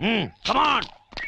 Come on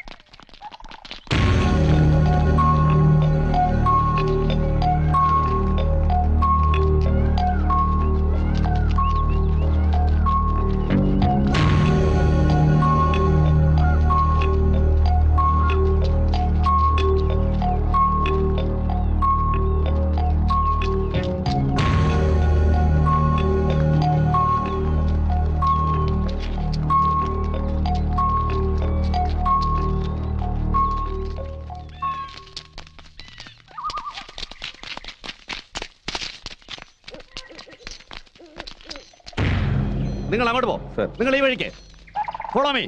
നിങ്ങൾ അങ്ങോട്ട് പോ നിങ്ങൾ ഈ വഴിക്ക് ഫോളോ മീ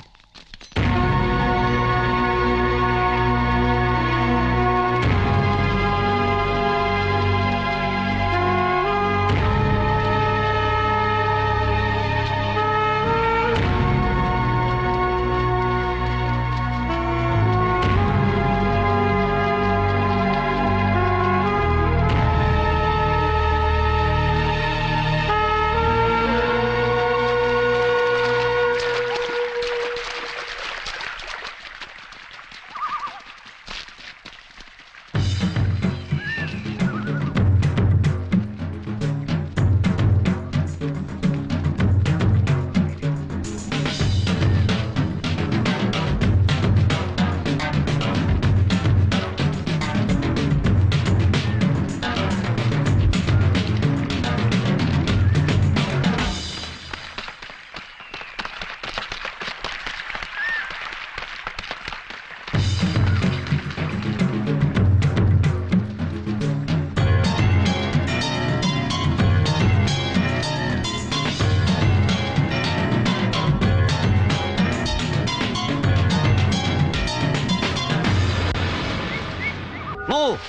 Move!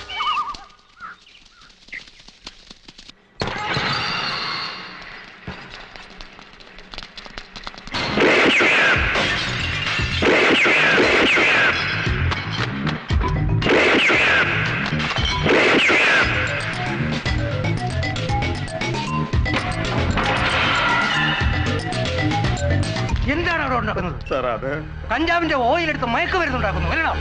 എന്താണ് അവിടെ ഉണ്ടാക്കുന്നത് സാർ അത് കഞ്ചാവിന്റെ ഓയിൽ എടുത്ത് മയക്കുമരുന്നുണ്ടാക്കുന്നു അല്ലടാ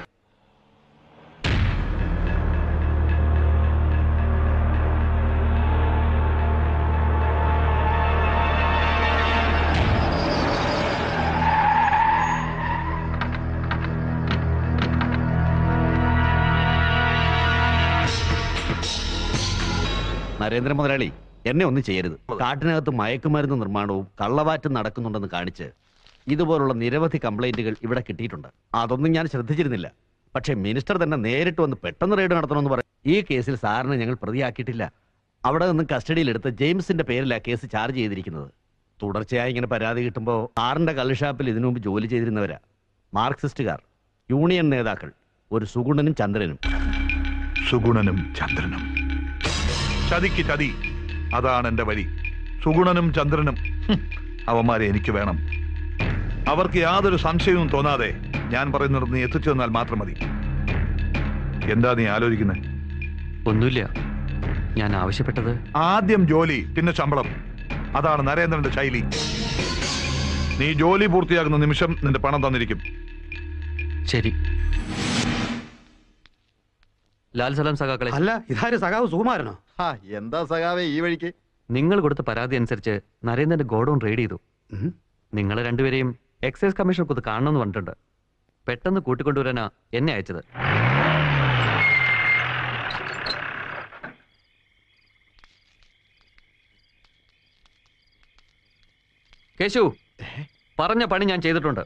നരേന്ദ്ര മുതലാളി എന്നെ ഒന്നും ചെയ്യരുത് കാട്ടിനകത്ത് മയക്കുമരുന്ന് നിർമ്മാണവും കള്ളവാറ്റും നടക്കുന്നുണ്ടെന്ന് കാണിച്ച് ഇതുപോലുള്ള നിരവധി കംപ്ലൈന്റുകൾ ഇവിടെ കിട്ടിയിട്ടുണ്ട് അതൊന്നും ഞാൻ ശ്രദ്ധിച്ചിരുന്നില്ല പക്ഷേ മിനിസ്റ്റർ തന്നെ നേരിട്ട് വന്ന് പെട്ടെന്ന് റെയ്ഡ് നടത്തണമെന്ന് പറയും ഈ കേസിൽ സാറിനെ ഞങ്ങൾ പ്രതിയാക്കിയിട്ടില്ല അവിടെ നിന്ന് കസ്റ്റഡിയിലെടുത്ത് ജെയിംസിന്റെ പേരിലാണ് കേസ് ചാർജ് ചെയ്തിരിക്കുന്നത് തുടർച്ചയായി ഇങ്ങനെ പരാതി കിട്ടുമ്പോൾ സാറിന്റെ കള്ളുഷാപ്പിൽ ഇതിനു മുമ്പ് ജോലി ചെയ്തിരുന്നവരാ മാർക്സിസ്റ്റുകാർ യൂണിയൻ നേതാക്കൾ ഒരു സുഗുണനും ചന്ദ്രനും സുഗുണനും ചന്ദ്രനും ചതിക്ക് ചതി അതാണ് എന്റെ വഴി സുഗുണനും ചന്ദ്രനും ഹും, അവന്മാരെ എനിക്ക് വേണം അവർക്ക് യാതൊരു സംശയവും തോന്നാതെ ഞാൻ പറയുന്നത് നീ എത്തിച്ചു തന്നാൽ മാത്രം മതി എന്താ നീ ആലോചിക്കുന്നത് ഒന്നുമില്ല ഞാൻ ആവശ്യപ്പെട്ടത് ആദ്യം ജോലി പിന്നെ ശമ്പളം അതാണ് നരേന്ദ്രന്റെ ശൈലി നീ ജോലി പൂർത്തിയാക്കുന്ന നിമിഷം നിന്റെ പണം തന്നിരിക്കും ശരി ലാൽ സലാം സഖാക്കളെ അല്ല ഇതാര് സഖാവ് സുകുമാരനോ എന്താ സഖാവേ ഈ വഴിക്ക് നിങ്ങൾ കൊടുത്ത പരാതി അനുസരിച്ച് നരേന്ദ്രന്റെ ഗോഡൌൺ റെയ്ഡ് ചെയ്തു നിങ്ങൾ രണ്ടുപേരെയും എക്സൈസ് കമ്മീഷണർക്ക് ഒന്ന് കാണണമെന്ന് പറഞ്ഞിട്ടുണ്ട് പെട്ടെന്ന് കൂട്ടിക്കൊണ്ടുവരാനാ എന്നെ അയച്ചത് കേശു പറഞ്ഞ പണി ഞാൻ ചെയ്തിട്ടുണ്ട്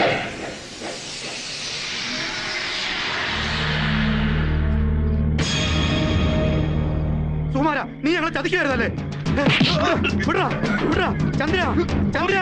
സുകുമാര നീ ഞങ്ങളെ ചതിക്കുകയായിരുന്നല്ലേ ഏ, വിടടാ, വിടടാ. ചന്ദ്ര ചന്ദ്ര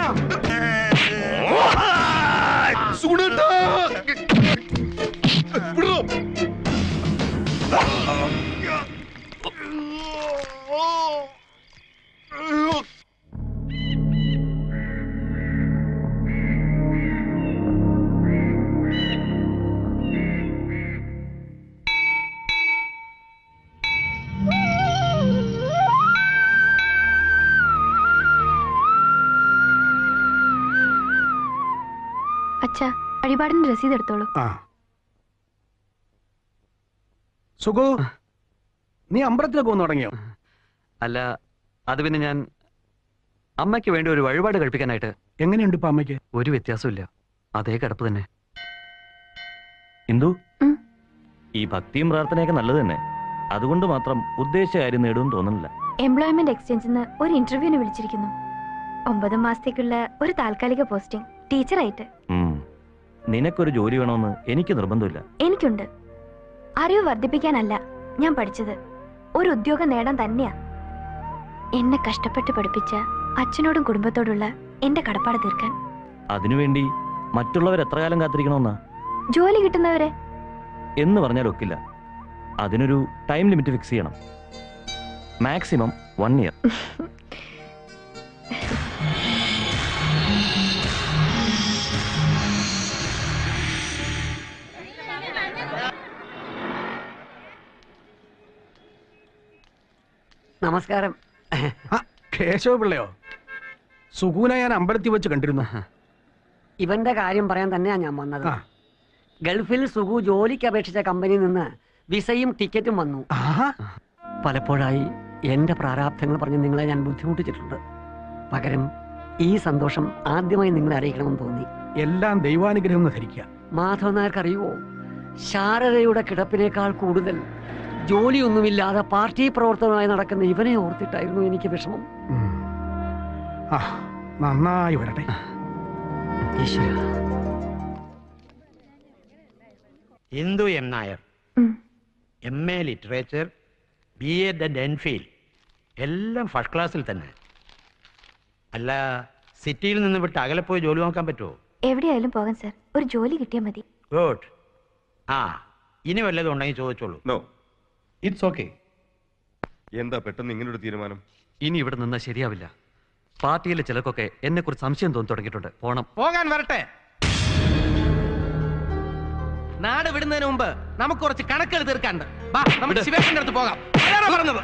അച്ഛാ വഴിപാടിന്റെ രസീത് എടുത്തോളൂ ആ സുഖു നീ അമ്പലത്തിലൊക്കെ വന്നു തുടങ്ങിയോ അല്ല അത് പിന്നെ ഞാൻ അമ്മയ്ക്ക് വേണ്ടി ഒരു വഴിപാട് കഴിപ്പിക്കാനായിട്ട് എങ്ങനെയുണ്ട് ഇപ്പൊ അമ്മയ്ക്ക് ഒരു വ്യത്യാസമില്ല അതേ കിടപ്പ് തന്നെ ഇന്ദു ഉം. ഈ ഭക്തിയും പ്രാർത്ഥനയൊക്കെ നല്ലത് തന്നെ അതുകൊണ്ട് മാത്രം ഉദ്ദേശിച്ച കാര്യം നേടുമെന്ന് തോന്നുന്നില്ല എംപ്ലോയ്മെന്റ് എക്സ്ചേഞ്ചിൽ നിന്ന് ഒരു ഇന്റർവ്യൂവിന് വിളിച്ചിരിക്കുന്നു ഒമ്പത് മാസത്തേക്കുള്ള ഒരു താൽക്കാലിക പോസ്റ്റിംഗ് ടീച്ചറായിട്ട് ഉം. നിനക്കൊരു ജോലി വേണമെന്ന് എനിക്ക് നിർബന്ധമില്ല എനിക്കുണ്ട് അറിവ് വർദ്ധിപ്പിക്കാനല്ല ഞാൻ പഠിച്ചത് ഒരു ഉദ്യോഗം നേടാൻ തന്നെയാ എന്നെ കഷ്ടപ്പെട്ട് പഠിപ്പിച്ച അച്ഛനോടും കുടുംബത്തോടുള്ള എന്റെ കടപ്പാട് തീർക്കാൻ അതിനുവേണ്ടി മറ്റുള്ളവർ എത്ര കാലം കാത്തിരിക്കണമെന്നാ ജോലി കിട്ടുന്നവരെ എന്ന് പറഞ്ഞാൽ ഒക്കില്ല അതിനൊരു ടൈം ലിമിറ്റ് ഫിക്സ് ചെയ്യണം മാക്സിമം വൺ ഇയർ നമസ്കാരം ആ, കേശവ പിള്ളയോ സുഖൂനെ ഞാൻ അമ്പലത്തിൽ വെച്ച് കണ്ടിരുന്നു ഇവന്റെ കാര്യം പറയാൻ തന്നെയാ ഞാൻ വന്നത് ആ. ഗൾഫിൽ സുഖു ജോലിക്ക് അപേക്ഷിച്ച കമ്പനിയിൽ നിന്ന് വിസയും ടിക്കറ്റും വന്നു ആഹാ പലപ്പോഴായി എന്റെ പ്രാരാബ്ധങ്ങൾ പറഞ്ഞ് നിങ്ങളെ ഞാൻ ബുദ്ധിമുട്ടിച്ചിട്ടുണ്ട് പകരം ഈ സന്തോഷം ആദ്യമായി നിങ്ങളെ അറിയിക്കണമെന്ന് തോന്നി എല്ലാം ദൈവാനുഗ്രഹം എന്ന് ധരിക്കുക മാധവൻ നായർക്ക് അറിയുമോ ശാരദയുടെ കിടപ്പിനേക്കാൾ കൂടുതൽ ജോലിയൊന്നുമില്ലാതെ പാർട്ടി പ്രവർത്തനമായി നടക്കുന്ന ഇവനെ ഓർത്തിട്ടായിരുന്നു എനിക്ക് വിഷമം ഉം. ആ നന്നായി വരട്ടെ ഈശ്വര ഇന്ദു എം നായർ ഉം. M A literature B A the ഡെൻഫീൽ എല്ലാം ഫസ്റ്റ് ക്ലാസ്സിൽ തന്നെ അല്ല സിറ്റിയിൽ നിന്ന് വിട്ട് അകലെ പോയി ജോലി നോക്കാൻ പറ്റുമോ എവിടെയായാലും പോകാൻ സർ ഒരു ജോലി കിട്ടിയാൽ മതി ഗുഡ് ആ ഇനി വല്ലതും ഉണ്ടെങ്കിൽ ചോദിച്ചോളൂ നോ ഇറ്റ്സ് ഓക്കെ എന്താ പെട്ടെന്ന് ഇങ്ങനൊരു തീരുമാനം ഇനി ഇവിടെ നിന്നാൽ ശരിയാവില്ല പാർട്ടിയിലെ ചിലർക്കൊക്കെ എന്നെ കുറിച്ച് സംശയം തോന്നി തുടങ്ങിയിട്ടുണ്ട് പോണം പോകാൻ വരട്ടെ നാട് വിടുന്നതിന് മുമ്പ് നമുക്ക് കുറച്ച് കണക്കുകൾ തീർക്കാനുണ്ട് വാ നമുക്ക് ശിവേഷിന്റെ അടുത്ത് പോകാം അതാരാ പറഞ്ഞത്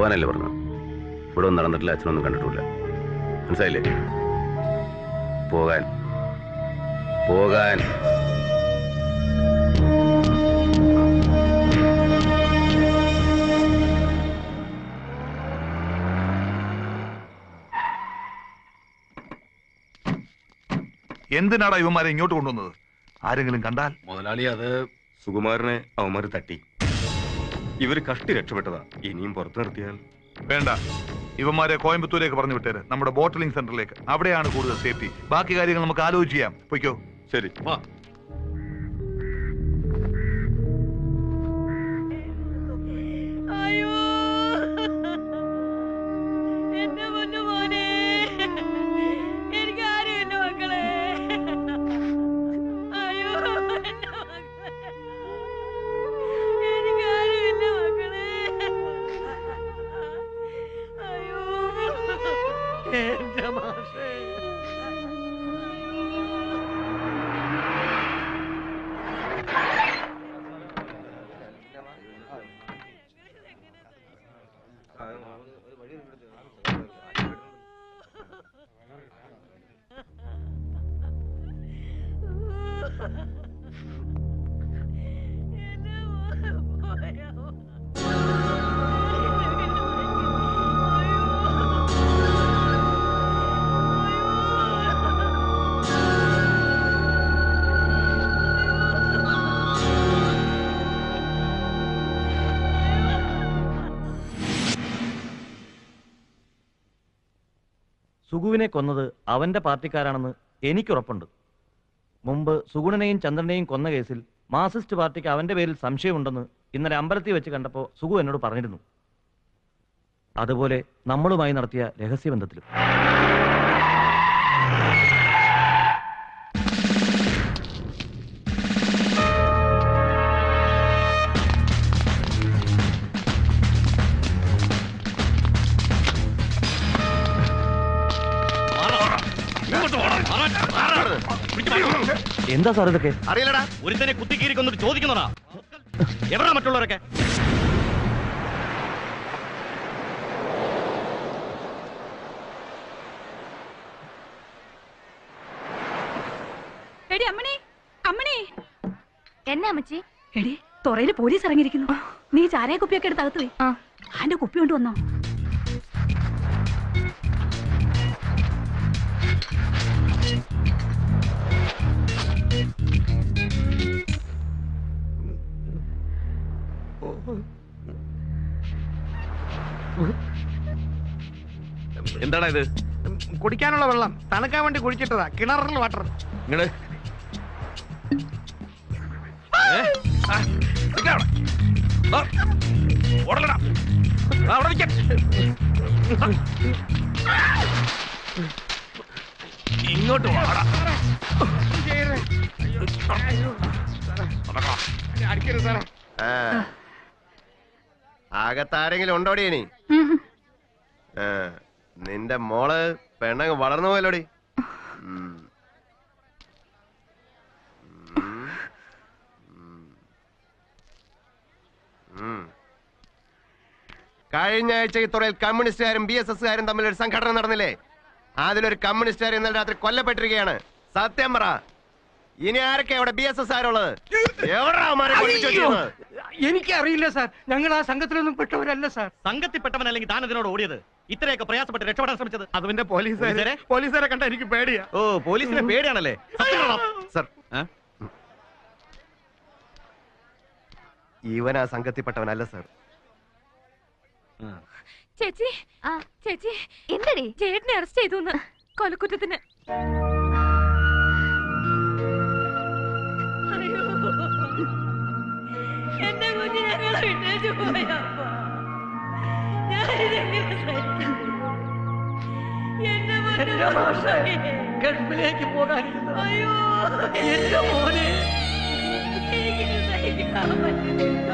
പോകാനല്ലേ പറഞ്ഞു ഇവിടെ ഒന്നും നടന്നിട്ടില്ല അച്ഛനൊന്നും കണ്ടിട്ടില്ല മനസ്സിലായില്ലേ പോകാൻ പോകാൻ എന്തിനാടാ ഇവന്മാരെ ഇങ്ങോട്ട് കൊണ്ടുവന്നത് ആരെങ്കിലും കണ്ടാൽ മുതലാളി അത് സുകുമാരനെ അവന്മാർ തട്ടി ഇവര് കഷ്ടി രക്ഷപ്പെട്ടതാ ഇനിയും പുറത്തു നിർത്തിയാൽ വേണ്ട ഇവന്മാരെ കോയമ്പത്തൂരേക്ക് പറഞ്ഞു വിട്ടേര് നമ്മുടെ ബോട്ടിലിംഗ് സെന്ററിലേക്ക് അവിടെയാണ് കൂടുതൽ സേഫ്റ്റി ബാക്കി കാര്യങ്ങൾ നമുക്ക് ആലോചിച്ച് ചെയ്യാം പൊയ്ക്കോ ശരി അയ്യോ എന്റെ പൊന്നു മോനെ എനിക്ക് ആരുമില്ല മക്കളെ അയ്യോ എന്റെ മക്കളെ എനിക്ക് ആരുമില്ല മക്കളെ അയ്യോ എന്റെ മാഷേ സുഗുവിനെ കൊന്നത് അവന്റെ പാർട്ടിക്കാരാണെന്ന് എനിക്കുറപ്പുണ്ട് മുമ്പ് സുഗുണനെയും ചന്ദ്രനെയും കൊന്ന കേസിൽ മാർസിസ്റ്റ് പാർട്ടിക്ക് അവന്റെ പേരിൽ സംശയമുണ്ടെന്ന് ഇന്നലെ അമ്പലത്തിൽ വെച്ച് കണ്ടപ്പോൾ സുഗു എന്നോട് പറഞ്ഞിരുന്നു അതുപോലെ നമ്മളുമായി നടത്തിയ രഹസ്യബന്ധത്തിലും എന്താ സാർ ഇതൊക്കെ അറിയില്ലടാ ഒരുത്തനെ കുത്തിക്കീരി കൊന്നിട്ട് ചോദിക്കുന്നതാ എവിടാ മറ്റുള്ളവരൊക്കെ എടി അമ്മണി അമ്മണി എന്നാ അമ്മച്ചി എടി തുറയില് പോലീസ് ഇറങ്ങിയിരിക്കുന്നു നീ ചാരായ കുപ്പിയൊക്കെ എടുത്ത് അകത്ത് പോയി ആന്റെ കുപ്പി കൊണ്ട് വന്നോ എന്താടാ ഇത് കുടിക്കാനുള്ള വെള്ളം തണുക്കാൻ വേണ്ടി കുഴിച്ചിട്ടതാ കിണറിൽ വാട്ടർ ഇങ്ങട് ഇങ്ങോട്ട് വാടാ അടിക്കരുത് സാറേ ആകത്താരെങ്കിലും ഉണ്ടോടി ഇനി ആ, നിന്റെ മോള് പെണ്ണങ്ങ് വളർന്നു പോയല്ലോടി ഉം. ഉം. ഉം. ഉം. കഴിഞ്ഞ ആഴ്ച ഈ തുറയിൽ കമ്മ്യൂണിസ്റ്റുകാരും ബി എസ് എസ്കാരും തമ്മിൽ ഒരു സംഘടന നടന്നില്ലേ അതിലൊരു കമ്മ്യൂണിസ്റ്റുകാർ ഇന്നലെ രാത്രി കൊല്ലപ്പെട്ടിരിക്കുകയാണ് സത്യം പറ ഇനി ആരൊക്കെ അവിടെ ബി എസ് എസ് ആരുള്ളത് എവിടാ അവന്മാരെ കൊല്ലിച്ച് വെച്ചിരുന്നത്? എനിക്ക് അറിയില്ല സാർ ഞങ്ങൾ ആ സംഘത്തിലൊന്നും പെട്ടവരല്ല സാർ സംഘത്തിൽപ്പെട്ടവനല്ലെങ്കിൽ താൻ അതിനോട് ഓടിയത് ഇത്രയൊക്കെ പ്രയാസപ്പെട്ട് രക്ഷപ്പെടാൻ ശ്രമിച്ചത് അത് പിന്നെ പോലീസുകാരെ പോലീസുകാരെ? പോലീസുകാരെ കണ്ട എനിക്ക് പേടിയാ ഓ പോലീസിനെ പേടിയാണല്ലേ സർ ഇവൻ ആ സംഘത്തിൽപ്പെട്ടവനല്ല സർ ചേച്ചി ആ ചേച്ചി എന്തടി ചേട്ടനെ അറസ്റ്റ് ചെയ്തു കൊലക്കുറ്റത്തിന് അയ്യോ. എന്റെ കുഞ്ഞ് ഞങ്ങളെ വിട്ടേച്ചു പോയപ്പ ഞാനിതെങ്ങനെ സഹിക്കും? എന്റെ പൊന്നു എന്റെ മാഷേ മോനെ. ഗൾഫിലേക്ക് പോകാനിരുന്നു അയ്യോ എന്റെ മോനെ എനിക്കിത് സഹിക്കാൻ പറ്റുന്നില്ല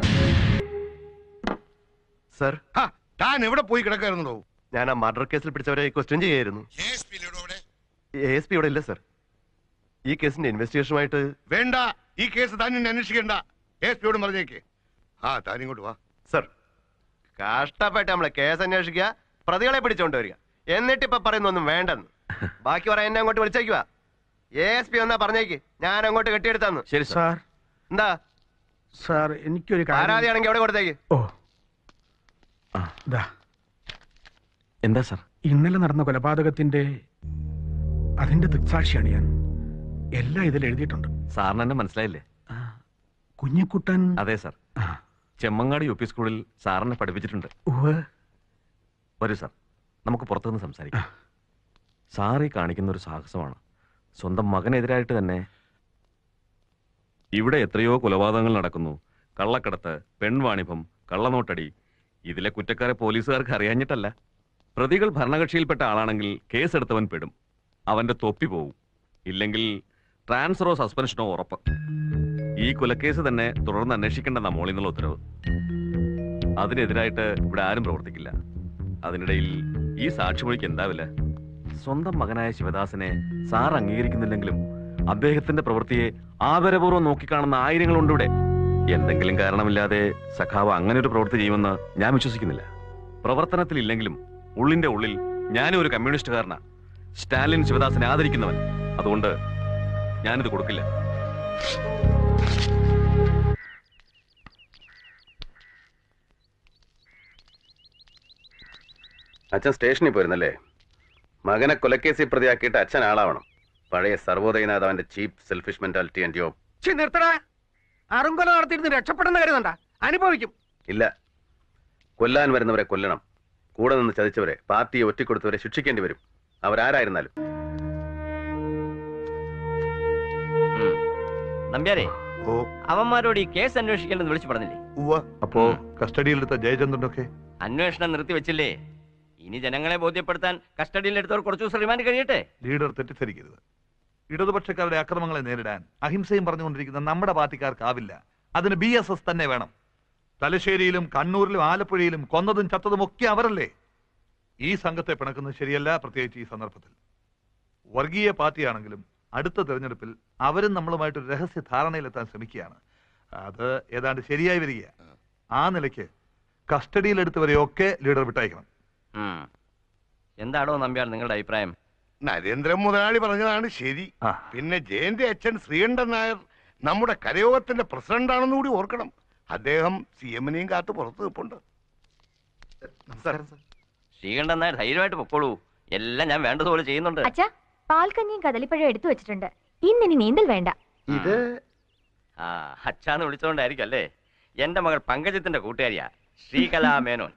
സർ താൻ എവിടെ പോയി കിടക്കായിരുന്നോ ഞാൻ ആ മർഡർ കേസിൽ പിടിച്ചവരെ ക്വസ്റ്റ്യൻ ചെയ്യായിരുന്നു എ എസ് പി ഇവിടെ ഇല്ല സർ ഈ കേസിന്റെ ഇൻവെസ്റ്റിഗേഷനുമായിട്ട് വേണ്ട ഈ കേസ് താൻ ഇനി അന്വേഷിക്കണ്ട എസ് പിയോട് പറഞ്ഞേക്ക് ആ താൻ ഇങ്ങോട്ട് വാ സർ കഷ്ടപ്പെട്ട് നമ്മള് കേസ് അന്വേഷിക്കുക പ്രതികളെ പിടിച്ചോണ്ട് വരിക എന്നിട്ട് ഇപ്പൊ പറയുന്നൊന്നും വേണ്ടെന്ന് ബാക്കി പറയാൻ എന്നെ അങ്ങോട്ട് വിളിച്ചേക്കുക എ എസ് പി എന്നാ പറഞ്ഞേക്ക് ഞാൻ അങ്ങോട്ട് കെട്ടിയെടുത്തന്ന് ശരി സാർ എന്താ സാർ എനിക്കൊരു കാര്യം ആരാധിയാണെങ്കിൽ എവിടെ കൊടുത്തേക്ക് ഓ ആ ഇതാ എന്താ സാർ ഇന്നലെ നടന്ന കൊലപാതകത്തിന്റെ അതിന്റെ ദൃക്സാക്ഷിയാണ് ഞാൻ എല്ലാം ഇതിൽ എഴുതിയിട്ടുണ്ട് സാറിന് എന്നെ മനസ്സിലായില്ലേ കുഞ്ഞിക്കുട്ടൻ അതെ സാർ ആ, ചെമ്മങ്ങാട് യു പി സ്കൂളിൽ സാറിനെ പഠിപ്പിച്ചിട്ടുണ്ട് ഉവ്വ്. വരൂ സാർ നമുക്ക് പുറത്തുനിന്ന് സംസാരിക്കാം സാർ ഈ കാണിക്കുന്ന ഒരു സാഹസമാണ് സ്വന്തം മകനെതിരായിട്ട് തന്നെ ഇവിടെ എത്രയോ കൊലപാതകങ്ങൾ നടക്കുന്നു കള്ളക്കടത്ത് പെൺവാണിഭം കള്ളനോട്ടടി ഇതിലെ കുറ്റക്കാരെ പോലീസുകാർക്ക് അറിയാഞ്ഞിട്ടല്ല പ്രതികൾ ഭരണകക്ഷിയിൽപ്പെട്ട ആളാണെങ്കിൽ കേസെടുത്തവൻ പെടും അവന്റെ തൊപ്പി പോവും ഇല്ലെങ്കിൽ ട്രാൻസ്ഫറോ സസ്പെൻഷനോ ഉറപ്പ് ഈ കൊലക്കേസ് തന്നെ തുടർന്ന് അന്വേഷിക്കേണ്ടെന്ന മോളിൽ നിന്നുള്ള ഉത്തരവ് അതിനെതിരായിട്ട് ഇവിടെ ആരും പ്രവർത്തിക്കില്ല അതിനിടയിൽ ഈ സാക്ഷിമൊഴിക്ക് എന്താവില്ല സ്വന്തം മകനായ ശിവദാസനെ സാർ അംഗീകരിക്കുന്നില്ലെങ്കിലും അദ്ദേഹത്തിന്റെ പ്രവൃത്തിയെ ആദരപൂർവ്വം നോക്കിക്കാണുന്ന ആയിരങ്ങളുണ്ട് ഇവിടെ എന്തെങ്കിലും കാരണമില്ലാതെ സഖാവ് അങ്ങനെ ഒരു പ്രവൃത്തി ചെയ്യുമെന്ന് ഞാൻ വിശ്വസിക്കുന്നില്ല പ്രവർത്തനത്തിൽ ഇല്ലെങ്കിലും ഉള്ളിന്റെ ഉള്ളിൽ ഞാനും ഒരു കമ്മ്യൂണിസ്റ്റുകാരനാ സ്റ്റാലിൻ ശിവദാസനെ ആദരിക്കുന്നവൻ അതുകൊണ്ട് ഞാനിത് കൊടുക്കില്ല അച്ഛൻ സ്റ്റേഷനിൽ പോയിരുന്നല്ലേ മകനെ കൊലക്കേസിൽ പ്രതിയാക്കിയിട്ട് അച്ഛൻ ആളാവണം പഴയ സർവോദയനാഥ് അവന്റെ ചീപ്പ് സെൽഫിഷ് മെന്റാലിറ്റി ആൻഡ് യോ ഛി, നിർത്തടാ അറുങ്കൊല നടത്തിയിരുന്ന് രക്ഷപ്പെടുന്ന കരുതണ്ട അനുഭവിക്കും ഇല്ല കൊല്ലാൻ വരുന്നവരെ കൊല്ലണം കൂടെ നിന്ന് ചതിച്ചവരെ പാർട്ടിയെ ഒറ്റിക്കൊടുത്തവരെ ശിക്ഷിക്കേണ്ടി വരും അവരാരായിരുന്നാലും നമ്പ്യാരെ ഓ അവന്മാരോട് ഈ കേസ് അന്വേഷിക്കേണ്ടെന്ന് വിളിച്ചു പറഞ്ഞില്ലേ ഉവ്വ അപ്പോ കസ്റ്റഡിയിലെടുത്ത ജയചന്ദ്രനൊക്കെ അന്വേഷണം നിർത്തിവെച്ചില്ലേ ഇനി ജനങ്ങളെ ബോധ്യപ്പെടുത്താൻ കസ്റ്റഡിയിലെടുത്തവർ കുറച്ചു ദിവസം റിമാൻഡ് കഴിയട്ടെ ലീഡർ തെറ്റിദ്ധരിക്കരുത് ഇടതുപക്ഷക്കാരുടെ അക്രമങ്ങളെ നേരിടാൻ അഹിംസയും പറഞ്ഞുകൊണ്ടിരിക്കുന്ന നമ്മുടെ പാർട്ടിക്കാർക്കാവില്ല അതിന് ബി എസ് എസ് തന്നെ വേണം തലശ്ശേരിയിലും കണ്ണൂരിലും ആലപ്പുഴയിലും കൊന്നതും ചത്തതും ഒക്കെ അവരല്ലേ ഈ സംഘത്തെ പിണക്കുന്നത് ശരിയല്ല പ്രത്യേകിച്ച് ഈ സന്ദർഭത്തിൽ വർഗീയ പാർട്ടിയാണെങ്കിലും അടുത്ത തെരഞ്ഞെടുപ്പിൽ അവരും നമ്മളുമായിട്ട് ഒരു രഹസ്യ ധാരണയിലെത്താൻ ശ്രമിക്കുകയാണ് അത് ഏതാണ്ട് ശരിയായി വരിക ആ നിലയ്ക്ക് കസ്റ്റഡിയിലെടുത്തവരെയൊക്കെ ലീഡർ വിട്ടയക്കണം ഉം. എന്താണോ നമ്പ്യാർ നിങ്ങളുടെ അഭിപ്രായം നരേന്ദ്രൻ മുതലാളി പറഞ്ഞതാണ് ശരി ആ. പിന്നെ ജയന്റെ അച്ഛൻ ശ്രീകണ്ഠൻ നായർ നമ്മുടെ കരയോഗത്തിന്റെ പ്രസിഡന്റ് ആണെന്ന് കൂടി ഓർക്കണം അദ്ദേഹം സി എമ്മിനെയും കാത്ത് പുറത്ത് നിൽപ്പുണ്ട് ശ്രീകണ്ഠൻ നായർ ധൈര്യമായിട്ട് പൊക്കോളൂ എല്ലാം ഞാൻ വേണ്ടതുപോലെ ചെയ്യുന്നുണ്ട് അച്ഛാ പാൽക്കഞ്ഞിയും കദളിപ്പഴം എടുത്തു വെച്ചിട്ടുണ്ട് ഇന്നിനി നീന്തൽ വേണ്ട ഇത് ആ അച്ഛാന്ന് വിളിച്ചോണ്ടായിരിക്കും അല്ലേ എന്റെ മകൾ പങ്കജത്തിന്റെ കൂട്ടുകാരിയാ ശ്രീകലാ മേനോൻ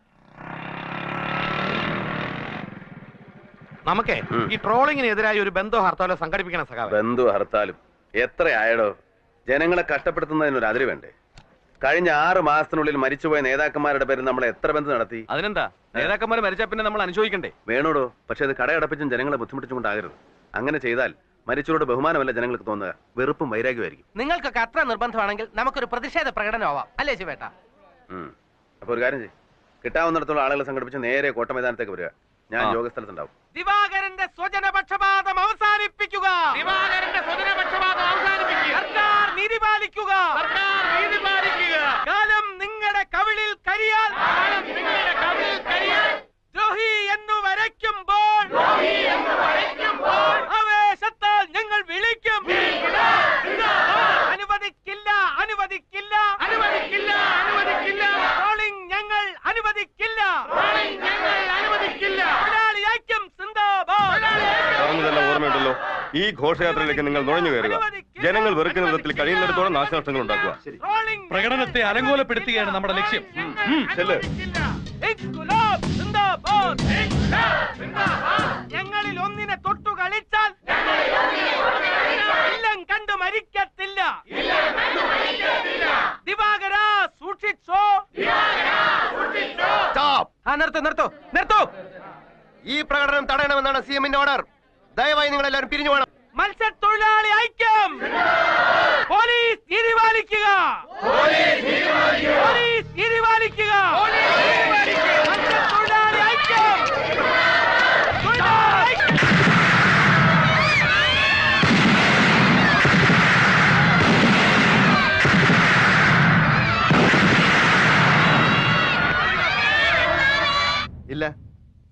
നമുക്കേ ഉം. ഈ ട്രോളിങ്ങിനെതിരായി ഒരു ബന്ധോ ഹർത്താലോ സംഘടിപ്പിക്കണം സഖാവ് ബന്ധു ഹർത്താലും എത്ര ആയടോ ജനങ്ങളെ കഷ്ടപ്പെടുത്തുന്നതിന് ഒരു അതിര് വേണ്ടേ കഴിഞ്ഞ ആറ് മാസത്തിനുള്ളിൽ മരിച്ചുപോയ നേതാക്കന്മാരുടെ പേരിൽ നമ്മൾ എത്ര ബന്ധം നടത്തി അതിനെന്താ നേതാക്കന്മാർ മരിച്ചാൽ പിന്നെ നമ്മൾ അനുശോചിക്കണ്ടേ വേണോടോ പക്ഷെ അത് കടയടപ്പിച്ചും ജനങ്ങളെ ബുദ്ധിമുട്ടിച്ചും കൊണ്ടാകരുത് അങ്ങനെ ചെയ്താൽ മരിച്ചവരോട് ബഹുമാനമല്ല ജനങ്ങൾക്ക് തോന്നുക വെറുപ്പും വൈരാഗ്യമായിരിക്കും നിങ്ങൾക്കൊക്കെ അത്ര നിർബന്ധമാണെങ്കിൽ നമുക്കൊരു പ്രതിഷേധ പ്രകടനമാവാം അല്ലേ ശിവേട്ട ഉം. അപ്പൊ ഒരു കാര്യം ചെയ്യും കിട്ടാവുന്നിടത്തോളം ആളുകളെ സംഘടിപ്പിച്ച് നേരെ കോട്ട മൈതാനത്തേക്ക് വരിക ഞാൻ ആ. യോഗസ്ഥലത്തുണ്ടാവും ദിവാകരന്റെ സ്വജനപക്ഷപാതം അവസാനിപ്പിക്കുക ദിവാകരന്റെ സ്വജനപക്ഷപാതം അവസാനിപ്പിക്കുക സർക്കാർ നീതി പാലിക്കുക സർക്കാർ നീതി പാലിക്കുക കാലം നിങ്ങളുടെ കവിളിൽ കരിയാൽ കാലം നിങ്ങളുടെ കവിളിൽ കരിയാൽ ദ്രോഹി എന്നു വരയ്ക്കുമ്പോൾ ദ്രോഹി എന്ന് വരയ്ക്കുമ്പോൾ ആവേശത്താൽ ഞങ്ങൾ വിളിക്കും അനുവദിക്കില്ല അനുവദിക്കില്ല അനുവദിക്കില്ല അനുവദിക്കില്ല ട്രോളിംഗ് ഞങ്ങൾ അനുവദിക്കില്ല ട്രോളിംഗ് ഞങ്ങൾ അനുവദിക്കില്ല തൊഴിലാളി ഐക്യം സിന്ദാബാദ് പറഞ്ഞതെല്ലാം ഓർമ്മയുണ്ടല്ലോ ഈ ഘോഷയാത്രയിലേക്ക് നിങ്ങൾ നുഴഞ്ഞു കയറുക ജനങ്ങൾ വെറുക്കുന്ന വിധത്തിൽ കഴിയുന്നിടത്തോളം നാശനഷ്ടങ്ങൾ ഉണ്ടാക്കുക ട്രോളിംഗ് പ്രകടനത്തെ അലങ്കോലപ്പെടുത്തുകയാണ് നമ്മുടെ ലക്ഷ്യം ചെല്ല് ഇൻകുലാബ് സിന്ദാബാദ് ഇൻകുലാബ് സിന്ദാബാദ് ഞങ്ങളിൽ ഒന്നിനെ തൊട്ടു കളിച്ചാൽ ഇല്ലം കണ്ടു മരിക്കത്തില്ല ദിവാകര സൂക്ഷിച്ചോ സ്റ്റോപ്പ് ആ നിർത്തോ നിർത്തോ നിർത്തോ ഈ പ്രകടനം തടയണമെന്നാണ് സി എമ്മിന്റെ ഓർഡർ ദയവായി നിങ്ങൾ എല്ലാവരും പിരിഞ്ഞു പോകണം മത്സ്യത്തൊഴിലാളി ഐക്യം പോലീസ് നീതി പാലിക്കുക പോലീസ് നീതി പാലിക്കുക മത്സ്യത്തൊഴിലാളി ഐക്യം തൊഴിലാളി ഐക്യം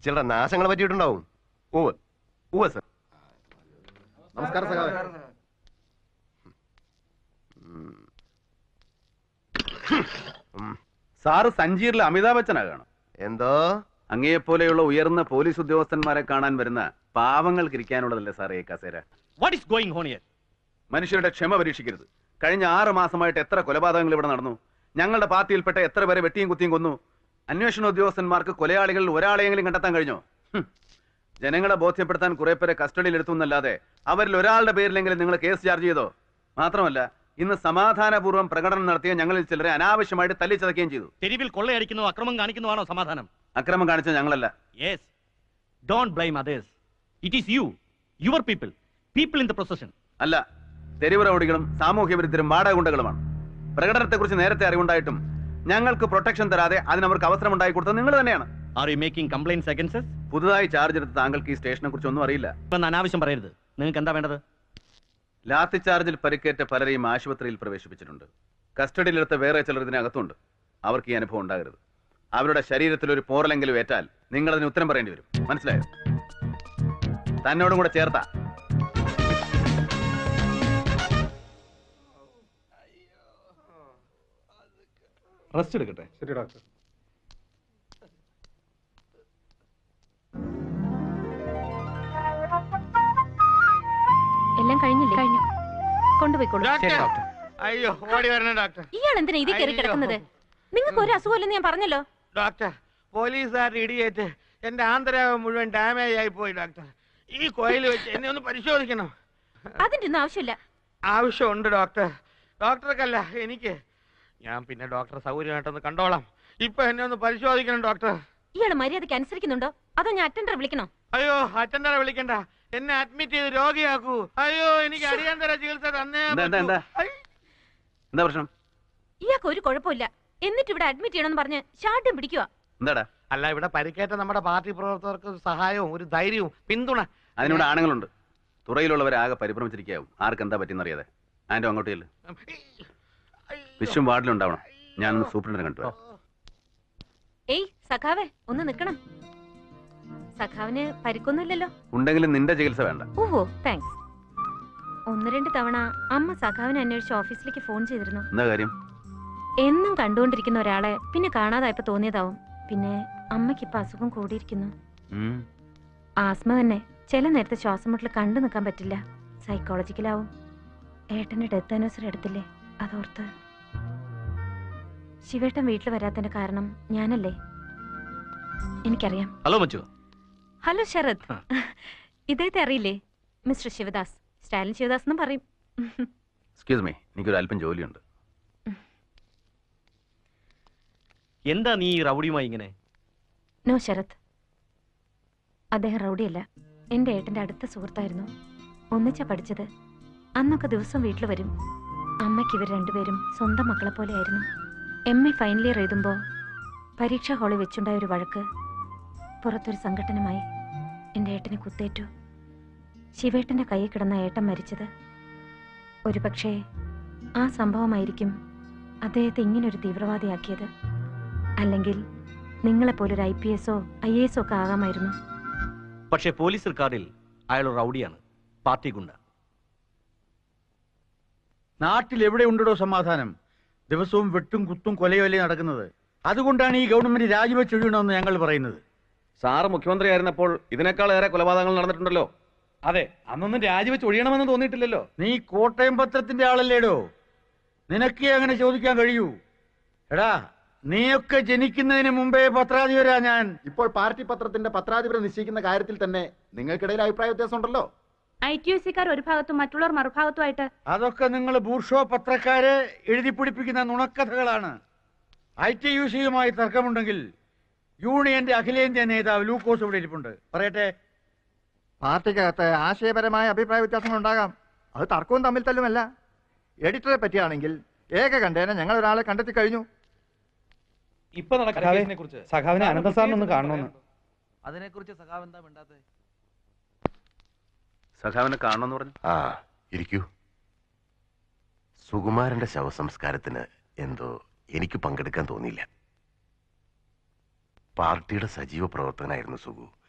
ചില നാശങ്ങൾ പറ്റിയിട്ടുണ്ടാവും ഉവ്വ് ഉവ്വ് സർ നമസ്കാരം സഖാവേ. സാറ് സഞ്ചീറിലെ അമിതാഭ് ബച്ചനാകണം എന്തോ അങ്ങയെപ്പോലെയുള്ള ഉയർന്ന പോലീസ് ഉദ്യോഗസ്ഥന്മാരെ കാണാൻ വരുന്ന പാവങ്ങൾക്ക് ഇരിക്കാനുള്ളതല്ലേ സാറേ ഈ കസേര what is going on here മനുഷ്യരുടെ ക്ഷമ പരീക്ഷിക്കരുത് കഴിഞ്ഞ ആറ് മാസമായിട്ട് എത്ര കൊലപാതകങ്ങൾ ഇവിടെ നടന്നു ഞങ്ങളുടെ പാർട്ടിയിൽപ്പെട്ട എത്ര പേരെ വെട്ടിയും കുത്തിയും കൊന്നു അന്വേഷണ ഉദ്യോഗസ്ഥന്മാർക്ക് കൊലയാളികളിൽ ഒരാളെയെങ്കിലും കണ്ടെത്താൻ കഴിഞ്ഞോ ഹും. ജനങ്ങളെ ബോധ്യപ്പെടുത്താൻ കുറെ പേരെ കസ്റ്റഡിയിൽ എടുത്തു എന്നല്ലാതെ അവരിൽ ഒരാളുടെ പേരിലെങ്കിലും നിങ്ങൾ കേസ് ചാർജ് ചെയ്തോ മാത്രമല്ല ഇന്ന് സമാധാനപൂർവ്വം പ്രകടനം നടത്തിയ ഞങ്ങളിൽ ചിലരെ അനാവശ്യമായിട്ട് തല്ലിച്ചതക്കുകയും ചെയ്തു തെരുവിൽ കൊള്ളയടിക്കുന്നു അക്രമം കാണിക്കുന്നതാണോ സമാധാനം അക്രമം കാണിച്ച ഞങ്ങളല്ല yes don't blame others it is you your people people in the procession അല്ല തെരുവ് റൗഡികളും സാമൂഹ്യ വിരുദ്ധരും വാടക ഗുണ്ടകളുമാണ് പ്രകടനത്തെക്കുറിച്ച് നേരത്തെ അറിവുണ്ടായിട്ടും ഞങ്ങൾക്ക് പ്രൊട്ടക്ഷൻ തരാതെ അതിനവർക്ക് അവസരം ഉണ്ടായി കൊടുത്തത് നിങ്ങൾ തന്നെയാണ് are you making complaints against പുതുതായി ചാർജ് എടുത്ത താങ്കൾക്ക് ഈ സ്റ്റേഷനെ കുറിച്ച് ഒന്നും അറിയില്ല എന്ന് അനാവശ്യം പറയരുത് നിങ്ങൾക്ക് എന്താ വേണ്ടത് ലാത്തി ചാർജിൽ പരിക്കേറ്റ പലരെയും ആശുപത്രിയിൽ പ്രവേശിപ്പിച്ചിട്ടുണ്ട് കസ്റ്റഡിയിലെടുത്ത വേറെ ചിലർ ഇതിനകത്തുണ്ട് അവർക്ക് ഈ അനുഭവം ഉണ്ടാകരുത് അവരുടെ ശരീരത്തിൽ ഒരു പോറലെങ്കിലും ഏറ്റാൽ നിങ്ങൾ അതിന് ഉത്തരം പറയേണ്ടി വരും മനസ്സിലായോ തന്നോടും കൂടെ ചേർത്താ റെസ്റ്റ് എടുക്കട്ടെ ശരി ഡോക്ടർ എല്ലാം കഴിഞ്ഞില്ലേ കഴിഞ്ഞു കൊണ്ടുപോയിക്കോളൂ അയ്യോ ഓടി വരണം ഡോക്ടർ ഇയാൾ എന്തിനാ ഇതിൽ കയറി അയ്യോ. കിടക്കുന്നത് നിങ്ങൾക്ക് ഒരു അസുഖമില്ലെന്ന് ഞാൻ പറഞ്ഞല്ലോ ഡോക്ടർ പോലീസുകാർ ഇടിയേറ്റ് എന്റെ ആന്തരാവം മുഴുവൻ ഡാമേജ് ആയി പോയി ഡോക്ടർ ഈ കോയിൽ വെച്ച് എന്നെ ഒന്ന് പരിശോധിക്കണം അതിന്റെ ഒന്നും ആവശ്യമില്ല ആവശ്യമുണ്ട് ഡോക്ടർ ഡോക്ടർക്കല്ല എനിക്ക് ഞാൻ പിന്നെ ഡോക്ടർ സൗകര്യമായിട്ടൊന്ന് കണ്ടോളാം ഇപ്പൊ എന്നെ ഒന്ന് പരിശോധിക്കണം ഡോക്ടർ ഇയാൾ മര്യാദയ്ക്ക് അനുസരിക്കുന്നുണ്ടോ അതോ ഞാൻ അറ്റൻഡർ വിളിക്കണോ അയ്യോ അറ്റൻഡറെ വിളിക്കണ്ട എന്നെ അഡ്മിറ്റ് ചെയ്ത് രോഗിയാക്കൂ അയ്യോ എനിക്ക് അടിയന്തര ചികിത്സ തന്നേ എന്താ എന്താ എന്താ പറ്റൂ. എന്താ പ്രശ്നം ഇയാൾക്ക് ഒരു കുഴപ്പമില്ല എന്നിട്ട് ഇവിടെ അഡ്മിറ്റ് ചെയ്യണമെന്ന് പറഞ്ഞ് ഷാർട്ടും പിടിക്കുക എന്താടാ അല്ല ഇവിടെ പരിക്കേറ്റ നമ്മുടെ പാർട്ടി പ്രവർത്തകർക്ക് ഒരു സഹായവും ഒരു ധൈര്യവും പിന്തുണ അതിനോട് ആണുങ്ങളുണ്ട് തുറയിലുള്ളവരെ ആകെ പരിഭ്രമിച്ചിരിക്കാവും ആർക്ക് എന്താ പറ്റിയെന്നറിയാതെ ആൻറ്റോ അങ്ങോട്ട് ചെല്ല് വിശ്വം വാർഡിലുണ്ടാവണം ഞാനൊന്ന് സൂപ്രണ്ടിനെ കണ്ടു വരാം. ഏയ് സഖാവേ ഒന്ന് നിക്കണം സഖാവിന് പരിക്കൊന്നുമില്ലല്ലോ ഉണ്ടെങ്കിലും നിന്റെ ചികിത്സ വേണ്ട ഓഹോ താങ്ക്സ് ഒന്ന് രണ്ട് തവണ അമ്മ സഖാവിനെ അന്വേഷിച്ച് ഓഫീസിലേക്ക് ഫോൺ ചെയ്തിരുന്നു എന്താ കാര്യം എന്നും കണ്ടുകൊണ്ടിരിക്കുന്ന ഒരാളെ പിന്നെ കാണാതായപ്പോ തോന്നിയതാവും പിന്നെ അമ്മയ്ക്ക് ഇപ്പൊ അസുഖം കൂടിയിരിക്കുന്നു ഉം. ആസ്മ തന്നെ ചില നേരത്തെ ശ്വാസം മുട്ടൽ കണ്ടു നിൽക്കാൻ പറ്റില്ല സൈക്കോളജിക്കലാവും ഏട്ടന്റെ ഡെത്ത് ആനിവേഴ്സറി എടുത്തില്ലേ അതോർത്ത് ശിവേട്ടൻ വീട്ടിൽ വരാത്തതിന്റെ കാരണം ഞാനല്ലേ എനിക്കറിയാം ഹലോ മച്ചു ഹലോ ശരത് ഇദ്ദേഹത്തെ അറിയില്ലേ മിസ്റ്റർ ശിവദാസ് സ്റ്റാലിൻ ശിവദാസ് എന്നും പറയും എക്സ്ക്യൂസ് മീ എനിക്കൊരു അല്പം ജോലിയുണ്ട് എന്താ നീ ഈ റൗഡിയുമായി ഇങ്ങനെ നോ ശരത് അദ്ദേഹം റൗഡിയല്ല എൻ്റെ ഏട്ടൻ്റെ അടുത്ത സുഹൃത്തായിരുന്നു ഒന്നിച്ചാ പഠിച്ചത് അന്നൊക്കെ ദിവസം വീട്ടിൽ വരും അമ്മയ്ക്ക് ഇവർ രണ്ടുപേരും സ്വന്തം മക്കളെ പോലെയായിരുന്നു എം എ ഫൈനൽ ഇയർ എഴുതുമ്പോൾ പരീക്ഷാ ഹാളിൽ വെച്ചുണ്ടായ ഒരു വഴക്ക് പുറത്തൊരു സംഘട്ടനമായി എൻ്റെ ഏട്ടനെ കുത്തേറ്റു ശിവേട്ടൻ്റെ കയ്യിൽ കിടന്ന ഏട്ടൻ മരിച്ചത് ഒരുപക്ഷേ ആ സംഭവമായിരിക്കും അദ്ദേഹത്തെ ഇങ്ങനൊരു തീവ്രവാദിയാക്കിയത് അല്ലെങ്കിൽ നിങ്ങളെപ്പോലൊരു ഐ പി എസോ ഐ എ എസോ ഒക്കെ ആകാമായിരുന്നു പക്ഷേ പോലീസ് റിക്കാർഡിൽ അയാൾ ഒരു റൗഡിയാണ് പാർട്ടി ഗുണ്ട നാട്ടിൽ എവിടെ ഉണ്ടോ സമാധാനം ദിവസവും വെട്ടും കുത്തും കൊലയൊല്ലേ നടക്കുന്നത് അതുകൊണ്ടാണ് ഈ ഗവൺമെന്റ് രാജിവെച്ചൊഴിയണമെന്ന് ഞങ്ങൾ പറയുന്നത് സാറ് മുഖ്യമന്ത്രി ആയിരുന്നപ്പോൾ ഇതിനേക്കാൾ ഏറെ കൊലപാതകങ്ങൾ നടന്നിട്ടുണ്ടല്ലോ അതെ അന്നൊന്നും രാജിവെച്ച് ഒഴിയണമെന്ന് തോന്നിയിട്ടില്ലല്ലോ നീ കോട്ടയം പത്രത്തിന്റെ ആളല്ലേടോ നിനക്കേ അങ്ങനെ ചോദിക്കാൻ കഴിയൂ എടാ നീയൊക്കെ ജനിക്കുന്നതിന് മുമ്പേ പത്രാധിപരാ ഞാൻ ഇപ്പോൾ പാർട്ടി പത്രത്തിന്റെ പത്രാധിപരെ നിശ്ചയിക്കുന്ന കാര്യത്തിൽ തന്നെ നിങ്ങൾക്കിടയിൽ അഭിപ്രായ വ്യത്യാസം ഉണ്ടല്ലോ ഐ ടി യു സിക്കാർ ഒരു ഭാഗത്തും മറ്റുള്ളവർ മറുഭാഗത്തുമായിട്ട് അതൊക്കെ നിങ്ങൾ ബൂർഷോ പത്രക്കാരെ എഴുതി പിടിപ്പിക്കുന്ന നുണക്കഥകളാണ് ഐ ടി യു സിയുമായി തർക്കമുണ്ടെങ്കിൽ യൂണിയന്റെ അഖിലേന്ത്യാ നേതാവ് ലൂക്കോസ് ഇവിടെ ഇരിപ്പുണ്ട് പറയട്ടെ പാർട്ടിക്കകത്ത് ആശയപരമായ അഭിപ്രായ വ്യത്യാസങ്ങൾ ഉണ്ടാകാം അത് തർക്കവും തമ്മിൽ തല്ലുമല്ല എഡിറ്ററെ പറ്റിയാണെങ്കിൽ ഏക കണ്ടേന ഞങ്ങൾ ഒരാളെ കണ്ടെത്തി കഴിഞ്ഞു ഇപ്പൊ നടക്കുന്ന കേസിനെ കുറിച്ച് സഖാവിനെ അനന്ത സാറിനൊന്ന് കാണണമെന്ന് അതിനെക്കുറിച്ച് സഖാവ് എന്താ വേണ്ടാത്തത് സഖാവിനെ കാണണമെന്ന് പറഞ്ഞു ആ ഇരിക്കൂ സുകുമാരന്റെ ശവസംസ്കാരത്തിന് എന്തോ എനിക്ക് പങ്കെടുക്കാൻ തോന്നിയില്ല പാർട്ടിയുടെ സജീവ പ്രവർത്തകനായിരുന്നു സുഗു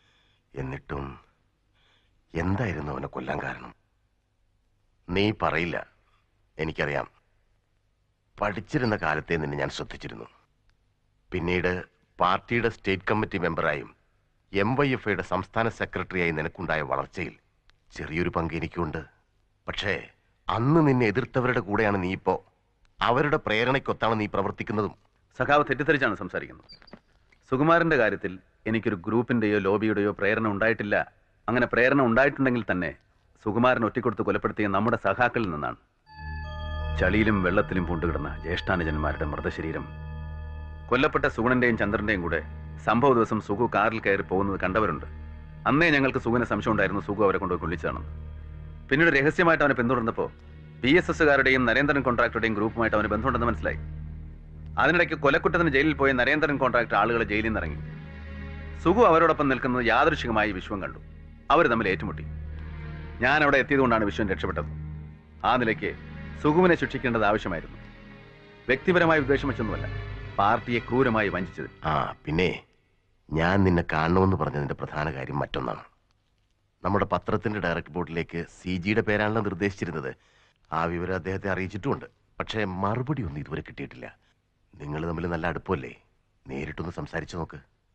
എന്നിട്ടും എന്തായിരുന്നു അവനെ കൊല്ലാൻ കാരണം നീ പറയില്ല എനിക്കറിയാം പഠിച്ചിരുന്ന കാലത്തെ നിന്നെ ഞാൻ ശ്രദ്ധിച്ചിരുന്നു പിന്നീട് പാർട്ടിയുടെ സ്റ്റേറ്റ് കമ്മിറ്റി മെമ്പറായും എം വൈ എഫ് ഐയുടെ സംസ്ഥാന സെക്രട്ടറിയായി നിനക്കുണ്ടായ വളർച്ചയിൽ ചെറിയൊരു പങ്ക് എനിക്കുണ്ട് പക്ഷേ അന്ന് നിന്നെ എതിർത്തവരുടെ കൂടെയാണ് നീ ഇപ്പോ അവരുടെ പ്രേരണയ്ക്കൊത്താണ് നീ പ്രവർത്തിക്കുന്നതും സഖാവ് തെറ്റിദ്ധരിച്ചാണ് സംസാരിക്കുന്നത് സുകുമാരന്റെ കാര്യത്തിൽ എനിക്കൊരു ഗ്രൂപ്പിന്റെയോ ലോബിയുടെയോ പ്രേരണ ഉണ്ടായിട്ടില്ല അങ്ങനെ പ്രേരണ ഉണ്ടായിട്ടുണ്ടെങ്കിൽ തന്നെ സുകുമാരൻ ഒറ്റിക്കൊടുത്ത് കൊലപ്പെടുത്തിയ നമ്മുടെ സഖാക്കളിൽ നിന്നാണ് ചളിയിലും വെള്ളത്തിലും പൂണ്ടുകിടന്ന ജ്യേഷ്ഠാനുജന്മാരുടെ മൃതശരീരം കൊല്ലപ്പെട്ട സുഗുണന്റെയും ചന്ദ്രന്റെയും കൂടെ സംഭവ ദിവസം സുഗു കാറിൽ കയറി പോകുന്നത് കണ്ടവരുണ്ട് അന്നേ ഞങ്ങൾക്ക് സുഗുന സംശയം ഉണ്ടായിരുന്നു സുഗു അവരെ കൊണ്ടുപോയി കൊല്ലിച്ചാണെന്ന് പിന്നീട് രഹസ്യമായിട്ട് അവനെ പിന്തുടർന്നപ്പോൾ ബി എസ് എസ്സുകാരുടെയും നരേന്ദ്രൻ കോൺട്രാക്ടറുടെയും ഗ്രൂപ്പുമായിട്ട് അവന് ബന്ധമുണ്ടെന്ന് മനസ്സിലായി അതിനിടയ്ക്ക് കൊലക്കുറ്റത്തിന് ജയിലിൽ പോയ നരേന്ദ്രൻ കോൺട്രാക്ടർ ആളുകളെ ജയിലിൽ നിന്ന് ഇറങ്ങി സുഗു അവരോടൊപ്പം നിൽക്കുന്നത് യാദൃശികമായി വിശ്വം കണ്ടു അവർ തമ്മിൽ ഏറ്റുമുട്ടി ഞാൻ അവിടെ എത്തിയതുകൊണ്ടാണ് വിശ്വം രക്ഷപ്പെട്ടത് ആ നിലയ്ക്ക് സുഗുവിനെ ശിക്ഷിക്കേണ്ടത് ആവശ്യമായിരുന്നു വ്യക്തിപരമായി ഉദ്ദേശം വെച്ചൊന്നുമല്ല പാർട്ടിയെ ക്രൂരമായി വഞ്ചിച്ചത് ആ പിന്നെ ഞാൻ നിന്നെ കാണണമെന്ന് പറഞ്ഞതിന്റെ പ്രധാന കാര്യം മറ്റൊന്നാണ് നമ്മുടെ പത്രത്തിന്റെ ഡയറക്ട് ബോർഡിലേക്ക് സി ജിയുടെ പേരാണല്ലോ നിർദ്ദേശിച്ചിരുന്നത് ആ വിവരം അദ്ദേഹത്തെ അറിയിച്ചിട്ടുമുണ്ട് പക്ഷേ മറുപടി ഒന്നും ഇതുവരെ കിട്ടിയിട്ടില്ല നിങ്ങൾ തമ്മിൽ നല്ല അടുപ്പമല്ലേ നേരിട്ടൊന്ന് സംസാരിച്ചു നോക്ക്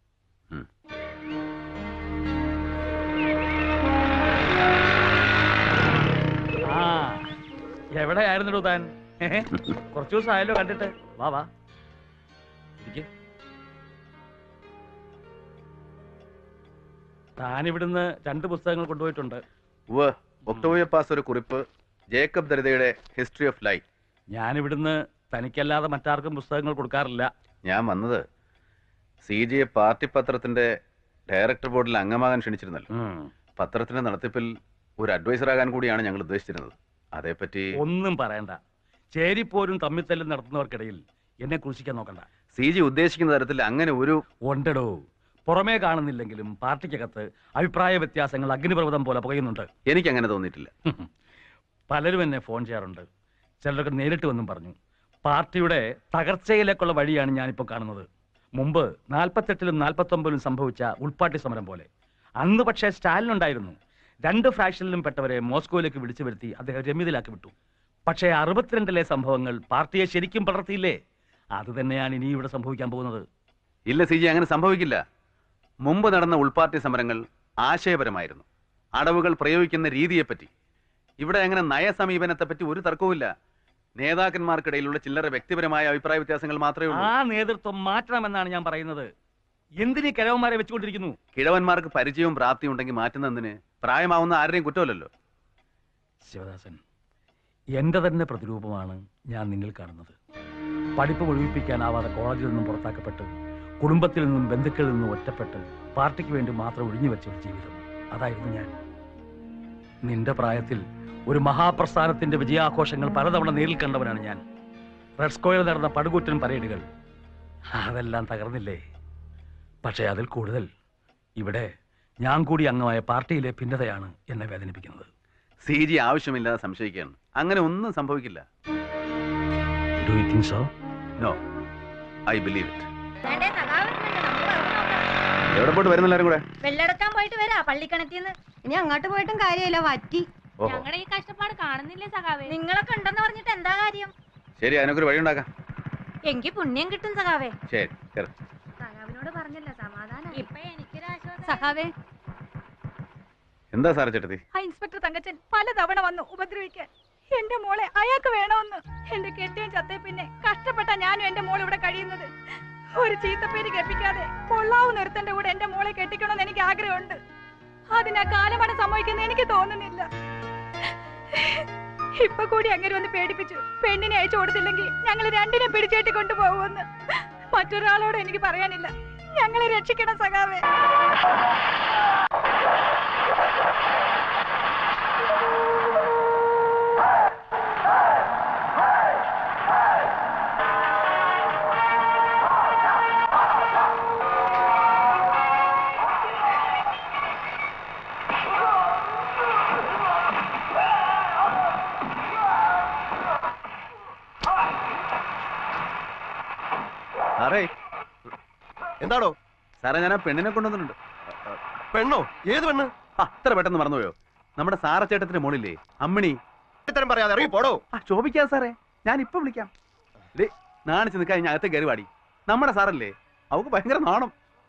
ആ എവിടെയായിരുന്നോ താൻ ഏഹ്? കുറച്ചു ദിവസം ആയല്ലോ കണ്ടിട്ട് വാ വാ ഇരിക്ക്. താൻ ഇവിടുന്ന് രണ്ട് പുസ്തകങ്ങൾ കൊണ്ടുപോയിട്ടുണ്ട് ഉവ്വ് ഒക്ടോബർ പാസ് ഒരു കുറിപ്പ് ജേക്കബ് ദരിതയുടെ ഹിസ്റ്ററി ഓഫ് ലൈഫ് ഞാൻ ഇവിടുന്ന് തനിക്കല്ലാതെ മറ്റാർക്കും പുസ്തകങ്ങൾ കൊടുക്കാറില്ല ഞാൻ വന്നത് സി ജി എ പാർട്ടി പത്രത്തിന്റെ ഡയറക്ടർ ബോർഡിൽ അംഗമാകാൻ ക്ഷണിച്ചിരുന്നല്ലോ പത്രത്തിന്റെ നടത്തിപ്പിൽ ഒരു അഡ്വൈസർ ആകാൻ കൂടിയാണ് ഞങ്ങൾ ഉദ്ദേശിച്ചിരുന്നത് അതേപ്പറ്റി ഒന്നും പറയണ്ട ചേരിപ്പോരും തമ്മിത്തല്ലും നടത്തുന്നവർക്കിടയിൽ എന്നെ ക്രൂശിക്കാൻ നോക്കണ്ട സി ജി ഉദ്ദേശിക്കുന്ന തരത്തിൽ അങ്ങനെ ഒരു ഉണ്ടടോ പുറമേ കാണുന്നില്ലെങ്കിലും പാർട്ടിക്കകത്ത് അഭിപ്രായ വ്യത്യാസങ്ങൾ അഗ്നിപർവ്വതം പോലെ പുകയുന്നുണ്ട് എനിക്ക് അങ്ങനെ തോന്നിയിട്ടില്ല പലരും എന്നെ ഫോൺ ചെയ്യാറുണ്ട് ചിലരൊക്കെ നേരിട്ട് വന്നും പറഞ്ഞു പാർട്ടിയുടെ തകർച്ചയിലേക്കുള്ള വഴിയാണ് ഞാനിപ്പോൾ കാണുന്നത് മുമ്പ് നാൽപ്പത്തെട്ടിലും നാൽപ്പത്തൊമ്പതിലും സംഭവിച്ച ഉൾപ്പാട്ടി സമരം പോലെ അന്ന് പക്ഷേ സ്റ്റാലിൻ ഉണ്ടായിരുന്നു രണ്ട് ഫ്രാക്ഷനിലും പെട്ടവരെ മോസ്കോയിലേക്ക് വിളിച്ചു വരുത്തി അദ്ദേഹം രമ്യതയിലാക്കി വിട്ടു പക്ഷേ അറുപത്തിരണ്ടിലെ സംഭവങ്ങൾ പാർട്ടിയെ ശരിക്കും പടർത്തിയില്ലേ അത് തന്നെയാണ് ഇനി ഇവിടെ സംഭവിക്കാൻ പോകുന്നത് ഇല്ല സി ജി അങ്ങനെ സംഭവിക്കില്ല മുമ്പ് നടന്ന ഉൾപാർട്ടി സമരങ്ങൾ ആശയപരമായിരുന്നു അടവുകൾ പ്രയോഗിക്കുന്ന രീതിയെപ്പറ്റി ഇവിടെ അങ്ങനെ നയസമീപനത്തെപ്പറ്റി ഒരു തർക്കവുമില്ല നേതാക്കന്മാർക്കിടയിലുള്ള ചില്ലറ വ്യക്തിപരമായ അഭിപ്രായ വ്യത്യാസങ്ങൾ മാത്രമേ ഉള്ളൂ ആ നേതൃത്വം മാറ്റണമെന്നാണ് ഞാൻ പറയുന്നത് എന്തിനീ കിഴവന്മാരെ വെച്ചുകൊണ്ടിരിക്കുന്നു കിഴവന്മാർക്ക് പരിചയവും പ്രാപ്തിയും ഉണ്ടെങ്കിൽ മാറ്റുന്നതിന് പ്രായമാവുന്ന ആരുടെയും കുറ്റമല്ലല്ലോ ശിവദാസൻ എന്റെ തന്നെ പ്രതിരൂപമാണ് ഞാൻ നിന്നിൽ കാണുന്നത് പഠിപ്പ് ഒഴിപ്പിക്കാനാവാതെ കോളേജിൽ നിന്നും പുറത്താക്കപ്പെട്ട് കുടുംബത്തിൽ നിന്നും ബന്ധുക്കളിൽ നിന്നും ഒറ്റപ്പെട്ട് പാർട്ടിക്ക് വേണ്ടി മാത്രം ഒഴിഞ്ഞു വെച്ച ഒരു ജീവിതം അതായിരുന്നു ഞാൻ നിന്റെ പ്രായത്തിൽ ഒരു മഹാപ്രസ്ഥാനത്തിന്റെ വിജയാഘോഷങ്ങൾ പലതവണ നേരിൽ കണ്ടവനാണ് ഞാൻ റെഡ് സ്ക്വയർ നടന്ന പടുകൂറ്റൻ പരേഡുകൾ അതെല്ലാം തകർന്നില്ലേ പക്ഷേ അതിൽ കൂടുതൽ ഇവിടെ ഞാൻ കൂടി അംഗമായ പാർട്ടിയിലെ ഭിന്നതയാണ് എന്നെ വേദനിപ്പിക്കുന്നത് സി ജി ആവശ്യമില്ലാതെ സംശയിക്കുകയാണ് അങ്ങനെ ഒന്നും സംഭവിക്കില്ല do you think so no I believe it എവിടെ പോയിട്ട് വരുന്നില്ലാരും കൂടെ വെള്ളെടുക്കാൻ പോയിട്ട് വരാ പള്ളിക്കണത്തിന്ന് ഇനി അങ്ങോട്ട് പോയിട്ടും കാര്യമില്ല വറ്റി ഓഹോ ഞങ്ങളുടെ ഈ കഷ്ടപ്പാട് കാണുന്നില്ലേ സഖാവേ നിങ്ങളൊക്കെ ഉണ്ടെന്ന് പറഞ്ഞിട്ട് എന്താ കാര്യം ശരി അതിനൊക്കെ വഴി ഉണ്ടാക്കാം എങ്കി പുണ്യം കിട്ടും സഖാവേ ശരി കേറ്. സഖാവിനോട് പറഞ്ഞില്ല സമാധാനം ഇപ്പൊ എനിക്കൊരാശ്വാസം സഖാവേ എന്താ സാറേ ചേട്ടത്തി ആ ഇൻസ്പെക്ടർ തങ്കച്ചൻ പലതവണ വന്നു ഉപദ്രവിക്കാൻ എന്റെ മോളെ അയാൾക്ക് വേണമെന്ന് എന്റെ കെട്ടിയൻ ചത്തേ പിന്നെ കഷ്ടപ്പെട്ട ഞാനും എന്റെ മോൾ ഇവിടെ കഴിയുന്നത് ഒരു ചീത്തപ്പേര് കേൾപ്പിക്കാതെ കൊള്ളാവുന്ന ഒരുത്തന്റെ കൂടെ എന്റെ മോളെ കെട്ടിക്കണമെന്ന് എനിക്ക് ആഗ്രഹമുണ്ട് അതിനാ കാലമാണ് സംഭവിക്കുന്ന എനിക്ക് തോന്നുന്നില്ല ഇപ്പൊ കൂടി അങ്ങനെ ഒന്ന് പേടിപ്പിച്ചു പെണ്ണിനെ അയച്ചു കൊടുത്തില്ലെങ്കിൽ ഞങ്ങൾ രണ്ടിനെ പിടിച്ചേട്ടി കൊണ്ടുപോകുമെന്ന് മറ്റൊരാളോട് എനിക്ക് പറയാനില്ല ഞങ്ങളെ രക്ഷിക്കണം സഖാവേ സാറേ എന്താണോ സാറേ ഞാൻ ആ പെണ്ണിനെ കൊണ്ടുവന്നിട്ടുണ്ട് പെണ്ണോ ഏത് പെണ്ണ് അത്ര പെട്ടെന്ന് മറന്നുപോയോ നമ്മുടെ സാറച്ചേട്ടത്തിന്റെ മോളില്ലേ അമ്മിണി ഇത്തരം പറയാതെ ഇറങ്ങി പോടോ ശോഭിക്കാം സാറേ ഞാൻ ഇപ്പൊ വിളിക്കാം ദേ, നാണിച്ച് നിൽക്കാൻ ഞാൻ അകത്തെ കയറി പാടി നമ്മുടെ സാറല്ലേ അവക്ക് ഭയങ്കര നാണം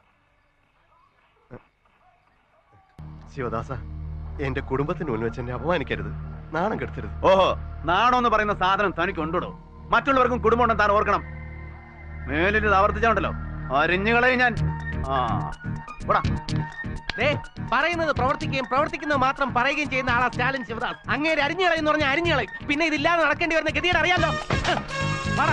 ശിവദാസ എന്റെ കുടുംബത്തിന് മുന്നിൽ വെച്ച് എന്നെ അപമാനിക്കരുത് നാണം കെടുത്തരുത് ഓഹോ നാണം എന്ന് പറയുന്ന സാധനം തനിക്ക് ഉണ്ടോ മറ്റുള്ളവർക്കും കുടുംബം ഉണ്ടെന്ന് താൻ ഓർക്കണം മേലിൽ ഇത് ആവർത്തിച്ചുണ്ടല്ലോ അരിഞ്ഞുകളയും ഞാൻ ആ പോടാ ദേ, പറയുന്നത് പ്രവർത്തിക്കുകയും പ്രവർത്തിക്കുന്നത് മാത്രം പറയുകയും ചെയ്യുന്ന ആളാ സ്റ്റാലിൻ ശിവദാസ് അങ്ങേര് അരിഞ്ഞു കളയെന്ന് പറഞ്ഞാൽ അരിഞ്ഞു കളയും പിന്നെ ഇതില്ലാതെ നടക്കേണ്ടി വരുന്ന ഗതിയുടെ അറിയാലോ പറ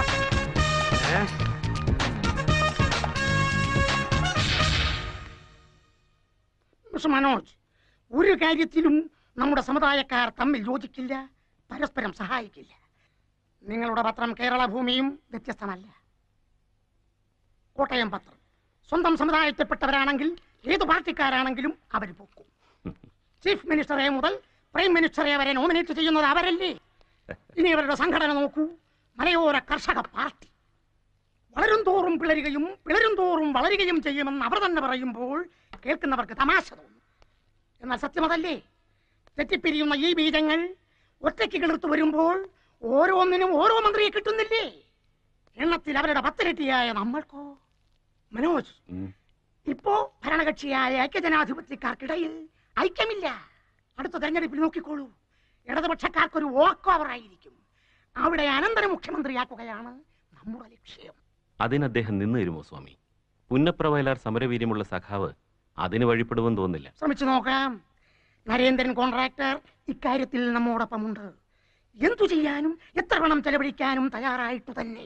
മിസ്റ്റർ മനോജ് ഒരു കാര്യത്തിലും നമ്മുടെ സമുദായക്കാർ തമ്മിൽ യോജിക്കില്ല പരസ്പരം സഹായിക്കില്ല നിങ്ങളുടെ പത്രം കേരള ഭൂമിയും വ്യത്യസ്തമല്ല കോട്ടയം പത്രം സ്വന്തം സമുദായത്തിൽപ്പെട്ടവരാണെങ്കിൽ ഏത് പാർട്ടിക്കാരാണെങ്കിലും അവർ പൊക്കും ചീഫ് മിനിസ്റ്ററെ മുതൽ പ്രൈം മിനിസ്റ്ററെ വരെ നോമിനേറ്റ് ചെയ്യുന്നത് അവരല്ലേ ഇനി അവരുടെ സംഘടന നോക്കൂ മലയോര കർഷക പാർട്ടി വളരും തോറും പിളരുകയും പിളരും തോറും വളരുകയും ചെയ്യുമെന്ന് അവർ തന്നെ പറയുമ്പോൾ കേൾക്കുന്നവർക്ക് തമാശ തോന്നും എന്നാൽ സത്യമതല്ലേ തെറ്റിപ്പിരിയുന്ന ഈ ബീജങ്ങൾ ഒറ്റയ്ക്ക് കിളിർത്തു വരുമ്പോൾ ഓരോന്നിനും ഓരോ മന്ത്രിയെ കിട്ടുന്നില്ലേ എണ്ണത്തിൽ അവരുടെ പത്തിരട്ടിയായ നമ്മൾക്കോ മനോജ് ഇപ്പോ ഭരണകക്ഷിയായ ഐക്യജനാധിപത്യക്കാർക്കിടയിൽ ഐക്യമില്ല അടുത്ത തെരഞ്ഞെടുപ്പിൽ നോക്കിക്കോളൂ ഇടതുപക്ഷക്കാർക്കൊരു വാക്ക് ഓവറായിരിക്കും അവിടെ അനന്തര മുഖ്യമന്ത്രിയാക്കുകയാണ് നമ്മുടെ ലക്ഷ്യം അതിന് അദ്ദേഹം നിന്നു തരുമോ സ്വാമി പുന്നപ്ര വയലാർ സമരവീര്യമുള്ള സഖാവ് അതിന് വഴിപ്പെടുമെന്ന് തോന്നില്ല ശ്രമിച്ചു നോക്കാം നരേന്ദ്രൻ കോൺട്രാക്ടർ ഇക്കാര്യത്തിൽ നമ്മോടൊപ്പമുണ്ട് എന്തു ചെയ്യാനും എത്ര പണം ചെലവഴിക്കാനും തയ്യാറായിട്ടു തന്നെ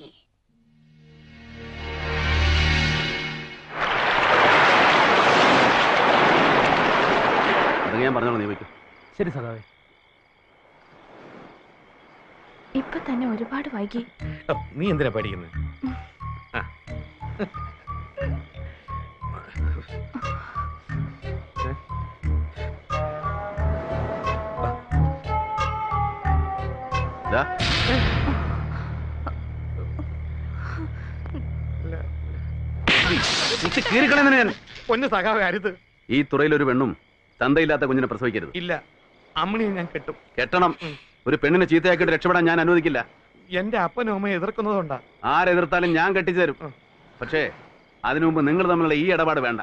അതൊക്കെ ഞാൻ പറഞ്ഞോളാം നീ വയ്ക്കും ശരി സഖാവേ ഇപ്പൊ തന്നെ ഒരുപാട് വൈകി നീ എന്തിനാ പഠിക്കുന്നത് ദാ, ഇത് കീറിക്കളയുന്നതിന് ഞാൻ പൊന്നു സഖാവേ അരുത് ഈ തുറയിൽ ഒരു പെണ്ണും തന്തയില്ലാത്ത കുഞ്ഞിനെ പ്രസവിക്കരുത് ഇല്ല അമ്മണിയെ ഞാൻ കെട്ടും കെട്ടണം ഒരു പെണ്ണിനെ ചീത്തയാക്കിയിട്ട് രക്ഷപ്പെടാൻ ഞാൻ അനുവദിക്കില്ല എന്റെ അപ്പനും അമ്മയും എതിർക്കുന്നതുകൊണ്ടാ ആരെതിർത്താലും ഞാൻ കെട്ടിച്ചു തരും പക്ഷേ അതിനു മുമ്പ് നിങ്ങൾ തമ്മിലുള്ള ഈ ഇടപാട് വേണ്ട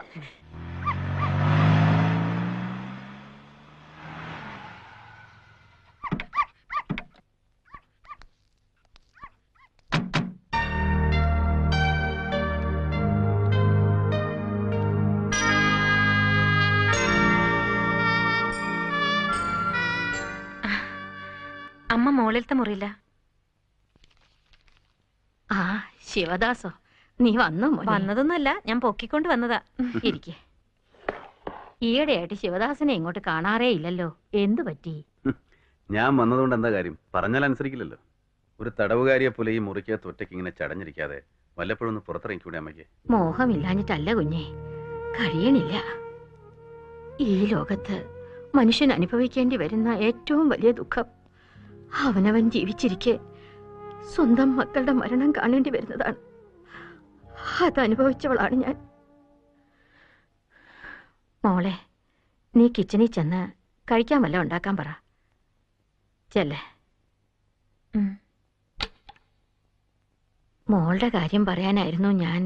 അമ്മ മോളിലത്തെ മുറിയില്ല ആ ശിവദാസോ നീ വന്നു വന്നതൊന്നുമല്ല ഞാൻ പൊക്കിക്കൊണ്ട് വന്നതാ ഇരിക്കെ ഈയിടെയായിട്ട് ശിവദാസനെ ഇങ്ങോട്ട് കാണാറേ ഇല്ലല്ലോ എന്തു പറ്റി ഞാൻ വന്നതുകൊണ്ട് എന്താ കാര്യം പറഞ്ഞാൽ അനുസരിക്കില്ലല്ലോ ഒരു തടവുകാരിയെ പോലെ ഈ മുറിക്കകത്ത് ഒറ്റയ്ക്ക് ഇങ്ങനെ ചടഞ്ഞിരിക്കാതെ വല്ലപ്പോഴും ഒന്ന് പുറത്തിറങ്ങിക്കൂടെ അമ്മയ്ക്ക് മോഹമില്ലാഞ്ഞിട്ടല്ല കുഞ്ഞെ കഴിയണില്ല ഈ ലോകത്ത് മനുഷ്യൻ അനുഭവിക്കേണ്ടി വരുന്ന ഏറ്റവും വലിയ ദുഃഖം അവനവൻ ജീവിച്ചിരിക്കെ സ്വന്തം മക്കളുടെ മരണം കാണേണ്ടി വരുന്നതാണ് അതനുഭവിച്ചവളാണ് ഞാൻ മോളെ നീ കിച്ചണിൽ ചെന്ന് കഴിക്കാൻ വല്ല ഉണ്ടാക്കാൻ പറ ചെല്ലേ ഉം. മോളുടെ കാര്യം പറയാനായിരുന്നു ഞാൻ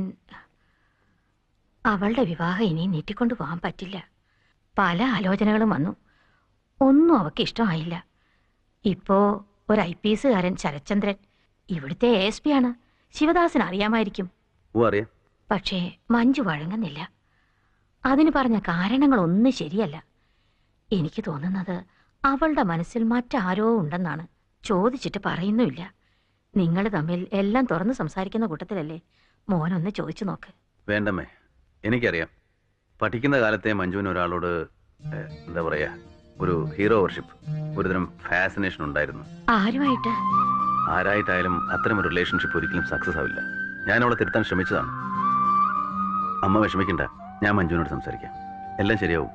അവളുടെ വിവാഹം ഇനി നീട്ടിക്കൊണ്ടു പോകാൻ പറ്റില്ല പല ആലോചനകളും വന്നു ഒന്നും അവൾക്ക് ഇഷ്ടമായില്ല ഇപ്പോ ഒരു ഐ പി എസുകാരൻ ശരത്ചന്ദ്രൻ ഇവിടുത്തെ എ എസ് പി ആണ് ശിവദാസൻ അറിയാമായിരിക്കും ഓ അറിയാം പക്ഷേ മഞ്ജു വഴങ്ങുന്നില്ല അതിന് പറഞ്ഞ കാരണങ്ങളൊന്നും ശരിയല്ല എനിക്ക് തോന്നുന്നത് അവളുടെ മനസ്സിൽ മറ്റാരോ ഉണ്ടെന്നാണ് ചോദിച്ചിട്ട് പറയുന്നുമില്ല നിങ്ങൾ തമ്മിൽ എല്ലാം തുറന്ന് സംസാരിക്കുന്ന കൂട്ടത്തിലല്ലേ മോനൊന്ന് ചോദിച്ചു നോക്ക് വേണ്ടമ്മേ എനിക്കറിയാം പഠിക്കുന്ന കാലത്തെ മഞ്ജുവിന് ഒരാളോട് ഏ, എന്താ പറയാ ഒരു ഹീറോ വർഷിപ്പ് ഒരുതരം ഫാസിനേഷൻ ഉണ്ടായിരുന്നു ആരുമായിട്ട് ആരായിട്ടായാലും അത്തരം ഒരു റിലേഷൻഷിപ്പ് ഒരിക്കലും സക്സസ് ആവില്ല ഞാൻ അവളെ തിരുത്താൻ ശ്രമിച്ചതാണ് അമ്മ വിഷമിക്കണ്ട ഞാൻ മഞ്ജുവിനോട് സംസാരിക്കാം എല്ലാം ശരിയാവും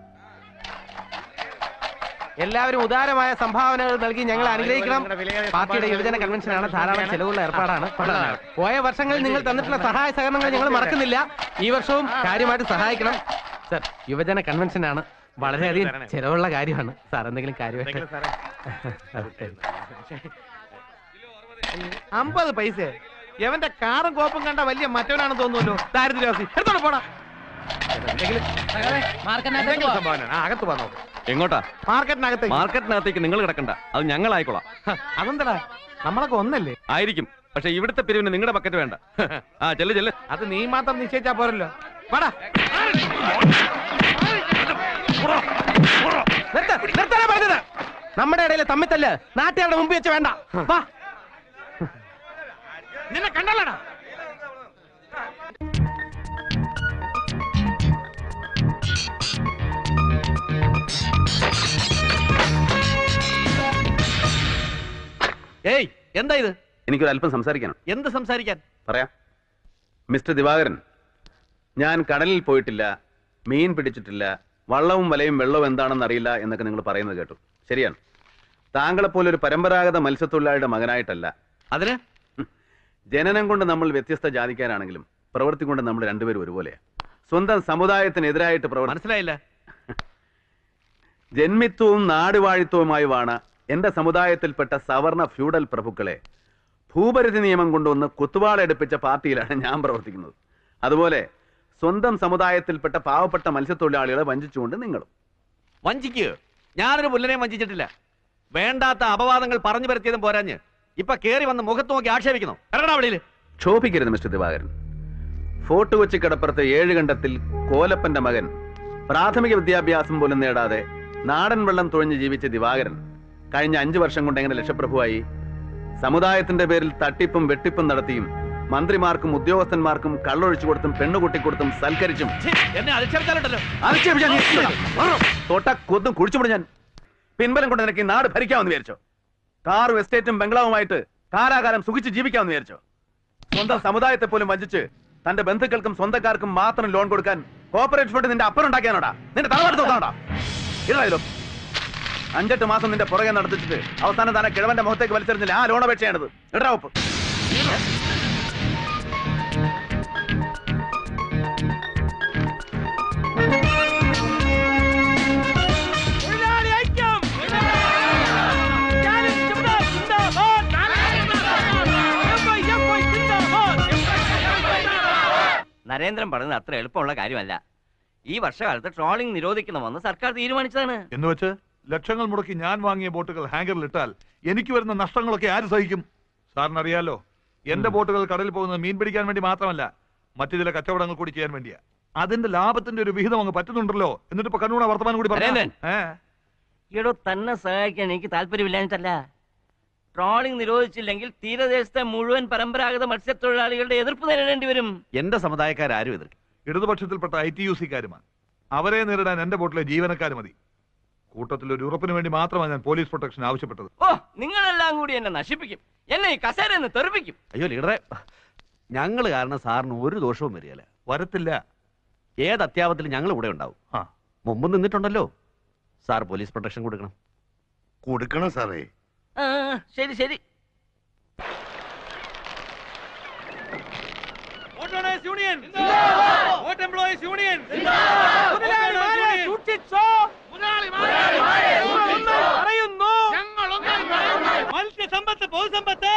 എല്ലാവരും ഉദാരമായ സംഭാവനകൾ നൽകി ഞങ്ങൾ അനുഗ്രഹിക്കണം പാർട്ടിയുടെ യുവജന കൺവെൻഷനാണ് ധാരാളം ചെലവുള്ള ഏർപ്പാടാണ് കൊള്ളാം. പോയ വർഷങ്ങളിൽ നിങ്ങൾ തന്നിട്ടുള്ള സഹായ സഹകരണങ്ങൾ ഞങ്ങൾ മറക്കുന്നില്ല ഈ വർഷവും കാര്യമായിട്ട് സഹായിക്കണം സർ യുവജന കൺവെൻഷൻ ആണ് വളരെയധികം തരണേ. ചെലവുള്ള കാര്യമാണ് സാർ എന്തെങ്കിലും എന്തെങ്കിലും കാര്യമായിട്ട് അമ്പത് പൈസ എവന്റെ കാറും കോപ്പും കണ്ട വലിയ മറ്റവനാണെന്ന് തോന്നുമല്ലോ ദാരിദ്ര്യവാസി എടുത്തോണ്ട് പോടാ എന്തെങ്കിലും- എന്തെങ്കിലും സംഭാവന. ആ, അകത്ത് പോകാൻ നോക്ക് എങ്ങോട്ടാ മാർക്കറ്റിനകത്തേക്ക് മാർക്കറ്റിനകത്തേക്ക് നിങ്ങൾ കിടക്കണ്ട അത് ഞങ്ങളായിക്കോളാം അതെന്താ നമ്മളൊക്കെ ഒന്നല്ലേ ആയിരിക്കും പക്ഷെ ഇവിടുത്തെ പിരിവിന് നിങ്ങളുടെ ബക്കറ്റ് വേണ്ട ആ ചെല്ല് ചെല്ല് അത് നീ മാത്രം നിശ്ചയിച്ചാ പോരല്ലോ വാടാ നിർത്ത്, നിർത്താനാ പറഞ്ഞത് നമ്മുടെ ഇടയിൽ തമ്മിത്തല്ല് നാട്ടുകാരുടെ മുമ്പിൽ വെച്ച് വേണ്ട വാ നിന്നെ കണ്ടല്ലടാ ഏയ് എന്താ ഇത് എനിക്കൊരു അല്പം സംസാരിക്കണം എന്ത് സംസാരിക്കാൻ പറയാം മിസ്റ്റർ ദിവാകരൻ ഞാൻ കടലിൽ പോയിട്ടില്ല മീൻ പിടിച്ചിട്ടില്ല വള്ളവും വലയും വെള്ളവും എന്താണെന്ന് അറിയില്ല എന്നൊക്കെ നിങ്ങൾ പറയുന്നത് കേട്ടു ശരിയാണ് താങ്കളെപ്പോലെ ഒരു പരമ്പരാഗത മത്സ്യത്തൊഴിലാളിയുടെ മകനായിട്ടല്ല അതിന് ജനനം കൊണ്ട് നമ്മൾ വ്യത്യസ്ത ജാതിക്കാരാണെങ്കിലും പ്രവൃത്തി കൊണ്ട് നമ്മൾ രണ്ടുപേരും ഒരുപോലെയാണ് സ്വന്തം സമുദായത്തിനെതിരായിട്ട് പ്രവർത്തി മനസ്സിലായില്ല ജന്മിത്വവും നാടുവാഴിത്വവുമായുമാണ് എന്റെ സമുദായത്തിൽപ്പെട്ട സവർണ ഫ്യൂഡൽ പ്രഭുക്കളെ ഭൂപരിധി നിയമം കൊണ്ടുവന്ന് കുത്തുവാളെടുപ്പിച്ച പാർട്ടിയിലാണ് ഞാൻ പ്രവർത്തിക്കുന്നത് അതുപോലെ സ്വന്തം സമുദായത്തിൽപ്പെട്ട പാവപ്പെട്ട മത്സ്യത്തൊഴിലാളികളെ വഞ്ചിച്ചുകൊണ്ട് നിങ്ങളും വഞ്ചിക്കുക ഞാനൊരു പുല്ലനെയും വഞ്ചിച്ചിട്ടില്ല വേണ്ടാത്ത അപവാദങ്ങൾ പറഞ്ഞു പരത്തിയതും പോരാഞ്ഞ് ഇപ്പൊ കേറി വന്ന് മുഖത്ത് നോക്കി ആക്ഷേപിക്കുന്നു ഇറങ്ങടാ വെളിയിൽ ക്ഷോഭിക്കരുത് മിസ്റ്റർ ദിവാകരൻ ഫോർട്ട് കൊച്ചി കടപ്പുറത്ത് ഏഴ് കണ്ടത്തിൽ കോലപ്പന്റെ മകൻ പ്രാഥമിക വിദ്യാഭ്യാസം പോലും നേടാതെ നാടൻ വെള്ളം തുഴഞ്ഞ് ജീവിച്ച ദിവാകരൻ കഴിഞ്ഞ അഞ്ചു വർഷം കൊണ്ട് എങ്ങനെ ലക്ഷപ്രഭുവായി സമുദായത്തിന്റെ പേരിൽ തട്ടിപ്പും വെട്ടിപ്പും നടത്തിയും മന്ത്രിമാർക്കും ഉദ്യോഗസ്ഥന്മാർക്കും കള്ളൊഴിച്ചു കൊടുത്തും പെണ്ണുകൂട്ടിക്കൊടുത്തും സൽക്കരിച്ചും എന്നെ അധിക്ഷേപിച്ചാലുണ്ടല്ലോ അധിക്ഷേപിച്ചാൽ നീ ഇഷ്ടപ്പെടണം. തൊട്ട കൊതും കുഴിച്ചുപിടി ഞാൻ പിൻബലം കൊണ്ട് നിനക്ക് ഈ നാട് ഭരിക്കാമെന്ന് വിചാരിച്ചോ കാറും എസ്റ്റേറ്റും ബംഗ്ലാവുമായിട്ട് കാലാകാലം സുഖിച്ച് ജീവിക്കാമെന്ന് വിചാരിച്ചോ സ്വന്തം സമുദായത്തെ പോലും വഞ്ചിച്ച് തന്റെ ബന്ധുക്കൾക്കും സ്വന്തക്കാർക്കും മാത്രം ലോൺ കൊടുക്കാൻ കോപ്പറേറ്റ് ഫണ്ട് നിന്റെ അപ്പനുണ്ടാക്കിയാനോടാ നിന്റെ തലവാട് നോക്കാനോടാ ഇതായാലോ അഞ്ചെട്ട് മാസം നിന്റെ പുറകെ നടത്തിച്ചിട്ട് അവസാനം തന്നെ കിഴവന്റെ മുഖത്തേക്ക് വലിച്ചെറിഞ്ഞില്ല ആ ലോൺ അപേക്ഷയാണിത് ഇടാ ഒപ്പ് തൊഴിലാളി ഐക്യം ജാലിം ജമുന സിന്ദാബാദ് എംഐ എംഐ സിന്ദാബാദ് നരേന്ദ്രൻ പറഞ്ഞത് അത്ര എളുപ്പമുള്ള കാര്യമല്ല ഈ വർഷകാലത്ത് ട്രോളിംഗ് നിരോധിക്കണമെന്ന് സർക്കാർ തീരുമാനിച്ചതാണ് എന്ന് വെച്ച് ലക്ഷങ്ങൾ മുടക്കി ഞാൻ വാങ്ങിയ ബോട്ടുകൾ ഹാങ്കറിൽ ഇട്ടാൽ എനിക്ക് വരുന്ന നഷ്ടങ്ങളൊക്കെ ആര് സഹിക്കും സാറിന് അറിയാലോ എന്റെ ബോട്ടുകൾ കടലിൽ പോകുന്നത് മീൻ പിടിക്കാൻ വേണ്ടി മാത്രമല്ല മറ്റു ചില കച്ചവടങ്ങൾ കൂടി ചെയ്യാൻ വേണ്ടിയാ അതിന്റെ ലാഭത്തിന്റെ ഒരു വിഹിതം അങ്ങ് പറ്റുന്നുണ്ടല്ലോ എന്നിട്ട് ഇപ്പൊ കണ്ണൂണ വർത്തമാനം കൂടി പറഞ്ഞു നരേന്ദ്രൻ. എടോ തന്നെ സഹായിക്കാൻ എനിക്ക് താല്പര്യമില്ലാഞ്ഞിട്ടല്ല ട്രോളിംഗ് നിരോധിച്ചില്ലെങ്കിൽ തീരദേശത്തെ മുഴുവൻ പരമ്പരാഗത മത്സ്യത്തൊഴിലാളികളുടെ എതിർപ്പ് നേരിടേണ്ടി വരും എന്റെ സമുദായക്കാരും എതിർക്കും ഇടതുപക്ഷത്തിൽപ്പെട്ട ഐ ടി യു സിക്കാരുമാണ് അവരെ നേരിടാൻ എന്റെ ബോട്ടിലെ ജീവനക്കാർ മതി കൂട്ടത്തിൽ ഒരു ഉറപ്പിന് വേണ്ടി മാത്രമാണ് ഞാൻ പോലീസ് പ്രൊട്ടക്ഷൻ ആവശ്യപ്പെട്ടത് ഓ നിങ്ങളെല്ലാം കൂടി എന്നെ നശിപ്പിക്കും എന്നെ ഈ കസേരന്ന് തെറിപ്പിക്കും അയ്യോ ലീഡറെ ഞങ്ങൾ കാരണം സാറിന് ഒരു ദോഷവും വരികയില്ല വരത്തില്ല ഏത് അത്യാപത്തിലും ഞങ്ങൾ ഇവിടെ ഉണ്ടാവും മുമ്പ് നിന്നിട്ടുണ്ടല്ലോ സാർ പോലീസ് പ്രൊട്ടക്ഷൻ കൊടുക്കണം കൊടുക്കണം സാറേ ആ ശരി ശരി boat owners union boat employees union മുതലാളിമാരെ സൂക്ഷിച്ചോ മുതലാളിമാരെ പറയുന്നു മത്സ്യസമ്പത്ത് പൊതുസമ്പത്ത്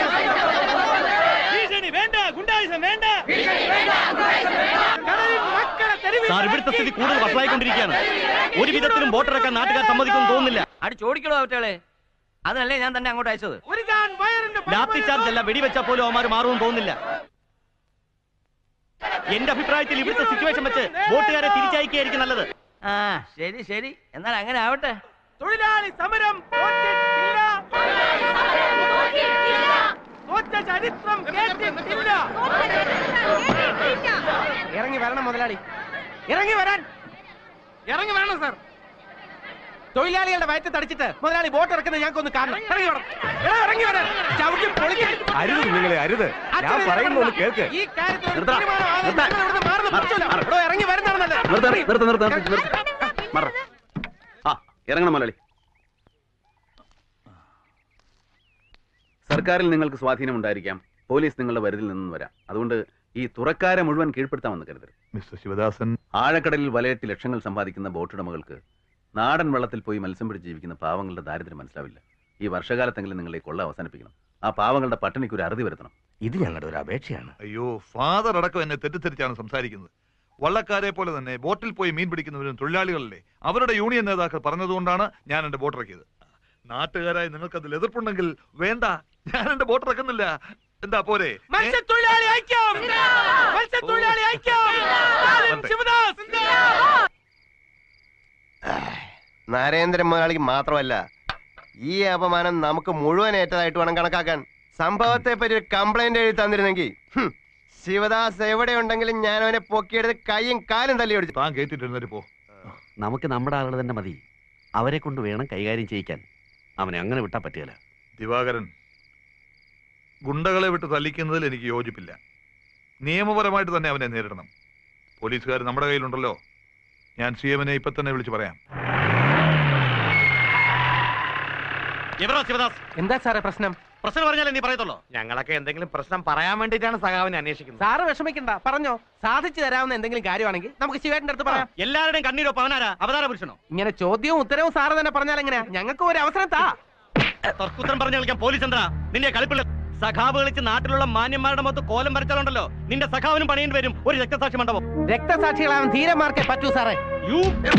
ഭീഷണി വേണ്ട ഗുണ്ടായുസം വേണ്ട കടലിൽ മക്കളെ തെരുവിൽ സാർ ഇവിടുത്തെ സ്ഥിതി കൂടുതൽ വഷളായിക്കൊണ്ടിരിക്കുകയാണ് ഒരു വിധത്തിലും ബോട്ടിറക്കാൻ നാട്ടുകാർ സമ്മതിക്കുമെന്ന് തോന്നുന്നില്ല അടിച്ചോടിക്കണോ അവറ്റകളെ അതിനല്ലേ ഞാൻ തന്നെ അങ്ങോട്ട് അയച്ചത് ഒരു താൻ വയറിന്റെ ലാത്തി ചാർജ് അല്ല വെടിവെച്ചാൽ പോലും അവന്മാർ മാറുമെന്ന് തോന്നുന്നില്ല എന്റെ അഭിപ്രായത്തിൽ ഇവിടുത്തെ സിറ്റുവേഷൻ വെച്ച് വോട്ടുകാരെ തിരിച്ചയക്കുകയായിരിക്കും നല്ലത് ആ ശരി ശരി എന്നാൽ അങ്ങനെ ആവട്ടെ തൊഴിലാളി സമരം തോറ്റിട്ടില്ല തോറ്റ ചരിത്രം കേട്ടിട്ടില്ല ഇറങ്ങി വരണം മുതലാളി ഇറങ്ങി വരാൻ ഇറങ്ങി വരണം സാർ തൊഴിലാളികളുടെ വയറ്റ് തടിച്ചിട്ട് മുതലാളി ബോട്ട് ഇറക്കുന്നത് ഞങ്ങൾക്കൊന്ന് കാണണം ഇറങ്ങി വരണം എടാ, ഇറങ്ങി വരാൻ ചവിട്ടി പൊളിക്കും അരുത് കുഞ്ഞുങ്ങളെ അരുത് ഞാൻ പറയുന്ന ഒന്ന് കേൾക്ക് ഈ കാര്യത്തിൽ ഒരു നിർത്താ, തീരുമാനം ആദ്യം നിർത്താ. ഞങ്ങൾ ഇവിടുന്ന് മാറുന്ന പ്രശ്നമില്ല. എടോ, ഇറങ്ങി വരുന്നതാണ് നല്ലത് നിർത്ത് നിർത്ത് നിർത്ത് നിർത്ത് നിർത്ത് മറ ആ ഇറങ്ങണം മലയാളി സർക്കാരിൽ നിങ്ങൾക്ക് സ്വാധീനം ഉണ്ടായിരിക്കാം പോലീസ് നിങ്ങളുടെ വരുതിൽ നിന്നും വരാം അതുകൊണ്ട് ഈ തുറക്കാരെ മുഴുവൻ കീഴ്പ്പെടുത്താമെന്ന് കരുതരുത് മിസ്റ്റർ ശിവദാസൻ ആഴക്കടലിൽ വലയിട്ട് ലക്ഷങ്ങൾ സമ്പാദിക്കുന്ന ബോട്ടുടമകൾക്ക് നാടൻ വെള്ളത്തിൽ പോയി മത്സ്യം പിടിച്ച് ജീവിക്കുന്ന പാവങ്ങളുടെ ദാരിദ്ര്യം മനസ്സിലാവില്ല ഈ വർഷകാലത്തെങ്കിലും നിങ്ങൾ ഈ കൊള്ള അവസാനിപ്പിക്കണം ആ പാവങ്ങളുടെ പട്ടിണിക്ക് ഒരു അറുതി വരുത്തണം ഇത് ഞങ്ങളുടെ ഒരു അപേക്ഷയാണ് അയ്യോ ഫാദർ അടക്കം എന്നെ തെറ്റിദ്ധരിച്ചാണ് സംസാരിക്കുന്നത് വള്ളക്കാരെ പോലെ തന്നെ ബോട്ടിൽ പോയി മീൻ പിടിക്കുന്നവരും തൊഴിലാളികളല്ലേ അവരുടെ യൂണിയൻ നേതാക്കൾ പറഞ്ഞതുകൊണ്ടാണ് ഞാൻ എന്റെ ബോട്ട് ഇറക്കിയത് നാട്ടുകാരായി നിങ്ങൾക്ക് അതിൽ എതിർപ്പുണ്ടെങ്കിൽ വേണ്ട ഞാൻ എന്റെ ബോട്ട് ഇറക്കുന്നില്ല എന്താ പോരെ മത്സ്യത്തൊഴിലാളി ഐക്യം മത്സ്യത്തൊഴിലാളി ഐക്യം സ്റ്റാലിൻ ശിവദാസ് നരേന്ദ്രൻ മുതലാളിക്ക് മാത്രമല്ല ഈ അപമാനം നമുക്ക് മുഴുവൻ ഏറ്റതായിട്ട് വേണം കണക്കാക്കാൻ സംഭവത്തെ പറ്റി ഒരു കംപ്ലൈന്റ് എഴുതി തന്നിരുന്നെങ്കിൽ ഹും, ശിവദാസ് എവിടെ ഉണ്ടെങ്കിലും ഞാൻ അവനെ പൊക്കിയെടുത്ത് കൈയും കാലും തല്ലി ഓടിച്ചു താൻ കേട്ടിട്ടിരുന്നിട്ട് പോ നമുക്ക് നമ്മുടെ ആളുകൾ തന്നെ മതി അവരെ കൊണ്ട് വേണം കൈകാര്യം ചെയ്യിക്കാൻ അവനെ അങ്ങനെ വിട്ടാ പറ്റിയല്ല ദിവാകരൻ ഗുണ്ടകളെ വിട്ട് തല്ലിക്കുന്നതിൽ എനിക്ക് യോജിപ്പില്ല നിയമപരമായിട്ട് തന്നെ അവനെ നേരിടണം പോലീസുകാർ നമ്മുടെ കയ്യിലുണ്ടല്ലോ ഞാൻ സി എമ്മിനെ ഇപ്പൊ തന്നെ വിളിച്ചു പറയാം എവരോ ശിവദാസ് എന്താ സാറേ പ്രശ്നം പ്രശ്നം പറഞ്ഞാലേ നീ പറയത്തുള്ളൂ ഞങ്ങളൊക്കെ എന്തെങ്കിലും പ്രശ്നം പറയാൻ വേണ്ടിയിട്ടാണ് സഖാവിനെ അന്വേഷിക്കുന്നത് സാറ് വിഷമിക്കണ്ട പറഞ്ഞോ സാധിച്ചു തരാവുന്ന എന്തെങ്കിലും കാര്യമാണെങ്കിൽ നമുക്ക് ശിവേട്ടന്റെ അടുത്ത് പറയാം എല്ലാവരുടെയും കണ്ണീരോ പവനാരാ അവതാര പുരുഷനോ ഇങ്ങനെ ചോദ്യവും ഉത്തരവും സാറ് തന്നെ പറഞ്ഞാൽ എങ്ങനെയാ ഞങ്ങൾക്ക് ഒരു അവസരം താ തർക്കുത്തരം പറഞ്ഞു കളിക്കാൻ പോലീസ് എന്താ നിന്റെ കളിപ്പിള്ള സഖാവ് കളിച്ച് നാട്ടിലുള്ള മാന്യന്മാരുടെ മൊത്തം കോലം വരച്ചാലുണ്ടല്ലോ നിന്റെ സഖാവിനും പണിയേണ്ടി വരും ഒരു രക്തസാക്ഷി മണ്ഡപം രക്തസാക്ഷികളാവാൻ ധീരന്മാർക്കേ പറ്റൂ സാറേ യു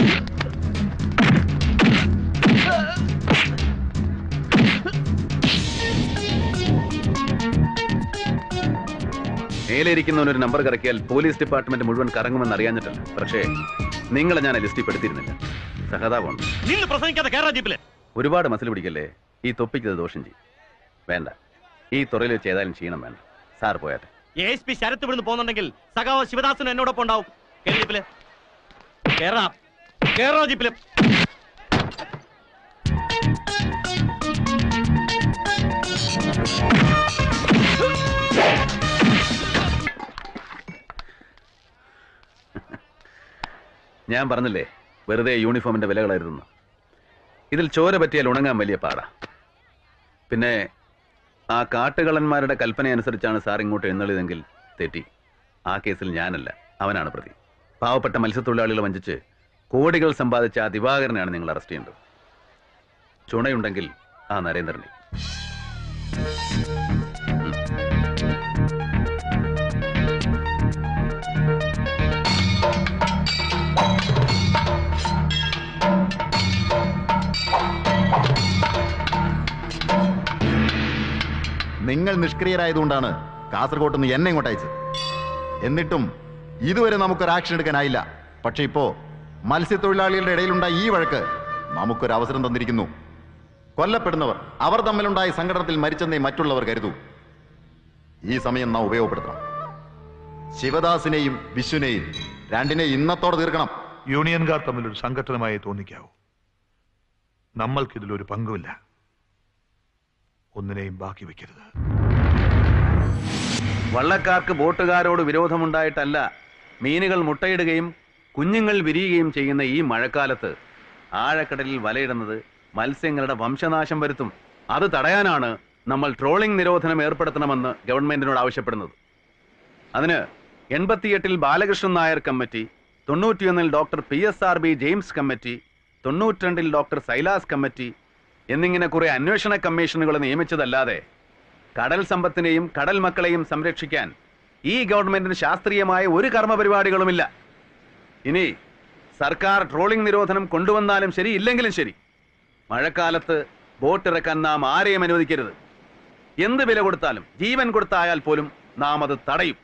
മേലിരിക്കുന്നവൻ ഒരു നമ്പർ കറക്കിയാൽ പോലീസ് ഡിപ്പാർട്ട്മെന്റ് മുഴുവൻ കറങ്ങുമെന്ന് അറിയാഞ്ഞിട്ടല്ല പക്ഷേ നിങ്ങളെ ഞാൻ ആ ലിസ്റ്റിൽ പെടുത്തിയിരുന്നില്ല സഹതാപമുണ്ട് നിന്ന് പ്രസംഗിക്കാതെ കേരള ജീപ്പില് ഒരുപാട് മസിൽ പിടിക്കല്ലേ ഈ തൊപ്പിക്കത് ദോഷം ചെയ്യും വേണ്ട ഈ തുറയിൽ വെച്ച് ഏതായാലും ക്ഷീണം വേണ്ട സാർ പോയാട്ടെ എസ് പി ശരത്ത് ഇവിടുന്ന് പോകുന്നുണ്ടെങ്കിൽ സഖാവ് ശിവദാസനും എന്നോടൊപ്പം ഉണ്ടാവും കേരള ജീപ്പില് കേരള കേരള ജീപ്പില് ഞാൻ പറഞ്ഞില്ലേ വെറുതെ യൂണിഫോമിന്റെ വിലകളായിരുന്നു ഇതിൽ ചോര പറ്റിയാൽ ഉണങ്ങാൻ വലിയ പാടാ പിന്നെ ആ കാട്ടുകള്ളന്മാരുടെ കൽപ്പന അനുസരിച്ചാണ് സാർ ഇങ്ങോട്ട് എഴുന്നള്ളിയതെങ്കിൽ തെറ്റി ആ കേസിൽ ഞാനല്ല അവനാണ് പ്രതി പാവപ്പെട്ട മത്സ്യത്തൊഴിലാളികളെ വഞ്ചിച്ച് കോടികൾ സമ്പാദിച്ച ആ ദിവാകരനെയാണ് നിങ്ങൾ അറസ്റ്റ് ചെയ്യേണ്ടത് ചുണയുണ്ടെങ്കിൽ ആ നരേന്ദ്രനെ നിങ്ങൾ നിഷ്ക്രിയരായതുകൊണ്ടാണ് കാസർഗോട്ട് നിന്ന് എന്നെ ഇങ്ങോട്ട് അയച്ചത് എന്നിട്ടും ഇതുവരെ നമുക്കൊരു ആക്ഷൻ എടുക്കാനായില്ല പക്ഷെ ഇപ്പോ മത്സ്യത്തൊഴിലാളികളുടെ ഇടയിലുണ്ടായ ഈ വഴക്ക് നമുക്കൊരു അവസരം തന്നിരിക്കുന്നു കൊല്ലപ്പെടുന്നവർ അവർ തമ്മിലുണ്ടായ സംഘടനത്തിൽ മരിച്ചെന്നേ മറ്റുള്ളവർ കരുതൂ ഈ സമയം നാം ഉപയോഗപ്പെടുത്തണം ശിവദാസിനെയും വിശ്വനെയും രണ്ടിനെ ഇന്നത്തോടെ തീർക്കണം യൂണിയൻകാർ തമ്മിൽ ഒരു സംഘടനമായി തോന്നിക്കാവൂ നമ്മൾക്കിതിലൊരു പങ്കുമില്ല ഒന്നിനെയും ബാക്കി വെക്കരുത് വള്ളക്കാർക്ക് ബോട്ടുകാരോട് വിരോധമുണ്ടായിട്ടല്ല മീനുകൾ മുട്ടയിടുകയും കുഞ്ഞുങ്ങൾ വിരിയുകയും ചെയ്യുന്ന ഈ മഴക്കാലത്ത് ആഴക്കടലിൽ വലയിടുന്നത് മത്സ്യങ്ങളുടെ വംശനാശം വരുത്തും അത് തടയാനാണ് നമ്മൾ ട്രോളിംഗ് നിരോധനം ഏർപ്പെടുത്തണമെന്ന് ഗവൺമെന്റിനോട് ആവശ്യപ്പെടുന്നത് അതിന് എൺപത്തിയെട്ടിൽ ബാലകൃഷ്ണൻ നായർ കമ്മിറ്റി തൊണ്ണൂറ്റിയൊന്നിൽ doctor P S R B James committee തൊണ്ണൂറ്റിരണ്ടിൽ ഡോക്ടർ സൈലാസ് കമ്മിറ്റി എന്നിങ്ങനെ കുറെ അന്വേഷണ കമ്മീഷനുകൾ നിയമിച്ചതല്ലാതെ കടൽ സമ്പത്തിനെയും കടൽ മക്കളെയും സംരക്ഷിക്കാൻ ഈ ഗവൺമെന്റിന് ശാസ്ത്രീയമായ ഒരു കർമ്മപരിപാടികളുമില്ല ഇനി സർക്കാർ ട്രോളിംഗ് നിരോധനം കൊണ്ടുവന്നാലും ശരി ഇല്ലെങ്കിലും ശരി മഴക്കാലത്ത് ബോട്ട് ഇറക്കാൻ നാം ആരെയും അനുവദിക്കരുത് എന്ത് വില കൊടുത്താലും ജീവൻ കൊടുത്തായാൽ പോലും നാം അത് തടയും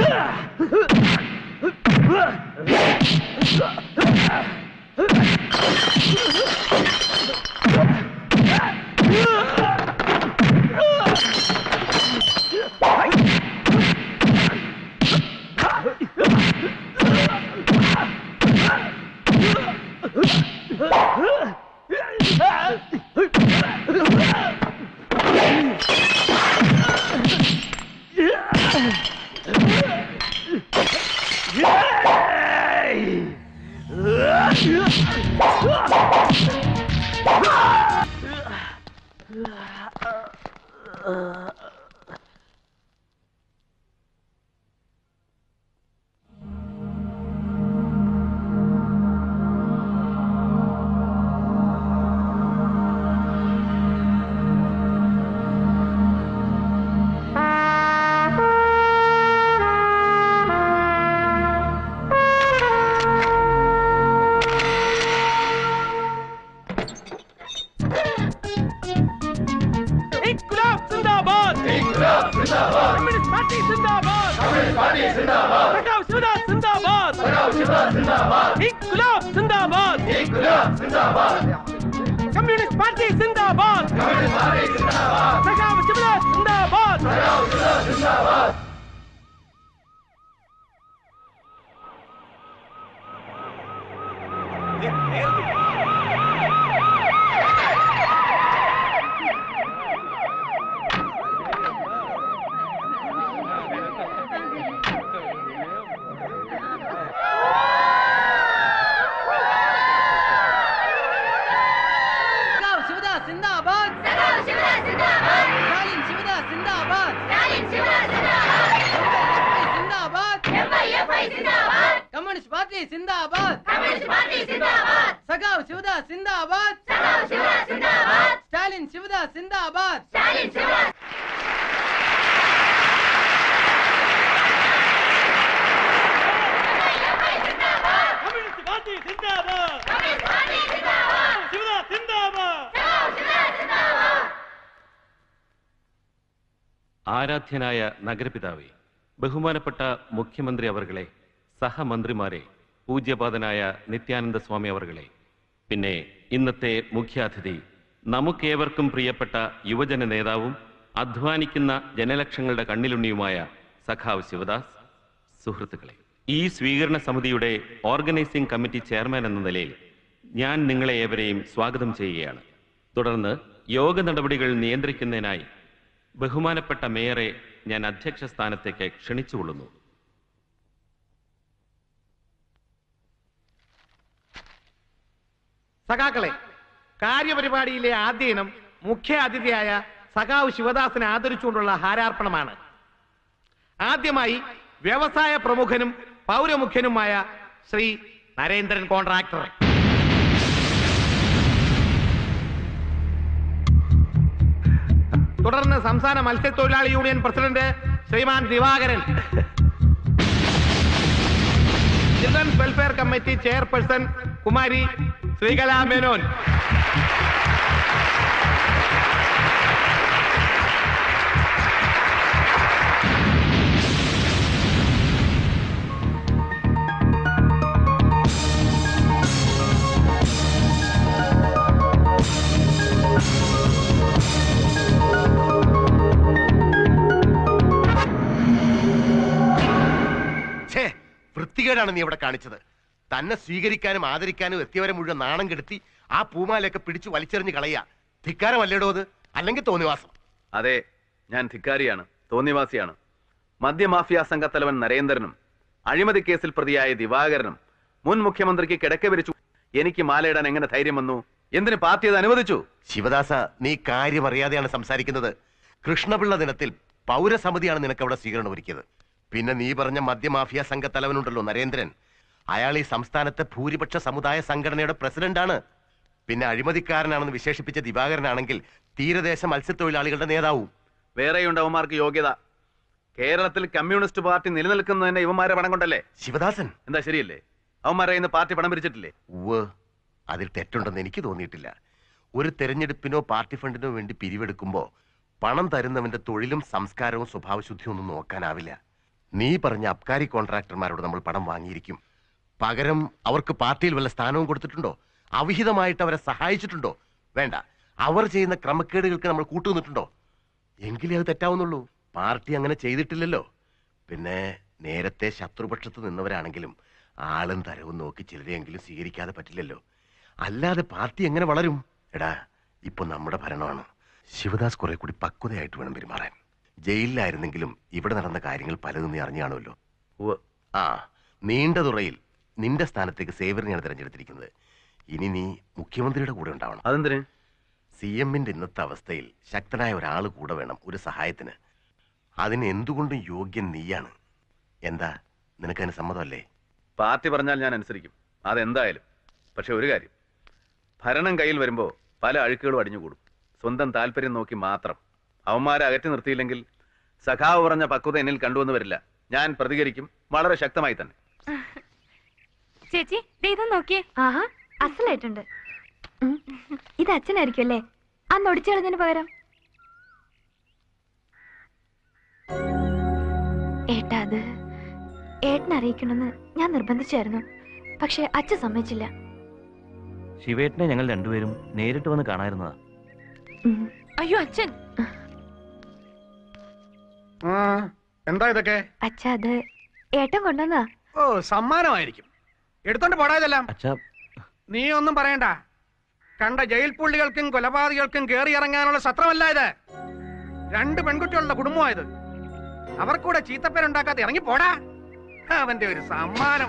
ഇൻകുലാബ് സിന്ദാബാദ് ഇൻകുലാബ് സിന്ദാബാദ് കമ്മ്യൂണിസ്റ്റ് പാർട്ടി സിന്ദാബാദ് കമ്മ്യൂണിസ്റ്റ് പാർട്ടി സിന്ദാബാദ് സഖാവ് ശിവദാസ് സിന്ദാബാദ് സഖാവ് ശിവദാസ് സിന്ദാബാദ് ഇൻകുലാബ് സിന്ദാബാദ് ഇൻകുലാബ് സിന്ദാബാദ് കമ്മ്യൂണിസ്റ്റ് പാർട്ടി സിന്ദാബാദ് കമ്മ്യൂണിസ്റ്റ് പാർട്ടി സിന്ദാബാദ് സഖാവ് ശിവദാസ് സിന്ദാബാദ് സഖാവ് ശിവദാസ് സിന്ദാബാദ് സഖാവ് ശിവദാസ് സിന്ദാബാദ് സഖാവ് ശിവദാസ് സിന്ദാബാദ് സ്റ്റാലിൻ ശിവദാസ് സിന്ദാബാദ് സ്റ്റാലിൻ ശിവദാസ് സിന്ദാബാദ് എഫ്ഐ സിന്ദാബാദ് കമ്മ്യൂണിസ്റ്റ് പാർട്ടി സിന്ദാബാദ് കമ്മ്യൂണിസ്റ്റ് പാർട്ടി സിന്ദാബാദ് സഖാവ് ശിവദാസ് സിന്ദാബാദ് സഖാവ് ശിവദാസ് സിന്ദാബാദ് സ്റ്റാലിൻ ശിവദാസ് സിന്ദാബാദ് സ്റ്റാലിൻ ശിവദാസ് കമ്മ്യൂണിസ്റ്റ് പാർട്ടി സിന്ദാബാദ് കമ്മ്യൂണിസ്റ്റ് പാർട്ടി സിന്ദാബാദ് ശിവദാസ് സിന്ദാബാദ് സഖാവ് ശിവദാസ് സിന്ദാബാദ് ആരാധ്യനായ നഗരപിതാവേ ബഹുമാനപ്പെട്ട മുഖ്യമന്ത്രി അവർകളെ സഹമന്ത്രിമാരെ പൂജ്യപാതനായ നിത്യാനന്ദ സ്വാമി അവർകളെ പിന്നെ ഇന്നത്തെ മുഖ്യാതിഥി നമുക്കേവർക്കും പ്രിയപ്പെട്ട യുവജന നേതാവും അധ്വാനിക്കുന്ന ജനലക്ഷങ്ങളുടെ കണ്ണിലുണ്ണിയുമായ സഖാവ് ശിവദാസ് സുഹൃത്തുക്കളെ ഈ സ്വീകരണ സമിതിയുടെ ഓർഗനൈസിംഗ് കമ്മിറ്റി ചെയർമാൻ എന്ന നിലയിൽ ഞാൻ നിങ്ങളെ ഏവരെയും സ്വാഗതം ചെയ്യുകയാണ് തുടർന്ന് യോഗ നടപടികൾ നിയന്ത്രിക്കുന്നതിനായി ബഹുമാനപ്പെട്ട മേയറെ ഞാൻ അധ്യക്ഷ സ്ഥാനത്തേക്ക് ക്ഷണിച്ചുകൊള്ളുന്നു സഖാക്കളെ കാര്യപരിപാടിയിലെ ആദ്യ ഇനം മുഖ്യ അതിഥിയായ സഖാവ് ശിവദാസിനെ ആദരിച്ചുകൊണ്ടുള്ള ഹാരാർപ്പണമാണ് ആദ്യമായി വ്യവസായ പ്രമുഖനും പൗരമുഖ്യനുമായ ശ്രീ നരേന്ദ്രൻ കോൺട്രാക്ടർ തുടർന്ന് സംസ്ഥാന മത്സ്യത്തൊഴിലാളി union president Shriman Divakaran children's welfare committee chairperson Kumari Sreekala Menon ഛേ വൃത്തികേടാണ് നീ ഇവിടെ കാണിച്ചത് തന്നെ സ്വീകരിക്കാനും ആദരിക്കാനും എത്തിയവരെ മുഴുവൻ നാണം കെടുത്തി ആ പൂമാലയൊക്കെ പിടിച്ചു വലിച്ചെറിഞ്ഞ് കളയുക ധിക്കാരമല്ലേടോ അത് അല്ലെങ്കിൽ തോന്നിവാസം അതെ ഞാൻ ധിക്കാരിയാണ് തോന്നിവാസിയാണ് മദ്യമാഫിയ സംഘത്തലവൻ നരേന്ദ്രനും അഴിമതി കേസിൽ പ്രതിയായ ദിവാകരനും മുൻ മുഖ്യമന്ത്രിക്ക് കിടക്ക വിരിച്ചു എനിക്ക് മാലയിടാൻ എങ്ങനെ ധൈര്യം വന്നു എന്തിന് പാർട്ടി അത് അനുവദിച്ചു ശിവദാസ നീ കാര്യം അറിയാതെയാണ് സംസാരിക്കുന്നത് കൃഷ്ണപിള്ള ദിനത്തിൽ പൗരസമിതിയാണ് നിനക്ക് അവിടെ സ്വീകരണം ഒരുക്കിയത് പിന്നെ നീ പറഞ്ഞ മദ്യമാഫിയ സംഘത്തലവനുണ്ടല്ലോ നരേന്ദ്രൻ അയാൾ ഈ സംസ്ഥാനത്തെ ഭൂരിപക്ഷ സമുദായ സംഘടനയുടെ പ്രസിഡന്റാണ് പിന്നെ അഴിമതിക്കാരനാണെന്ന് വിശേഷിപ്പിച്ച ദിവാകരനാണെങ്കിൽ തീരദേശ മത്സ്യത്തൊഴിലാളികളുടെ നേതാവും വേറെയുണ്ട് അവന്മാർക്ക് യോഗ്യത കേരളത്തിൽ കമ്മ്യൂണിസ്റ്റ് പാർട്ടി നിലനിൽക്കുന്നതിന്റെ ഇവന്മാരെ പണം കൊണ്ടല്ലേ ശിവദാസൻ എന്താ ശരിയല്ലേ അവന്മാരെ ഇന്ന് പാർട്ടി പണം പിരിച്ചിട്ടില്ലേ ഉവ് അതിൽ തെറ്റുണ്ടെന്ന് എനിക്ക് തോന്നിയിട്ടില്ല ഒരു തെരഞ്ഞെടുപ്പിനോ പാർട്ടി ഫണ്ടിനോ വേണ്ടി പിരിവെടുക്കുമ്പോ പണം തരുന്നവന്റെ തൊഴിലും സംസ്കാരവും സ്വഭാവശുദ്ധിയും ഒന്നും നോക്കാനാവില്ല നീ പറഞ്ഞ അബ്കാരി കോൺട്രാക്ടർമാരോട് നമ്മൾ പണം വാങ്ങിയിരിക്കും പകരം അവർക്ക് പാർട്ടിയിൽ വല്ല സ്ഥാനവും കൊടുത്തിട്ടുണ്ടോ അവിഹിതമായിട്ട് അവരെ സഹായിച്ചിട്ടുണ്ടോ വേണ്ട അവർ ചെയ്യുന്ന ക്രമക്കേടുകൾക്ക് നമ്മൾ കൂട്ടുനിന്നിട്ടുണ്ടോ എങ്കിലേ അത് തെറ്റാവുന്നുള്ളൂ പാർട്ടി അങ്ങനെ ചെയ്തിട്ടില്ലല്ലോ പിന്നെ നേരത്തെ ശത്രുപക്ഷത്ത് നിന്നവരാണെങ്കിലും ആളും തരവും നോക്കി ചിലരെയെങ്കിലും സ്വീകരിക്കാതെ പറ്റില്ലല്ലോ അല്ലാതെ പാർട്ടി എങ്ങനെ വളരും എടാ ഇപ്പൊ നമ്മുടെ ഭരണമാണ് ശിവദാസ് കുറെ കൂടി പക്വതയായിട്ട് വേണം പെരുമാറാൻ ജയിലിലായിരുന്നെങ്കിലും ഇവിടെ നടന്ന കാര്യങ്ങൾ പലതും നീ അറിഞ്ഞു കാണുമല്ലോ ആ നീണ്ട തുറയിൽ നിന്റെ സ്ഥാനത്തേക്ക് സേവറിനെയാണ് തിരഞ്ഞെടുത്തിരിക്കുന്നത് ഇനി നീ മുഖ്യമന്ത്രിയുടെ കൂടെ ഉണ്ടാവണം അതെന്തിന് സി എമ്മിന്റെ ഇന്നത്തെ അവസ്ഥയിൽ ശക്തനായ ഒരാൾ കൂടെ വേണം ഒരു സഹായത്തിന് അതിന് എന്തുകൊണ്ടും യോഗ്യൻ നീയാണ് എന്താ നിനക്കതിന് സമ്മതമല്ലേ പാർട്ടി പറഞ്ഞാൽ ഞാൻ അനുസരിക്കും അതെന്തായാലും പക്ഷെ ഒരു കാര്യം ഭരണം കയ്യിൽ വരുമ്പോൾ പല അഴുക്കുകളും അടിഞ്ഞുകൂടും സ്വന്തം താല്പര്യം നോക്കി മാത്രം അവന്മാരെ അകറ്റി നിർത്തിയില്ലെങ്കിൽ സഖാവ് പറഞ്ഞ പക്വത എന്നിൽ കണ്ടുവന്ന് വരില്ല ഞാൻ പ്രതികരിക്കും വളരെ ശക്തമായി തന്നെ ചേച്ചി ദേ ഇത് നോക്കിയേ ആഹാ അസലായിട്ടുണ്ട് ഉം. ഇത് അച്ഛനായിരിക്കും അല്ലേ അന്ന് ഒടിച്ചു കളഞ്ഞതിന് പകരം ഏട്ടാ അത് ഏട്ടനെ അറിയിക്കണമെന്ന് ഞാൻ നിർബന്ധിച്ചായിരുന്നു പക്ഷെ അച്ഛൻ സമ്മതിച്ചില്ല ശിവേട്ടനെ ഞങ്ങൾ രണ്ടുപേരും നേരിട്ട് വന്ന് കാണാതിരുന്നതാ അയ്യോ അച്ഛൻ എന്താ ഇതൊക്കെ അച്ഛ അത് ഏട്ടൻ കൊണ്ടുവന്നാ ഓ സമ്മാനമായിരിക്കും എടുത്തോണ്ട് പോടാ ഇതെല്ലാം അച്ഛാ നീ ഒന്നും പറയണ്ട കണ്ട ജയിൽ പുള്ളികൾക്കും കൊലപാതകൾക്കും കേറി ഇറങ്ങാനുള്ള സത്രമല്ല ഇത് രണ്ട് പെൺകുട്ടികളുടെ കുടുംബമായത് അവർക്കൂടെ ചീത്തപ്പേരുണ്ടാക്കാതെ ഇറങ്ങി പോടാ അവന്റെ ഒരു സമ്മാനം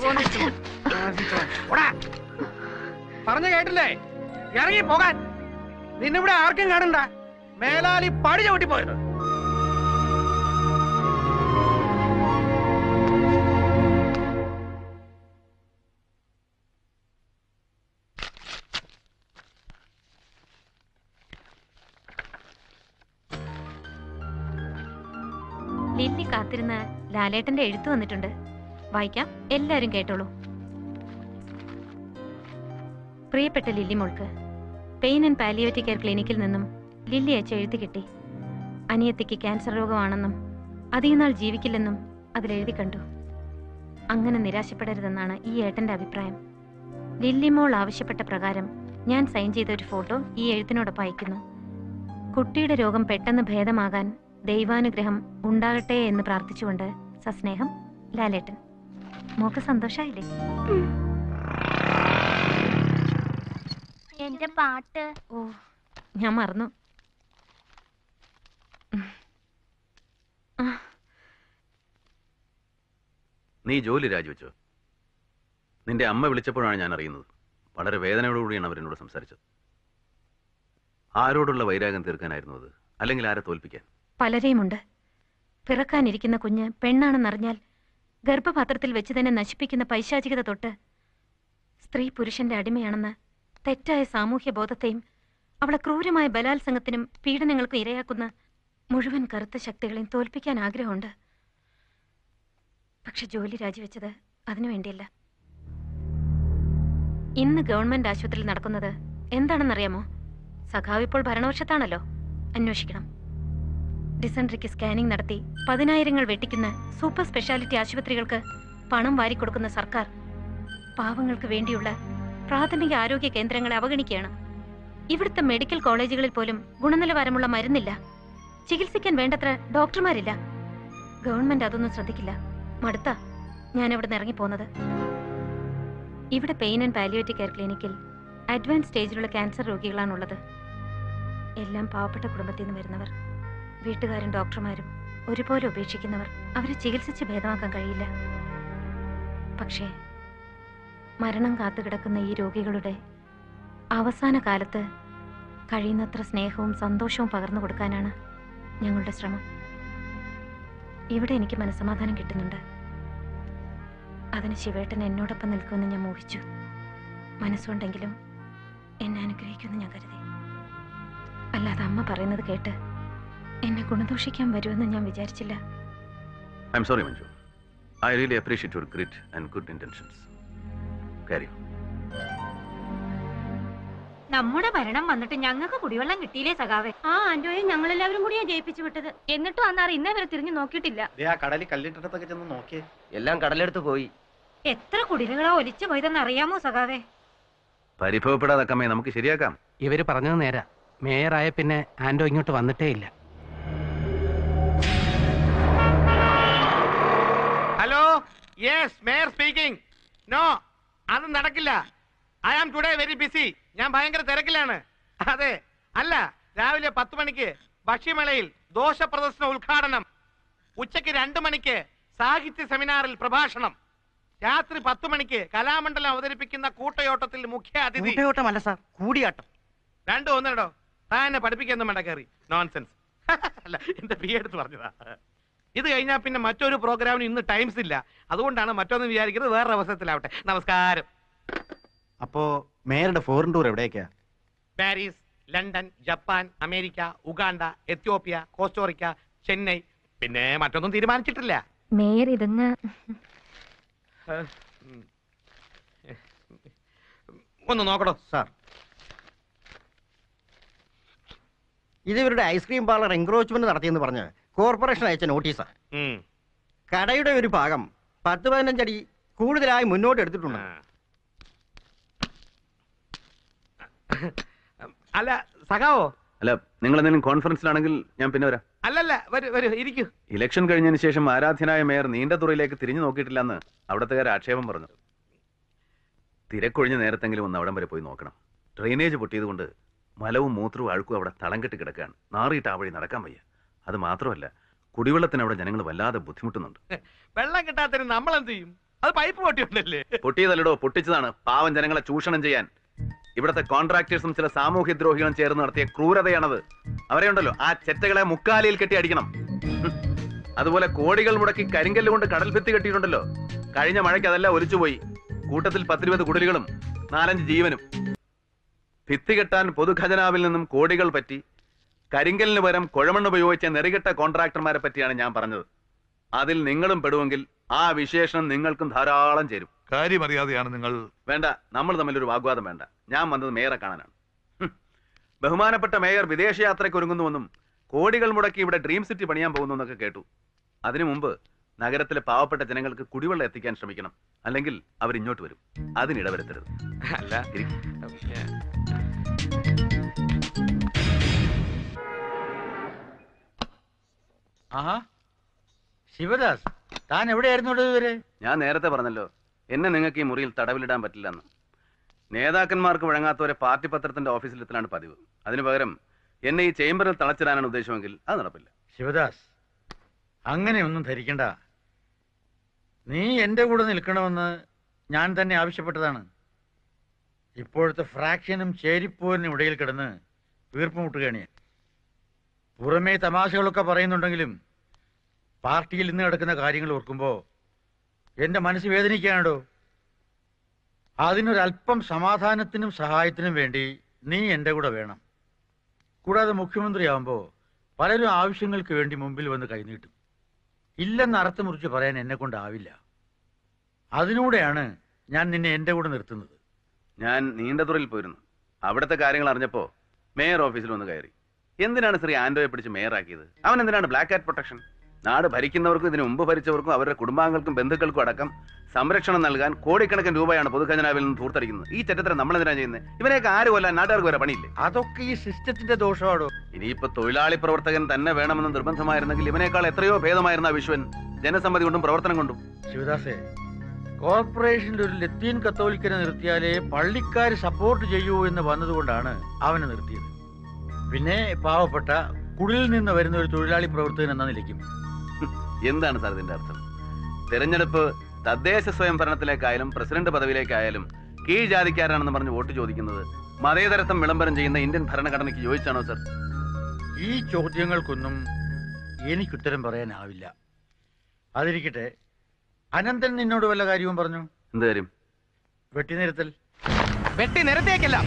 പോടാ പറഞ്ഞു കേട്ടില്ലേ ഇറങ്ങി പോകാൻ നിന്നിവിടെ ആർക്കും കാണണ്ട മേലാലി പടി ചവിട്ടി പോയത് ലില്ലി കാത്തിരുന്ന ലാലേട്ടന്റെ എഴുത്ത് വന്നിട്ടുണ്ട് വായിക്കാം എല്ലാരും കേട്ടോളൂ പ്രിയപ്പെട്ട ലില്ലി മോൾക്ക് പെയിൻ ആൻഡ് പാലിയേറ്റീവ് കെയർ ക്ലിനിക്കിൽ നിന്നും ലില്ലി അയച്ച എഴുത്ത് കിട്ടി അനിയത്തിക്ക് ക്യാൻസർ രോഗമാണെന്നും അധികം നാൾ ജീവിക്കില്ലെന്നും അതിലെഴുതി കണ്ടു അങ്ങനെ നിരാശപ്പെടരുതെന്നാണ് ഈ ഏട്ടന്റെ അഭിപ്രായം ലില്ലി മോൾ ആവശ്യപ്പെട്ട പ്രകാരം ഞാൻ സൈൻ ചെയ്ത ഒരു ഫോട്ടോ ഈ എഴുത്തിനോടൊപ്പം അയക്കുന്നു കുട്ടിയുടെ രോഗം പെട്ടെന്ന് ഭേദമാകാൻ ദൈവാനുഗ്രഹം ഉണ്ടാകട്ടെ എന്ന് പ്രാർത്ഥിച്ചുകൊണ്ട് സസ്നേഹം ലാലേട്ടൻ മോക്ക് സന്തോഷായില്ലേ എന്റെ പാട്ട് ഓ ഞാൻ മറന്നു നീ ജോലി രാജിവെച്ചോ നിന്റെ അമ്മ വിളിച്ചപ്പോഴാണ് ഞാൻ അറിയുന്നത് വളരെ വേദനയോടുകൂടിയാണ് അവരെന്നോട് സംസാരിച്ചത് ആരോടുള്ള വൈരാഗ്യം തീർക്കാനായിരുന്നു അത് അല്ലെങ്കിൽ ആരെ തോൽപ്പിക്കാൻ പലരെയുമുണ്ട് പിറക്കാനിരിക്കുന്ന കുഞ്ഞ് പെണ്ണാണെന്നറിഞ്ഞാൽ ഗർഭപാത്രത്തിൽ വെച്ച് തന്നെ നശിപ്പിക്കുന്ന പൈശാചികത തൊട്ട് സ്ത്രീ പുരുഷന്റെ അടിമയാണെന്ന് തെറ്റായ സാമൂഹ്യ ബോധത്തെയും അവളെ ക്രൂരമായ ബലാത്സംഗത്തിനും പീഡനങ്ങൾക്കും ഇരയാക്കുന്ന മുഴുവൻ കറുത്ത ശക്തികളെയും തോൽപ്പിക്കാൻ ആഗ്രഹമുണ്ട് പക്ഷെ ജോലി രാജിവെച്ചത് അതിനു വേണ്ടിയല്ല ഇന്ന് ഗവൺമെന്റ് ആശുപത്രിയിൽ നടക്കുന്നത് എന്താണെന്നറിയാമോ സഖാവ് ഇപ്പോൾ ഭരണപക്ഷത്താണല്ലോ അന്വേഷിക്കണം ഡിസൻട്രിക്ക് സ്കാനിംഗ് നടത്തി പതിനായിരങ്ങൾ വെട്ടിക്കുന്ന സൂപ്പർ സ്പെഷ്യാലിറ്റി ആശുപത്രികൾക്ക് പണം വാരിക്കൊടുക്കുന്ന സർക്കാർ പാവങ്ങൾക്ക് വേണ്ടിയുള്ള പ്രാഥമിക ആരോഗ്യ കേന്ദ്രങ്ങളെ അവഗണിക്കുകയാണ് ഇവിടുത്തെ മെഡിക്കൽ കോളേജുകളിൽ പോലും ഗുണനിലവാരമുള്ള മരുന്നില്ല ചികിത്സിക്കാൻ വേണ്ടത്ര ഡോക്ടർമാരില്ല ഗവൺമെന്റ് അതൊന്നും ശ്രദ്ധിക്കില്ല മടുത്ത ഞാൻ ഇവിടെ നിന്ന് ഇറങ്ങിപ്പോന്നത് ഇവിടെ പെയിൻ ആൻഡ് പാലിയേറ്റീവ് കെയർ ക്ലിനിക്കിൽ അഡ്വാൻസ് സ്റ്റേജിലുള്ള ക്യാൻസർ രോഗികളാണുള്ളത് എല്ലാം പാവപ്പെട്ട കുടുംബത്തിൽ നിന്ന് വരുന്നവർ വീട്ടുകാരും ഡോക്ടർമാരും ഒരുപോലെ ഉപേക്ഷിക്കുന്നവർ അവരെ ചികിത്സിച്ച് ഭേദമാക്കാൻ കഴിയില്ല പക്ഷേ മരണം കാത്തുകിടക്കുന്ന ഈ രോഗികളുടെ അവസാന കാലത്ത് കഴിയുന്നത്ര സ്നേഹവും സന്തോഷവും പകർന്നു കൊടുക്കാനാണ് ഞങ്ങളുടെ ശ്രമം ഇവിടെ എനിക്ക് മനസ്സമാധാനം കിട്ടുന്നുണ്ട് അതിന് ശിവേട്ടൻ എന്നോടൊപ്പം നിൽക്കുമെന്ന് ഞാൻ മോഹിച്ചു മനസ്സുണ്ടെങ്കിലും എന്നെ അനുഗ്രഹിക്കുമെന്ന് ഞാൻ കരുതി അല്ലാതെ അമ്മ പറയുന്നത് കേട്ട് എന്നെ ഗുണദോഷിക്കാൻ വരുമെന്ന് ഞാൻ വിചാരിച്ചില്ല I'm sorry Manju I really appreciate your grit and good intentions കാര്യം നമ്മുടെ ഭരണം വന്നിട്ട് ഞങ്ങൾക്ക് കുടിവെള്ളം കിട്ടിയില്ലേ സഖാവേ ആ ആന്റോയെ ഞങ്ങൾ എല്ലാവരും കൂടിയാ ജയിപ്പിച്ചു വിട്ടത് എന്നിട്ടും അന്നാർ ഇന്നേ വരെ തിരിഞ്ഞു നോക്കിയിട്ടില്ല ആ കടലിൽ കല്ലിട്ടിടത്തൊക്കെ ചെന്ന് നോക്കിയേ എല്ലാം കടലെടുത്ത് പോയി എത്ര കുടിലുകളാ ഒലിച്ചു പോയതെന്ന് അറിയാമോ സഖാവേ പരിഭവപ്പെടാതെ അക്കമ്മേ നമുക്ക് ശരിയാക്കാം ഇവര് പറഞ്ഞത് നേരാ മേയറായ പിന്നെ ആന്റോ ഇങ്ങോട്ട് വന്നിട്ടേ ഇല്ല hello yes mayor speaking no അത് നടക്കില്ല I am today very busy ഞാൻ ഭയങ്കര തിരക്കിലാണ് അതെ അല്ല രാവിലെ പത്ത് മണിക്ക് ഭക്ഷ്യമേളയിൽ ദോഷ പ്രദർശന ഉദ്ഘാടനം ഉച്ചയ്ക്ക് രണ്ട് മണിക്ക് സാഹിത്യ സെമിനാറിൽ പ്രഭാഷണം രാത്രി പത്ത് മണിക്ക് കലാമണ്ഡലം അവതരിപ്പിക്കുന്ന കൂട്ടയോട്ടത്തിൽ മുഖ്യ അതിഥി കൂട്ടയോട്ടമല്ല സാർ കൂടിയാട്ടം രണ്ടും ഒന്നിടോ താൻ എന്നെ പഠിപ്പിക്കൊന്നും വേണ്ട കയറി നോൺസെൻസ് അല്ല എന്റെ പി എടുത്ത് പറഞ്ഞതാ ഇത് കഴിഞ്ഞാൽ പിന്നെ മറ്റൊരു പ്രോഗ്രാമിന് ഇന്ന് ടൈംസ് ഇല്ല അതുകൊണ്ടാണ് മറ്റൊന്ന് വിചാരിക്കുന്നത് വേറൊരു അവസരത്തിലാവട്ടെ നമസ്കാരം അപ്പോ മേയറുടെ ഫോറിൻ ടൂർ എവിടേക്കാ Paris London Japan America Uganda Ethiopia Costa Rica Chennai പിന്നെ മറ്റൊന്നും തീരുമാനിച്ചിട്ടില്ല മേയർ ഇതെന്ന് ഒന്ന് നോക്കടോ സാർ ഇത് ഇവരുടെ ഐസ്ക്രീം പാർലർ എൻക്രോച്ച്മെന്റ് നടത്തിയെന്ന് പറഞ്ഞ് കോർപ്പറേഷൻ അയച്ച നോട്ടീസാ കടയുടെ ഒരു ഭാഗം പത്ത് പതിനഞ്ചടി കൂടുതലായി മുന്നോട്ട് എടുത്തിട്ടുണ്ട് അല്ല സഖാവോ അല്ല നിങ്ങൾ എന്തെങ്കിലും കോൺഫറൻസിലാണെങ്കിൽ ഞാൻ പിന്നെ വരാം അല്ലല്ല വരൂ വരൂ ഇരിക്കൂ ഇലക്ഷൻ കഴിഞ്ഞതിന് ശേഷം ആരാധ്യനായ മേയർ നീണ്ട തുറയിലേക്ക് തിരിഞ്ഞു നോക്കിയിട്ടില്ലെന്ന് അവിടത്തുകാർ ആക്ഷേപം പറഞ്ഞു തിരക്കൊഴിഞ്ഞ നേരത്തെങ്കിലും ഒന്ന് അവിടം വരെ പോയി നോക്കണം ഡ്രെയിനേജ് പൊട്ടിയതുകൊണ്ട് മലവും മൂത്രവും അഴുക്കും അവിടെ തളം കെട്ടി കിടക്കുകയാണ് നാറിയിട്ട് ആ വഴി നടക്കാൻ വയ്യ അത് മാത്രമല്ല കുടിവെള്ളത്തിന് അവിടെ ജനങ്ങൾ വല്ലാതെ ബുദ്ധിമുട്ടുന്നുണ്ട് വെള്ളം കിട്ടാത്തതിന് നമ്മൾ എന്ത് ചെയ്യും അത് പൈപ്പ് പൊട്ടിയുണ്ടല്ലേ പൊട്ടിയതല്ലടോ പൊട്ടിച്ചതാണ് പാവം ജനങ്ങളെ ചൂഷണം ചെയ്യാൻ ഇവിടുത്തെ കോൺട്രാക്ടേഴ്സും ചില സാമൂഹ്യ ദ്രോഹികളും ചേർന്ന് നടത്തിയ ക്രൂരതയാണത് അവരെ ഉണ്ടല്ലോ ആ ചെറ്റകളെ മുക്കാലിയിൽ കെട്ടി അടിക്കണം ഹും. അതുപോലെ കോടികൾ മുടക്കി കരിങ്കല്ല് കൊണ്ട് കടൽ ഭിത്തി കെട്ടിയിട്ടുണ്ടല്ലോ കഴിഞ്ഞ മഴയ്ക്ക് അതെല്ലാം ഒലിച്ചുപോയി കൂട്ടത്തിൽ പത്തിരുപത് കുടിലുകളും നാലഞ്ച് ജീവനും ഭിത്തി കെട്ടാൻ പൊതുഖജനാവിൽ നിന്നും കോടികൾ പറ്റി കരിങ്കലിന് പകരം കുഴമണ്ണ് ഉപയോഗിച്ച നെറികെട്ട കോൺട്രാക്ടർമാരെ പറ്റിയാണ് ഞാൻ പറഞ്ഞത് അതിൽ നിങ്ങളും പെടുമെങ്കിൽ ആ വിശേഷണം നിങ്ങൾക്കും ധാരാളം ചേരും കാര്യമറിയാതെയാണ് നിങ്ങൾ വേണ്ട നമ്മൾ തമ്മിൽ ഒരു വാഗ്വാദം വേണ്ട ഞാൻ വന്നത് മേയറെ കാണാനാണ് ഹും. ബഹുമാനപ്പെട്ട മേയർ വിദേശയാത്രയ്ക്ക് ഒരുങ്ങുന്നുവെന്നും കോടികൾ മുടക്കി ഇവിടെ ഡ്രീം സിറ്റി പണിയാൻ പോകുന്നു എന്നൊക്കെ കേട്ടു അതിനു മുമ്പ് നഗരത്തിലെ പാവപ്പെട്ട ജനങ്ങൾക്ക് കുടിവെള്ളം എത്തിക്കാൻ ശ്രമിക്കണം അല്ലെങ്കിൽ അവർ ഇങ്ങോട്ട് വരും അതിനിടവരുത്തരുത് അല്ല ആഹാ ശിവദാസ് താൻ എവിടെയായിരുന്നു ഇവിടെ ഇതുവരെ ഞാൻ നേരത്തെ പറഞ്ഞല്ലോ എന്നെ നിങ്ങൾക്ക് ഈ മുറിയിൽ തടവിലിടാൻ പറ്റില്ലെന്ന് നേതാക്കന്മാർക്ക് വഴങ്ങാത്തവരെ പാർട്ടി പത്രത്തിന്റെ ഓഫീസിലെത്തലാണ് പതിവ് അതിനു പകരം എന്നെ ഈ ചേംബറിൽ തളച്ചിടാനാണ് ഉദ്ദേശമെങ്കിൽ അത് നടപ്പില്ല ശിവദാസ് അങ്ങനെയൊന്നും ധരിക്കണ്ട നീ എൻ്റെ കൂടെ നിൽക്കണമെന്ന് ഞാൻ തന്നെ ആവശ്യപ്പെട്ടതാണ് ഇപ്പോഴത്തെ ഫ്രാക്ഷനും ചേരിപ്പോരിനും ഇടയിൽ കിടന്ന് വീർപ്പുമുട്ടുകയാണ് ഞാൻ പുറമേ തമാശകളൊക്കെ പറയുന്നുണ്ടെങ്കിലും പാർട്ടിയിൽ ഇന്ന് നടക്കുന്ന കാര്യങ്ങൾ ഓർക്കുമ്പോൾ എൻ്റെ മനസ്സ് വേദനിക്കുകയാണോ അതിനൊരല്പം സമാധാനത്തിനും സഹായത്തിനും വേണ്ടി നീ എൻ്റെ കൂടെ വേണം കൂടാതെ മുഖ്യമന്ത്രിയാവുമ്പോൾ പലരും ആവശ്യങ്ങൾക്ക് വേണ്ടി മുമ്പിൽ വന്ന് കൈനീട്ടും ഇല്ലെന്ന് അർത്ഥം മുറിച്ച് പറയാൻ എന്നെ കൊണ്ടാവില്ല അതിലൂടെയാണ് ഞാൻ നിന്നെ എൻ്റെ കൂടെ നിർത്തുന്നത് ഞാൻ നീണ്ടതുറയിൽ പോയിരുന്നു അവിടുത്തെ കാര്യങ്ങൾ അറിഞ്ഞപ്പോ മേയർ ഓഫീസിൽ വന്ന് കയറി എന്തിനാണ് ശ്രീ ആൻഡോയെ പിടിച്ച് മേയറാക്കിയത് അവൻ എന്തിനാണ് ബ്ലാക്ക് ആറ്റ് പ്രൊട്ടക്ഷൻ നാട് ഭരിക്കുന്നവർക്കും ഇതിനു മുമ്പ് ഭരിച്ചവർക്കും അവരുടെ കുടുംബാംഗങ്ങൾക്കും ബന്ധുക്കൾക്കും അടക്കം സംരക്ഷണം നൽകാൻ കോടിക്കണക്കിന് രൂപയാണ് പൊതുഖജനാവിൽ നിന്ന് തൂർത്തടിക്കുന്നത് ഈ ചരിത്രം നമ്മൾ എന്തിനാ ചെയ്യുന്നത് ഇവരെയൊക്കെ ആര് കൊല്ലാൻ നാട്ടുകാർക്ക് വരെ പണിയില്ലേ അതൊക്കെ ഈ സിസ്റ്റത്തിന്റെ ദോഷമാണോ ഇനിയിപ്പോ തൊഴിലാളി പ്രവർത്തകൻ തന്നെ വേണമെന്ന് നിർബന്ധമായിരുന്നെങ്കിൽ ഇവനേക്കാൾ എത്രയോ ഭേദമായിരുന്ന ആ വിശ്വൻ ജനസമ്മതി കൊണ്ടും പ്രവർത്തനം കൊണ്ടും ശിവദാസേ കോർപ്പറേഷനിൽ ഒരു ലത്തീൻ കത്തോലിക്കനെ നിർത്തിയാലേ പള്ളിക്കാർ സപ്പോർട്ട് ചെയ്യൂ എന്ന് വന്നതുകൊണ്ടാണ് അവനെ നിർത്തിയത് പിന്നെ പാവപ്പെട്ട കുടിൽ നിന്ന് വരുന്ന ഒരു തൊഴിലാളി പ്രവർത്തകൻ എന്ന നിലയ്ക്കും എന്താണ് സാർ ഇതിന്റെ അർത്ഥം തെരഞ്ഞെടുപ്പ് തദ്ദേശ സ്വയംഭരണത്തിലേക്കായാലും പ്രസിഡന്റ് പദവിയിലേക്കായാലും കീഴ് ജാതിക്കാരാണെന്ന് പറഞ്ഞ് വോട്ട് ചോദിക്കുന്നത് മതേതരത്വം വിളംബരം ചെയ്യുന്ന ഇന്ത്യൻ ഭരണഘടനയ്ക്ക് യോജിച്ചാണോ സർ ഈ ചോദ്യങ്ങൾക്കൊന്നും എനിക്കുത്തരം പറയാനാവില്ല അതിരിക്കട്ടെ അനന്തൻ നിന്നോട് വല്ല കാര്യവും പറഞ്ഞു എന്ത് കാര്യം വെട്ടിനിരത്തൽ വെട്ടി നിരത്തേക്കല്ല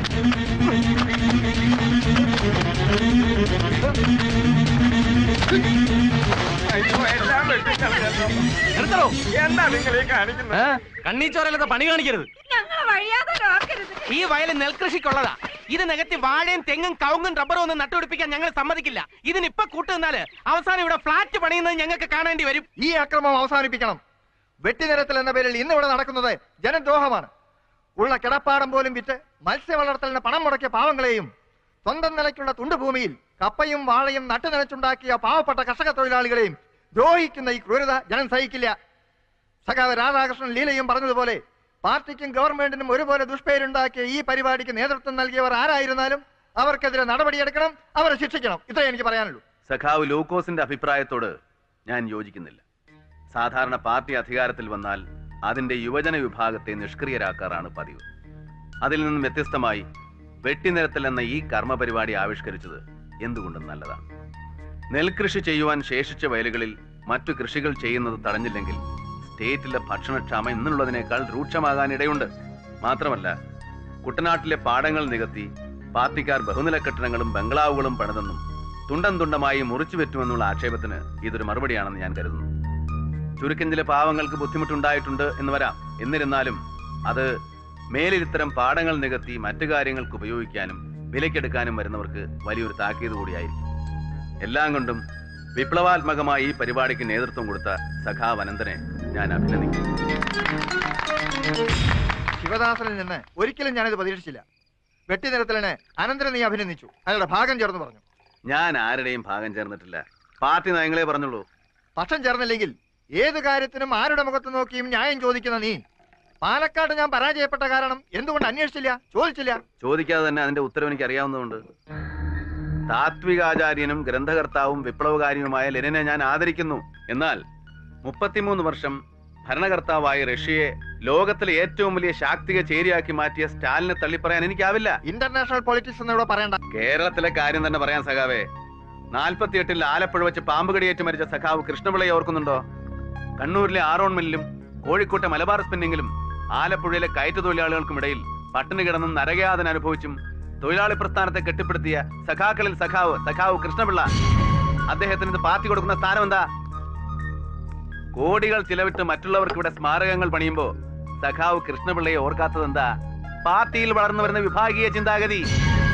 നിർത്തണോ എന്താ നിങ്ങൾ ഈ കാണിക്കുന്നത് കണ്ണീച്ചോരല്ലാത്ത പണി കാണിക്കരുത് ഞങ്ങളെ വഴിയാതെ ആക്കരുത് ഈ വയൽ നെൽകൃഷിക്കുള്ളതാ ഇത് നികത്തി വാഴയും തെങ്ങും കവുങ്ങും റബ്ബറും ഒന്നും നട്ടുപിടിപ്പിക്കാൻ ഞങ്ങൾ സമ്മതിക്കില്ല ഇതിനിപ്പൊ കൂട്ടുനിന്നാല് അവസാനം ഇവിടെ ഫ്ലാറ്റ് പണിയുന്നത് ഞങ്ങൾക്ക് കാണേണ്ടി വരും ഈ അക്രമം അവസാനിപ്പിക്കണം വെട്ടിനിരത്തൽ എന്ന പേരിൽ ഇന്ന് ഇവിടെ നടക്കുന്നത് ജനദ്രോഹമാണ് ഉള്ള കിടപ്പാടം പോലും വിറ്റ് മത്സ്യ വളർത്തലിന് പണം മുടക്കിയ പാവങ്ങളെയും സ്വന്തം നിലയ്ക്കുള്ള തുണ്ടുഭൂമിയിൽ കപ്പയും വാഴയും നട്ടുനനച്ചുണ്ടാക്കിയ പാവപ്പെട്ട കർഷക തൊഴിലാളികളെയും ദ്രോഹിക്കുന്ന ഈ ക്രൂരത ജനം സഹിക്കില്ല സഖാവ് രാധാകൃഷ്ണൻ ലീലയും പറഞ്ഞതുപോലെ പാർട്ടിക്കും ഗവൺമെന്റിനും ഒരുപോലെ ദുഷ്പേരുണ്ടാക്കിയ ഈ പരിപാടിക്ക് നേതൃത്വം നൽകിയവർ ആരായിരുന്നാലും അവർക്കെതിരെ നടപടിയെടുക്കണം അവരെ ശിക്ഷിക്കണം ഇത്രേ എനിക്ക് പറയാനുള്ളൂ സഖാവ് ലൂക്കോസിന്റെ അഭിപ്രായത്തോട് ഞാൻ യോജിക്കുന്നില്ല സാധാരണ പാർട്ടി അധികാരത്തിൽ വന്നാൽ അതിന്റെ യുവജന വിഭാഗത്തെ നിഷ്ക്രിയരാക്കാറാണ് പതിവ് അതിൽ നിന്നും വ്യത്യസ്തമായി വെട്ടിനിരത്തൽ എന്ന ഈ കർമ്മ പരിപാടി ആവിഷ്കരിച്ചത് എന്തുകൊണ്ടും നല്ലതാണ് നെൽകൃഷി ചെയ്യുവാൻ ശേഷിച്ച വയലുകളിൽ മറ്റു കൃഷികൾ ചെയ്യുന്നത് തടഞ്ഞില്ലെങ്കിൽ സ്റ്റേറ്റിലെ ഭക്ഷണക്ഷാമം ഇന്നുള്ളതിനേക്കാൾ രൂക്ഷമാകാൻ ഇടയുണ്ട് മാത്രമല്ല കുട്ടനാട്ടിലെ പാടങ്ങൾ നികത്തി പാർട്ടിക്കാർ ബഹുനില കെട്ടിടങ്ങളും ബംഗ്ലാവുകളും പണിതെന്നും തുണ്ടം തുണ്ടമായി മുറിച്ചു പറ്റുമെന്നുള്ള ആക്ഷേപത്തിന് ഇതൊരു മറുപടിയാണെന്ന് ഞാൻ കരുതുന്നു ചുരുക്കം ചില പാവങ്ങൾക്ക് ബുദ്ധിമുട്ടുണ്ടായിട്ടുണ്ട് എന്ന് വരാം എന്നിരുന്നാലും അത് മേലിൽ ഇത്തരം പാടങ്ങൾ നികത്തി മറ്റു കാര്യങ്ങൾക്ക് ഉപയോഗിക്കാനും വിലക്കെടുക്കാനും വരുന്നവർക്ക് വലിയൊരു താക്കീത് കൂടിയായിരിക്കും എല്ലാം കൊണ്ടും വിപ്ലവാത്മകമായി ഈ പരിപാടിക്ക് നേതൃത്വം കൊടുത്ത സഖാവ് അനന്തനെ ഞാൻ അഭിനന്ദിക്കുന്നു ശിവദാസനിൽ നിന്ന് ഒരിക്കലും ഞാനിത് പ്രതീക്ഷിച്ചില്ല വെട്ടിനിരത്തലിന് അനന്തരം നീ അഭിനന്ദിച്ചു അയാളുടെ ഭാഗം ചേർന്ന് പറഞ്ഞു ഞാൻ ആരുടെയും ഭാഗം ചേർന്നിട്ടില്ല പാർട്ടി നയങ്ങളെ പറഞ്ഞുള്ളൂ പക്ഷം ചേർന്നില്ലെങ്കിൽ ഏത് കാര്യത്തിനും ആരുടെ മുഖത്ത് നോക്കിയും ന്യായം ചോദിക്കുന്ന നീ പാലക്കാട് ഞാൻ പരാജയപ്പെട്ട കാരണം എന്തുകൊണ്ട് അന്വേഷിച്ചില്ല ചോദിച്ചില്ല ചോദിക്കാതെ തന്നെ അതിന്റെ ഉത്തരവ് എനിക്ക് അറിയാവുന്നതുകൊണ്ട് താത്വികാചാര്യനും ഗ്രന്ഥകർത്താവും വിപ്ലവകാരിയുമായ ലെനിനെ ഞാൻ ആദരിക്കുന്നു എന്നാൽ മുപ്പത്തിമൂന്ന് വർഷം ഭരണകർത്താവായ റഷ്യയെ ലോകത്തിലെ ഏറ്റവും വലിയ ശാക്തിക ചേരിയാക്കി മാറ്റിയ സ്റ്റാലിനെ തള്ളിപ്പറയാൻ എനിക്കാവില്ല ഇന്റർനാഷണൽ പൊളിറ്റിക്സ് എന്നിവിടെ പറയണ്ട കേരളത്തിലെ കാര്യം തന്നെ പറയാൻ സഖാവേ നാൽപ്പത്തിയെട്ടിൽ ആലപ്പുഴ വെച്ച് പാമ്പ് കടിയേറ്റ് മരിച്ച സഖാവ് കൃഷ്ണപിള്ളയെ ഓർക്കുന്നുണ്ടോ കണ്ണൂരിലെ ആറോൺ മില്ലിലും കോഴിക്കോട്ടെ മലബാർ സ്പിന്നിങ്ങിലും ആലപ്പുഴയിലെ കയറ്റു തൊഴിലാളികൾക്കും ഇടയിൽ പട്ടിണി കിടന്നും നരകയാതന അനുഭവിച്ചും തൊഴിലാളി പ്രസ്ഥാനത്തെ കെട്ടിപ്പടുത്തിയ സഖാക്കളിൽ സഖാവ് സഖാവ് കൃഷ്ണപിള്ള അദ്ദേഹത്തിന് ഇത് പാർട്ടി കൊടുക്കുന്ന സ്ഥാനം എന്താ കോടികൾ ചിലവിട്ട് മറ്റുള്ളവർക്ക് ഇവിടെ സ്മാരകങ്ങൾ പണിയുമ്പോ സഖാവ് കൃഷ്ണപിള്ളയെ ഓർക്കാത്തത് എന്താ പാർട്ടിയിൽ വളർന്നു വരുന്ന വിഭാഗീയ ചിന്താഗതി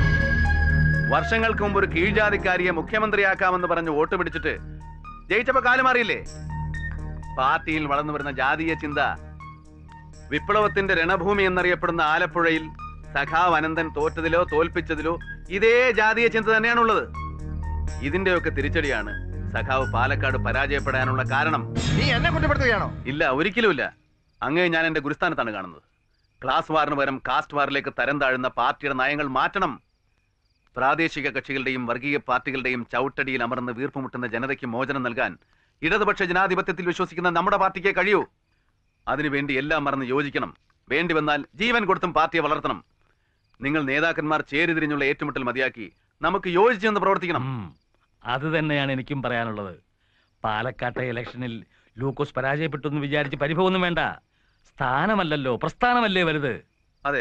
വർഷങ്ങൾക്ക് മുമ്പ് ഒരു കീഴ്ജാതിക്കാരിയെ മുഖ്യമന്ത്രിയാക്കാമെന്ന് പറഞ്ഞ് വോട്ട് പിടിച്ചിട്ട് ജയിച്ചപ്പോ കാലം മാറിയില്ലേ പാർട്ടിയിൽ വളർന്നു വരുന്ന ജാതീയ ചിന്ത വിപ്ലവത്തിന്റെ രണഭൂമി എന്നറിയപ്പെടുന്ന ആലപ്പുഴയിൽ സഖാവ് അനന്തൻ തോറ്റതിലോ തോൽപ്പിച്ചതിലോ ഇതേ ജാതീയ ചിന്ത തന്നെയാണുള്ളത് ഇതിന്റെയൊക്കെ തിരിച്ചടിയാണ് സഖാവ് പാലക്കാട് പരാജയപ്പെടാനുള്ള കാരണം നീ എന്നെ കുറ്റപ്പെടുത്തുകയാണോ ഇല്ല ഒരിക്കലുമില്ല അങ്ങേ ഞാൻ എന്റെ ഗുരുസ്ഥാനത്താണ് കാണുന്നത് ക്ലാസ് വാറിന് പകരം കാസ്റ്റ് വാറിലേക്ക് തരം താഴുന്ന പാർട്ടിയുടെ നയങ്ങൾ മാറ്റണം പ്രാദേശിക കക്ഷികളുടെയും വർഗീയ പാർട്ടികളുടെയും ചവിട്ടടിയിൽ അമർന്ന് വീർപ്പുമുട്ടുന്ന ജനതയ്ക്ക് മോചനം നൽകാൻ ഇടതുപക്ഷ ജനാധിപത്യത്തിൽ വിശ്വസിക്കുന്ന നമ്മുടെ പാർട്ടിക്ക് കഴിയൂ അതിനുവേണ്ടി എല്ലാം മറന്ന് യോജിക്കണം വേണ്ടി വന്നാൽ ജീവൻ കൊടുത്തും പാർട്ടിയെ വളർത്തണം നിങ്ങൾ നേതാക്കന്മാർ ചേരിതിരിഞ്ഞുള്ള ഏറ്റുമുട്ടൽ മതിയാക്കി നമുക്ക് യോജിച്ചു നിന്ന് പ്രവർത്തിക്കണം അത് തന്നെയാണ് എനിക്കും പറയാനുള്ളത് പാലക്കാട്ടെ ഇലക്ഷനിൽ ലൂക്കോസ് പരാജയപ്പെട്ടു എന്ന് വിചാരിച്ച് പരിഭവമൊന്നും വേണ്ട സ്ഥാനമല്ലല്ലോ പ്രസ്ഥാനമല്ലേ വലുത് അതെ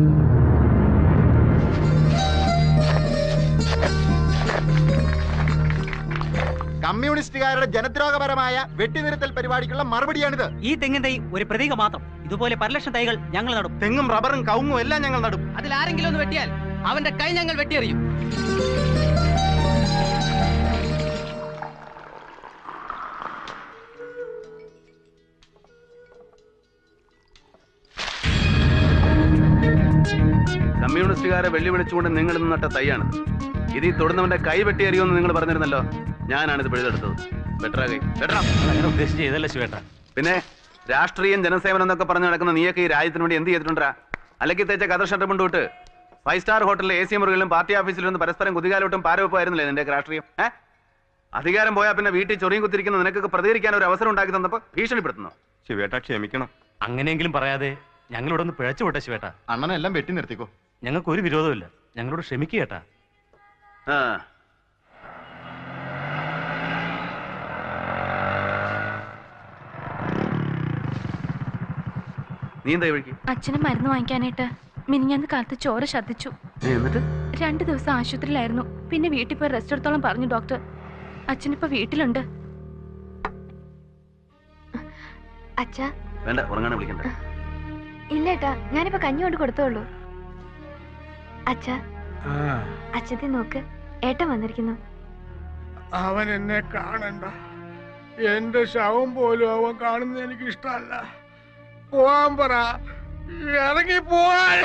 കമ്മ്യൂണിസ്റ്റുകാരുടെ ജനദ്രോഹപരമായ വെട്ടിനിരത്തൽ പരിപാടിക്കുള്ള മറുപടിയാണിത് ഈ തെങ്ങിൻ തൈ ഒരു പ്രതീക മാത്രം ഇതുപോലെ പരലക്ഷം തൈകൾ ഞങ്ങൾ നടും തെങ്ങും റബ്ബറും കവുങ്ങും എല്ലാം ഞങ്ങൾ നടും അതിൽ ആരെങ്കിലും ഒന്ന് വെട്ടിയാൽ അവന്റെ കൈ ഞങ്ങൾ വെട്ടിയെറിയും കമ്മ്യൂണിസ്റ്റുകാരെ വെല്ലുവിളിച്ചുകൊണ്ട് നിങ്ങൾ ഇന്ന് നട്ട തൈയാണ് ഇത് ഈ തൊടുന്നവന്റെ കൈ വെട്ടിയറിയുമെന്ന് നിങ്ങൾ പറഞ്ഞിരുന്നല്ലോ ഞാനാണിത് പിഴുതെടുത്തത് വെട്ടറാ കൈ വെട്ടറാ അങ്ങനെ ഉദ്ദേശിച്ച് ചെയ്തല്ല ശിവേട്ട പിന്നെ രാഷ്ട്രീയം ജനസേവനം എന്നൊക്കെ പറഞ്ഞു നടക്കുന്ന നീയൊക്കെ ഈ രാജ്യത്തിന് വേണ്ടി എന്ത് ചെയ്തിട്ടുണ്ടാ അല്ലെങ്കിൽ തേച്ച കഥ ഷർട്ട് കൊണ്ടുവിട്ട് ഫൈവ് സ്റ്റാർ ഹോട്ടലിലെ എ സി മുറികളിലും പാർട്ടി ഓഫീസിലും നിന്ന് പരസ്പരം കുതികാലോട്ടും പാരവെപ്പായിരുന്നില്ലേ നിന്റെ രാഷ്ട്രീയം ഏ അധികാരം പോയാൽ പിന്നെ വീട്ടിൽ ചൊറിയും കുത്തിരിക്കുന്ന നിനക്കൊക്കെ പ്രതികരിക്കാൻ ഒരു അവസരം ഉണ്ടാക്കി തന്നപ്പോ ഭീഷണിപ്പെടുത്തുന്നു ശിവേട്ട ക്ഷമിക്കണം അങ്ങനെയെങ്കിലും പറയാതെ ഞങ്ങളോട് ഒന്ന് പിഴച്ചു വിട്ടെ ശിവേട്ട അണ്ണനെല്ലാം വെട്ടി നിർത്തിക്കോ ഞങ്ങൾക്ക് ഒരു വിരോധമില്ല ഞങ്ങളോട് ക്ഷമിക്കേട്ടാ ആ നീ എന്താ ഈ വഴിക്ക് അച്ഛന് മരുന്ന് വാങ്ങിക്കാനായിട്ട് മിനിഞ്ഞാന്ന് കാലത്ത് ചോര ഛർദ്ദിച്ചു ഏ, എന്നിട്ട് രണ്ടു ദിവസം ആശുപത്രിയിലായിരുന്നു പിന്നെ വീട്ടിൽ പോയി റെസ്റ്റ് എടുത്തോളം പറഞ്ഞു ഡോക്ടർ അച്ഛനിപ്പോ വീട്ടിലുണ്ട് അച്ഛാ വേണ്ട ഉറങ്ങാണ് വിളിക്കണ്ട ഇല്ലേട്ടാ ഞാനിപ്പോ കഞ്ഞി കൊണ്ട് കൊടുത്തോളൂ അച്ഛാ അച്ഛത്തെ നോക്ക് ഏട്ടൻ വന്നിരിക്കുന്നു അവൻ എന്നെ കാണണ്ട എന്റെ ശവം പോലും അവൻ കാണുന്നത് എനിക്ക് ഇഷ്ടമല്ല പോവാൻ പറ ഇറങ്ങി പോവാൻ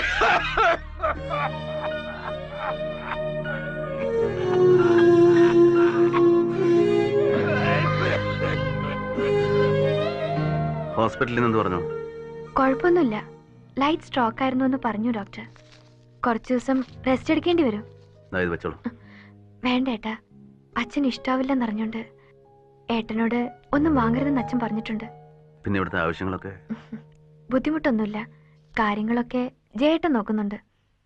ഹോസ്പിറ്റലിൽ നിന്ന് പറഞ്ഞു കുഴപ്പമൊന്നുമില്ല ലൈറ്റ് സ്ട്രോക്ക് ആയിരുന്നു എന്ന് പറഞ്ഞു ഡോക്ടർ കുറച്ചു ദിവസം റെസ്റ്റ് എടുക്കേണ്ടി വരും ദാ ഇത് വെച്ചോളൂ വേണ്ട ഏട്ടാ അച്ഛൻ ഇഷ്ടാവില്ലെന്നറിഞ്ഞോണ്ട് ഏട്ടനോട് ഒന്നും വാങ്ങരുതെന്ന് അച്ഛൻ പറഞ്ഞിട്ടുണ്ട് പിന്നെ ഇവിടുത്തെ ആവശ്യങ്ങളൊക്കെ ബുദ്ധിമുട്ടൊന്നുമില്ല കാര്യങ്ങളൊക്കെ ജയേട്ടൻ നോക്കുന്നുണ്ട്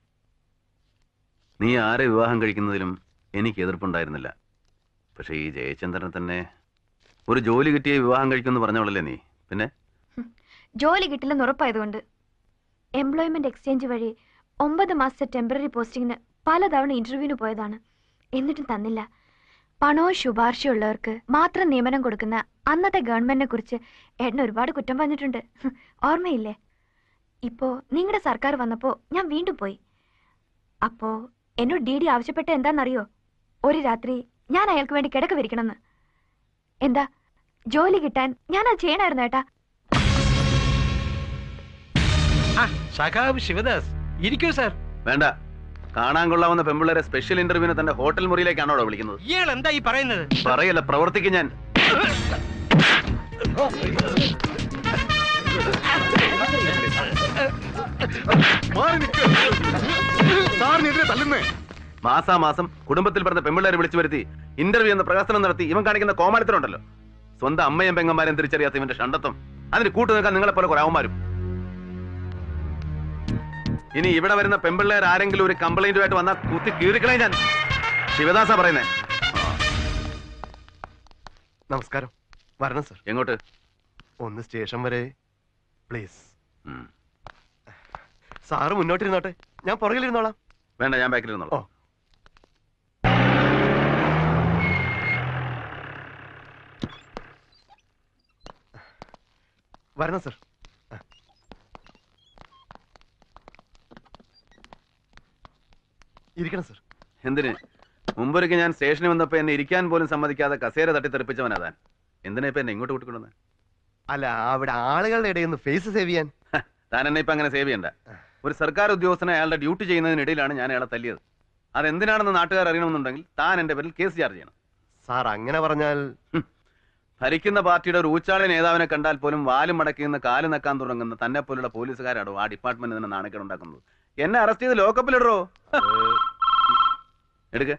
നീ ആരെ വിവാഹം കഴിക്കുന്നതിലും എനിക്ക് എതിർപ്പുണ്ടായിരുന്നില്ല പക്ഷേ ഈ ജയചന്ദ്രനെ തന്നെ ഒരു ജോലി കിട്ടിയ വിവാഹം കഴിക്കുമെന്ന് പറഞ്ഞവളല്ലേ നീ പിന്നെ ജോലി കിട്ടില്ലെന്ന് ഉറപ്പായതുകൊണ്ട് എംപ്ലോയ്മെന്റ് എക്സ്ചേഞ്ച് വഴി ഒമ്പത് മാസത്തെ ടെമ്പററി പോസ്റ്റിങ്ങിന് പലതവണ ഇന്റർവ്യൂവിന് പോയതാണ് എന്നിട്ടും തന്നില്ല പണവും ശുപാർശയുള്ളവർക്ക് മാത്രം നിയമനം കൊടുക്കുന്ന അന്നത്തെ ഗവൺമെന്റിനെ കുറിച്ച് ഏട്ടൻ ഒരുപാട് കുറ്റം പറഞ്ഞിട്ടുണ്ട് ഹ്, ഓർമ്മയില്ലേ ഇപ്പോ നിങ്ങളുടെ സർക്കാർ വന്നപ്പോ ഞാൻ വീണ്ടും പോയി അപ്പോ എന്നോട് ഡി ഡി ആവശ്യപ്പെട്ട എന്താണെന്നറിയോ ഒരു രാത്രി ഞാൻ അയാൾക്ക് വേണ്ടി കിടക്ക വിരിക്കണമെന്ന് എന്താ ജോലി കിട്ടാൻ ഞാൻ അത് ചെയ്യണമായിരുന്നു ഏട്ടാ സഖാവ് ശിവദാസ് ഇരിക്കൂ സാർ വേണ്ട കാണാൻ കൊള്ളാവുന്ന പെമ്പിള്ളേരെ സ്പെഷ്യൽ ഇന്റർവ്യൂവിന് തന്റെ ഹോട്ടൽ മുറിയിലേക്കാണോ അവിടെ വിളിക്കുന്നത് ഇയാൾ എന്താ ഈ പറയുന്നത് പറയല്ല പ്രവർത്തിക്കും ഞാൻ മാസാമാസം കുടുംബത്തിൽ പറഞ്ഞ പെമ്പിള്ളേരെ വിളിച്ചു വരുത്തി ഇന്റർവ്യൂ എന്ന പ്രകാശനം നടത്തി ഇവൻ കാണിക്കുന്ന കോമാളിത്തരമുണ്ടല്ലോ സ്വന്തം അമ്മയും പെങ്ങന്മാരും തിരിച്ചറിയാത്ത ഇവന്റെ ഷണ്ടത്വം അതിന് കൂട്ടു നിൽക്കാൻ നിങ്ങളെ പോലെ കുറെ അവന്മാരും ഇനി ഇവിടെ വരുന്ന പെമ്പിള്ളേർ ആരെങ്കിലും ഒരു കംപ്ലൈന്റുമായിട്ട് വന്നാൽ കുത്തി കീറിക്കളെ ഞാൻ ശിവദാസ പറയുന്നേ നമസ്കാരം വരണം സർ എങ്ങോട്ട് ഒന്ന് സ്റ്റേഷൻ വരെ പ്ലീസ് സാറ് മുന്നോട്ടിരുന്നോട്ടെ ഞാൻ പുറകിലിരുന്നോളാം വേണ്ട ഞാൻ ബാക്കിൽ ഇരുന്നോളാം വരണം സർ ഇരിക്കണം സർ എന്തിന് മുമ്പൊരിക്കൽ ഞാൻ സ്റ്റേഷനിൽ വന്നപ്പോ എന്നെ ഇരിക്കാൻ പോലും സമ്മതിക്കാതെ കസേര തട്ടിത്തെറിപ്പിച്ചവനാ താൻ എന്തിനാ ഇപ്പൊ എന്നെ ഇങ്ങോട്ട് കൂട്ടിക്കൊണ്ടുവന്നത് അല്ല അവിടെ ആളുകളുടെ ഇടയിൽ നിന്ന് ഫേസ് സേവ് ചെയ്യാൻ താൻ എന്നെ ഇപ്പൊ അങ്ങനെ സേവ് ചെയ്യണ്ട ഒരു സർക്കാർ ഉദ്യോഗസ്ഥനെ അയാളുടെ ഡ്യൂട്ടി ചെയ്യുന്നതിനിടയിലാണ് ഞാൻ അയാളെ തല്ലിയത് അതെന്തിനാണെന്ന് നാട്ടുകാർ അറിയണമെന്നുണ്ടെങ്കിൽ താൻ എന്റെ പേരിൽ കേസ് ചാർജ് ചെയ്യണം സാർ അങ്ങനെ പറഞ്ഞാൽ ഭരിക്കുന്ന പാർട്ടിയുടെ ഒരു ഊച്ചാളി നേതാവിനെ കണ്ടാൽ പോലും വാലും മടക്കി നിന്ന് കാല് നക്കാൻ തുടങ്ങുന്ന തന്നെ പോലുള്ള പോലീസുകാരാണോ ആ ഡിപ്പാർട്ട്മെന്റ് തന്നെ നാണക്കേട് ഉണ്ടാക്കുന്നത് എന്നെ അറസ്റ്റ് ചെയ്ത് ലോക്കപ്പിലിടറോ എടുക്ക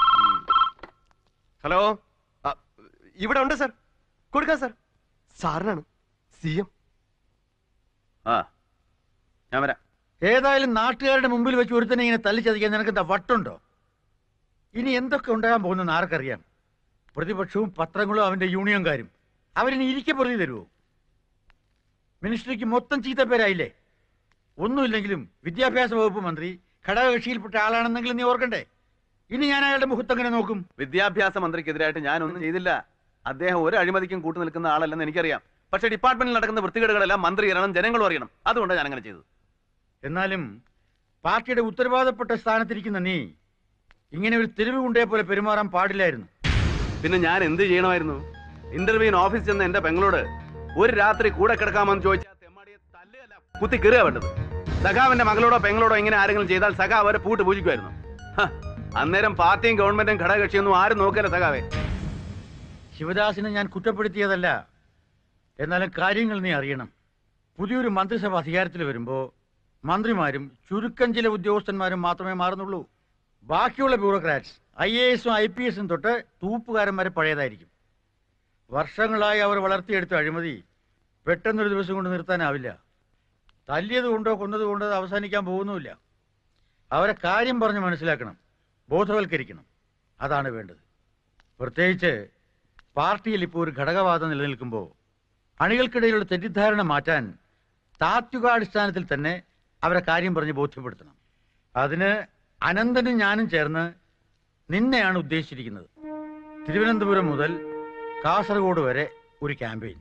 ഹലോ ആ, ഇവിടെ ഉണ്ട് സർ കൊടുക്കാം സർ സാറിനാണ് സി എം ആ ഞാൻ വരാം ഏതായാലും നാട്ടുകാരുടെ മുമ്പിൽ വെച്ച് ഒരുത്തനെ ഇങ്ങനെ തല്ലിച്ചതിക്കാൻ നിനക്ക് എന്താ വട്ടുണ്ടോ ഇനി എന്തൊക്കെ ഉണ്ടാകാൻ പോകുന്നെന്ന് ആർക്കറിയാം പ്രതിപക്ഷവും പത്രങ്ങളും അവന്റെ യൂണിയൻകാരും അവരിനി ഇരിക്കെ പ്രതി തരുമോ മിനിസ്ട്രിക്ക് മൊത്തം ചീത്തപ്പേരായില്ലേ ഒന്നുമില്ലെങ്കിലും വിദ്യാഭ്യാസ വകുപ്പ് മന്ത്രി ഘടകകക്ഷിയിൽപ്പെട്ട ആളാണെന്നെങ്കിലും നീ ഓർക്കണ്ടേ ഇനി ഞാൻ അയാളുടെ മുഖത്തങ്ങനെ നോക്കും വിദ്യാഭ്യാസ മന്ത്രിക്കെതിരായിട്ട് ഞാനൊന്നും ചെയ്തില്ല അദ്ദേഹം ഒരു അഴിമതിക്കും കൂട്ടു നിൽക്കുന്ന ആളല്ലെന്ന് എനിക്കറിയാം പക്ഷേ ഡിപ്പാർട്ട്മെന്റിൽ നടക്കുന്ന വൃത്തികേടുകളെല്ലാം മന്ത്രി അറിയണം ജനങ്ങളും അറിയണം അതുകൊണ്ടാണ് ഞാൻ അങ്ങനെ ചെയ്തത് എന്നാലും പാർട്ടിയുടെ ഉത്തരവാദപ്പെട്ട സ്ഥാനത്തിരിക്കുന്ന നീ ഇങ്ങനെ ഒരു തെരുവ് കുണ്ടയെ പോലെ പെരുമാറാൻ പാടില്ലായിരുന്നു പിന്നെ ഞാൻ എന്ത് ചെയ്യണമായിരുന്നു ഇന്റർവ്യൂവിന് ഓഫീസിൽ ചെന്ന എന്റെ പെങ്ങളോട് ഒരു രാത്രി കൂടെ കിടക്കാമെന്ന് ചോദിച്ചാൽ തെമ്മാടിയെ തല്ലുകയല്ല കുത്തി കയറുക വേണ്ടത് സഖാവിന്റെ മകളോടോ പെങ്ങളോടോ ഇങ്ങനെ ആരെങ്കിലും ചെയ്താൽ സഖാ അവരെ പൂട്ട് പൂജിക്കുമായിരുന്നു ഹ, അന്നേരം പാർട്ടിയും ഗവൺമെന്റും ഘടകകക്ഷിയൊന്നും ആരും നോക്കില്ല സഖാവേ ശിവദാസിനെ ഞാൻ കുറ്റപ്പെടുത്തിയതല്ല എന്നാലും കാര്യങ്ങൾ നീ അറിയണം പുതിയൊരു മന്ത്രിസഭ അധികാരത്തിൽ വരുമ്പോൾ മന്ത്രിമാരും ചുരുക്കം ചില ഉദ്യോഗസ്ഥന്മാരും മാത്രമേ മാറുന്നുള്ളൂ ബാക്കിയുള്ള ബ്യൂറോക്രാറ്റ്സ് ഐ എ എസും ഐ പി എസും തൊട്ട് തൂപ്പുകാരൻ വരെ പഴയതായിരിക്കും വർഷങ്ങളായി അവർ വളർത്തിയെടുത്ത അഴിമതി പെട്ടെന്നൊരു ദിവസം കൊണ്ട് നിർത്താനാവില്ല തല്ലിയത് കൊണ്ടോ കൊന്നത് കൊണ്ടോ അത് അവസാനിക്കാൻ പോകുന്നുമില്ല അവരെ കാര്യം പറഞ്ഞ് മനസ്സിലാക്കണം ബോധവൽക്കരിക്കണം അതാണ് വേണ്ടത് പ്രത്യേകിച്ച് പാർട്ടിയിൽ ഇപ്പോൾ ഒരു ഘടകവാദം നിലനിൽക്കുമ്പോൾ അണികൾക്കിടയിലുള്ള തെറ്റിദ്ധാരണ മാറ്റാൻ താത്വികാടിസ്ഥാനത്തിൽ തന്നെ അവരെ കാര്യം പറഞ്ഞ് ബോധ്യപ്പെടുത്തണം അതിന് അനന്തനും ഞാനും ചേർന്ന് നിന്നെയാണ് ഉദ്ദേശിച്ചിരിക്കുന്നത് തിരുവനന്തപുരം മുതൽ കാസർഗോഡ് വരെ ഒരു ക്യാമ്പയിൻ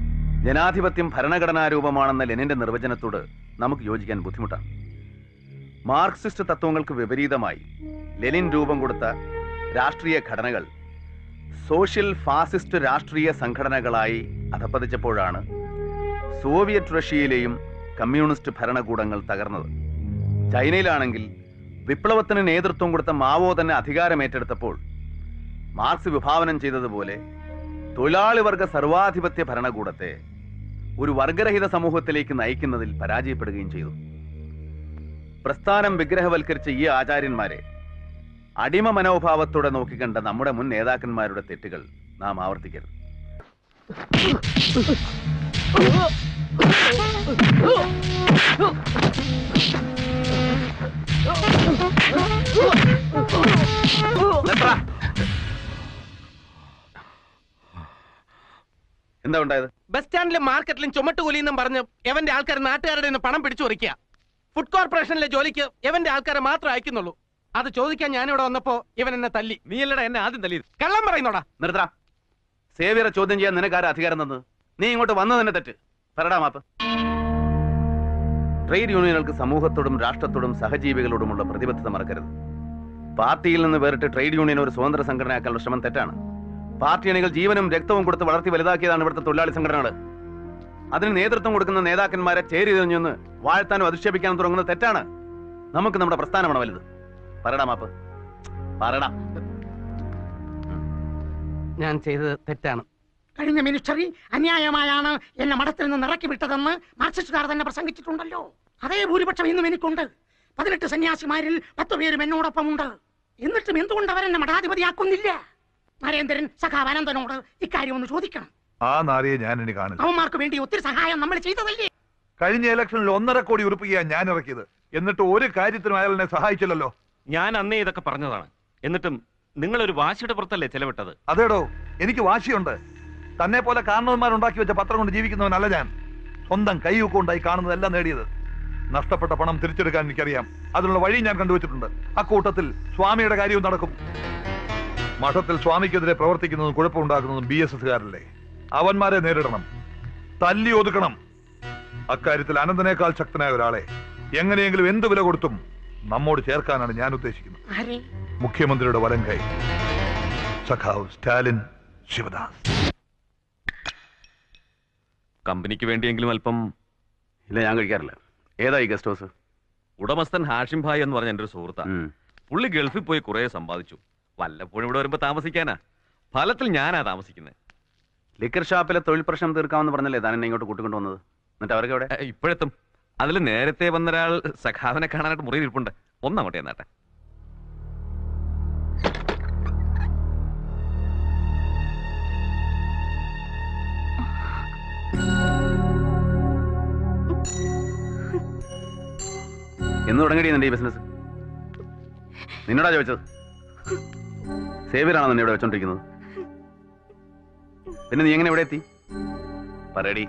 ജനാധിപത്യം ഭരണഘടനാ രൂപമാണെന്ന ലെനിന്റെ നിർവചനത്തോട് നമുക്ക് യോജിക്കാൻ ബുദ്ധിമുട്ടാണ് മാർക്സിസ്റ്റ് തത്വങ്ങൾക്ക് വിപരീതമായി ലെനിൻ രൂപം കൊടുത്ത രാഷ്ട്രീയ ഘടനകൾ സോഷ്യൽ ഫാസിസ്റ്റ് രാഷ്ട്രീയ സംഘടനകളായി അധപ്പതിച്ചപ്പോഴാണ് സോവിയറ്റ് റഷ്യയിലെയും കമ്മ്യൂണിസ്റ്റ് ഭരണകൂടങ്ങൾ തകർന്നത് ചൈനയിലാണെങ്കിൽ വിപ്ലവത്തിന് നേതൃത്വം കൊടുത്ത മാവോ തന്നെ അധികാരമേറ്റെടുത്തപ്പോൾ മാർക്സ് വിഭാവനം ചെയ്തതുപോലെ തൊഴിലാളി വർഗ സർവാധിപത്യ ഭരണകൂടത്തെ ഒരു വർഗരഹിത സമൂഹത്തിലേക്ക് നയിക്കുന്നതിൽ പരാജയപ്പെടുകയും ചെയ്തു പ്രസ്ഥാനം വിഗ്രഹവൽക്കരിച്ച ഈ ആചാര്യന്മാരെ അടിമ മനോഭാവത്തോടെ നോക്കിക്കണ്ട നമ്മുടെ മുൻ നേതാക്കന്മാരുടെ തെറ്റുകൾ നാം ആവർത്തിക്കരുത് നിർത്തടാ. എന്താ ഉണ്ടായത് ബസ് സ്റ്റാൻഡിലും മാർക്കറ്റിലും ചുമട്ടുകൂലിന്നും പറഞ്ഞ് എവന്റെ ആൾക്കാർ നാട്ടുകാരുടെ നിന്ന് പണം പിടിച്ചു പറിക്കുക ഫുഡ് കോർപ്പറേഷനിലെ ജോലിക്ക് എവന്റെ ആൾക്കാരെ മാത്രം അയക്കുന്നുള്ളൂ അത് ചോദിക്കാൻ ഞാനിവിടെ വന്നപ്പോ ഇവൻ എന്നെ തല്ലി നീ അല്ലടാ എന്നെ ആദ്യം തല്ലി കള്ളം പറയുന്നോടാ നിർത്തടാ സേവിയറെ ചോദ്യം ചെയ്യാൻ നിനക്കാരെ അധികാരം തന്നത് നീ ഇങ്ങോട്ട് വന്നതിന്റെ തെറ്റ് പറടാ മാപ്പ് ട്രേഡ് യൂണിയനുകൾക്ക് സമൂഹത്തോടും രാഷ്ട്രത്തോടും സഹജീവികളോടുമുള്ള പ്രതിബദ്ധത മറക്കരുത് പാർട്ടിയിൽ നിന്ന് വേറിട്ട് ട്രേഡ് യൂണിയൻ ഒരു സ്വതന്ത്ര സംഘടനയാക്കാനുള്ള ശ്രമം തെറ്റാണ് പാർട്ടി അണികൾ ജീവനും രക്തവും കൊടുത്ത് വളർത്തി വലുതാക്കിയതാണ് ഇവിടുത്തെ തൊഴിലാളി സംഘടനകൾ അതിന് നേതൃത്വം കൊടുക്കുന്ന നേതാക്കന്മാരെ ചേരി തിരിഞ്ഞൊന്ന് വാഴ്ത്താനും അധിക്ഷേപിക്കാനും തുടങ്ങുന്നത് തെറ്റാണ് നമുക്ക് നമ്മുടെ പ്രസ്ഥാനമാണ് വലുത് പറടാ മാപ്പ് പറടാ ഞാൻ ചെയ്തത് തെറ്റാണ് കഴിഞ്ഞ മിനിസ്റ്ററി അന്യായമായാണ് എന്നെ മഠത്തിൽ നിന്ന് ഇറക്കി വിട്ടതെന്ന് മാർക്സിസ്റ്റുകാർ തന്നെ പ്രസംഗിച്ചിട്ടുണ്ടല്ലോ അതേ ഭൂരിപക്ഷം ഇന്നും എനിക്കുണ്ട് പതിനെട്ട് സന്യാസിമാരിൽ പത്ത് പേരും എന്നോടൊപ്പമുണ്ട് എന്നിട്ടും എന്തുകൊണ്ട് അവരെന്നെ മഠാധിപതിയാക്കുന്നില്ല നരേന്ദ്രൻ സഖാവ് അനന്തനോട് ഇക്കാര്യം ഒന്ന് ചോദിക്കണം ആ നാരിയെ ഞാൻ ഇനി കാണില്ല അവന്മാർക്ക് വേണ്ടി ഒത്തിരി സഹായം നമ്മൾ ചെയ്തതല്ലേ കഴിഞ്ഞ ഇലക്ഷനിൽ ഒന്നര കോടി ഉറുപ്പികയാണ് ഞാൻ ഇറക്കിയത് എന്നിട്ട് ഒരു കാര്യത്തിനും അയാൾ എന്നെ സഹായിച്ചില്ലല്ലോ ഞാൻ അന്നേ ഇതൊക്കെ പറഞ്ഞതാണ് എന്നിട്ടും നിങ്ങളൊരു വാശിയുടെ പുറത്തല്ലേ ചെലവിട്ടത് അതേടോ എനിക്ക് വാശിയുണ്ട് തന്നെ പോലെ കാരണവന്മാരുണ്ടാക്കി വെച്ച പത്രം കൊണ്ട് ജീവിക്കുന്നവനല്ല ഞാൻ സ്വന്തം കൈയൊക്കെ കാണുന്നതെല്ലാം നേടിയത് നഷ്ടപ്പെട്ട പണം തിരിച്ചെടുക്കാൻ എനിക്കറിയാം അതിനുള്ള വഴി ഞാൻ കണ്ടുവച്ചിട്ടുണ്ട് അക്കൂട്ടത്തിൽ സ്വാമിയുടെ കാര്യവും നടക്കും മഠത്തിൽ സ്വാമിക്കെതിരെ പ്രവർത്തിക്കുന്നതും കുഴപ്പമുണ്ടാക്കുന്നതും ബി എസ് എസ്കാരല്ലേ അവന്മാരെ നേരിടണം തല്ലി ഒതുക്കണം അക്കാര്യത്തിൽ അനന്തനേക്കാൾ ശക്തനായ ഒരാളെ എങ്ങനെയെങ്കിലും എന്ത് വില കൊടുത്തും നമ്മോട് ചേർക്കാനാണ് ഞാൻ ഉദ്ദേശിക്കുന്നത് ആരെ മുഖ്യമന്ത്രിയുടെ വലം കൈ സഖാവ് സ്റ്റാലിൻ ശിവദാസ് കമ്പനിക്ക് വേണ്ടിയെങ്കിലും അല്പം ഇല്ല ഞാൻ കഴിക്കാറില്ല ഏതാ ഈ ഗസ്റ്റ് ഹൗസ് ഉടമസ്ഥൻ ഹാഷിം ഭായ് എന്ന് പറഞ്ഞ എൻ്റെ ഒരു സുഹൃത്താ പുള്ളി ഗൾഫിൽ പോയി കുറെ സമ്പാദിച്ചു വല്ലപ്പോഴും ഇവിടെ വരുമ്പോ താമസിക്കാനാ ഫലത്തിൽ ഞാനാ താമസിക്കുന്നത് ലിക്കർ ഷാപ്പിലെ തൊഴിൽ പ്രശ്നം തീർക്കാമെന്ന് പറഞ്ഞല്ലേ താൻ എന്നെ ഇങ്ങോട്ട് കൂട്ടിക്കൊണ്ടു വന്നത് എന്നിട്ട് അവർക്ക് എവിടെ ഇപ്പോഴെത്തും അതിൽ നേരത്തെ വന്ന ഒരാൾ സഖാവിനെ കാണാനായിട്ട് മുറിയിൽ ഇരിപ്പുണ്ട് ഒന്നങ്ങോട്ട് എന്നാട്ടെ എന്ന് തുടങ്ങിയ നിന്റെ ഈ ബിസിനസ് നിന്നോടാ ചോദിച്ചത് സേവിയറാണോ നിന്നെ ഇവിടെ വെച്ചോണ്ടിരിക്കുന്നത് പിന്നെ നീ എങ്ങനെ ഇവിടെ എത്തി പറയടി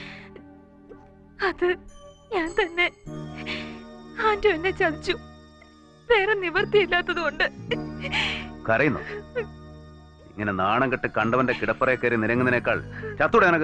അത് ഞാൻ തന്നെ ആന്റോ എന്നെ ചതിച്ചു വേറെ നിവർത്തിയില്ലാത്തത് കൊണ്ട് കരയുന്നു ഇങ്ങനെ നാണം കെട്ട് കണ്ടവന്റെ കിടപ്പറയെ കയറി നിരങ്ങുന്നതിനേക്കാൾ ചത്തൂടെ നിനക്ക്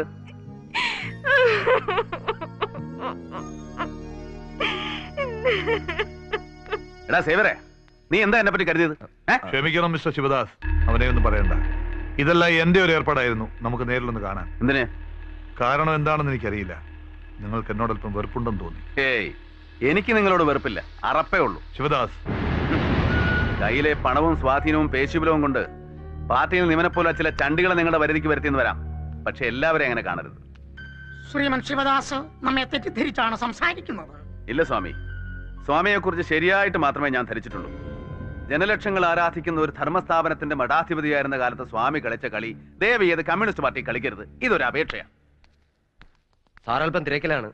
എടാ സേവരെ നീ എന്താ എന്നെ പറ്റി കരുതിയത് ക്ഷമിക്കണം മിസ്റ്റർ ശിവദാസ് അവനെ ഒന്നും പറയണ്ട ഇതെല്ലാം എന്റെ ഒരു ഏർപ്പാടായിരുന്നു നമുക്ക് നേരിലൊന്ന് കാണാൻ എന്തിനെ കാരണം എന്താണെന്ന് എനിക്കറിയില്ല നിങ്ങൾക്ക് എന്നോടൊപ്പം വെറുപ്പുണ്ടെന്ന് തോന്നി ഏയ് എനിക്ക് നിങ്ങളോട് വെറുപ്പില്ല അറപ്പേ ഉള്ളൂ ശിവദാസ് കയ്യിലെ പണവും സ്വാധീനവും പേശുബലവും കൊണ്ട് പാർട്ടിയിൽ നിമനെപ്പോലെ ചില ചണ്ടികളെ നിങ്ങളുടെ വരുതിക്ക് വരുത്തിയെന്ന് വരാം പക്ഷെ എല്ലാവരെയും അങ്ങനെ കാണരുത് ശ്രീമൻ ശിവദാസ് നമ്മെ തെറ്റിദ്ധരിച്ചാണ് സംസാരിക്കുന്നത് ഇല്ല സ്വാമി സ്വാമിയെക്കുറിച്ച് ശരിയായിട്ട് മാത്രമേ ഞാൻ ധരിച്ചിട്ടുള്ളൂ ജനലക്ഷങ്ങൾ ആരാധിക്കുന്ന ഒരു ധർമ്മസ്ഥാപനത്തിന്റെ മഠാധിപതിയായിരുന്ന കാലത്ത് സ്വാമി കളിച്ച കളി ദയവ് ചെയ്ത് കമ്മ്യൂണിസ്റ്റ് പാർട്ടി കളിക്കരുത് ഇതൊരു അപേക്ഷയാണ് സാറൽപ്പം തിരക്കിലാണ്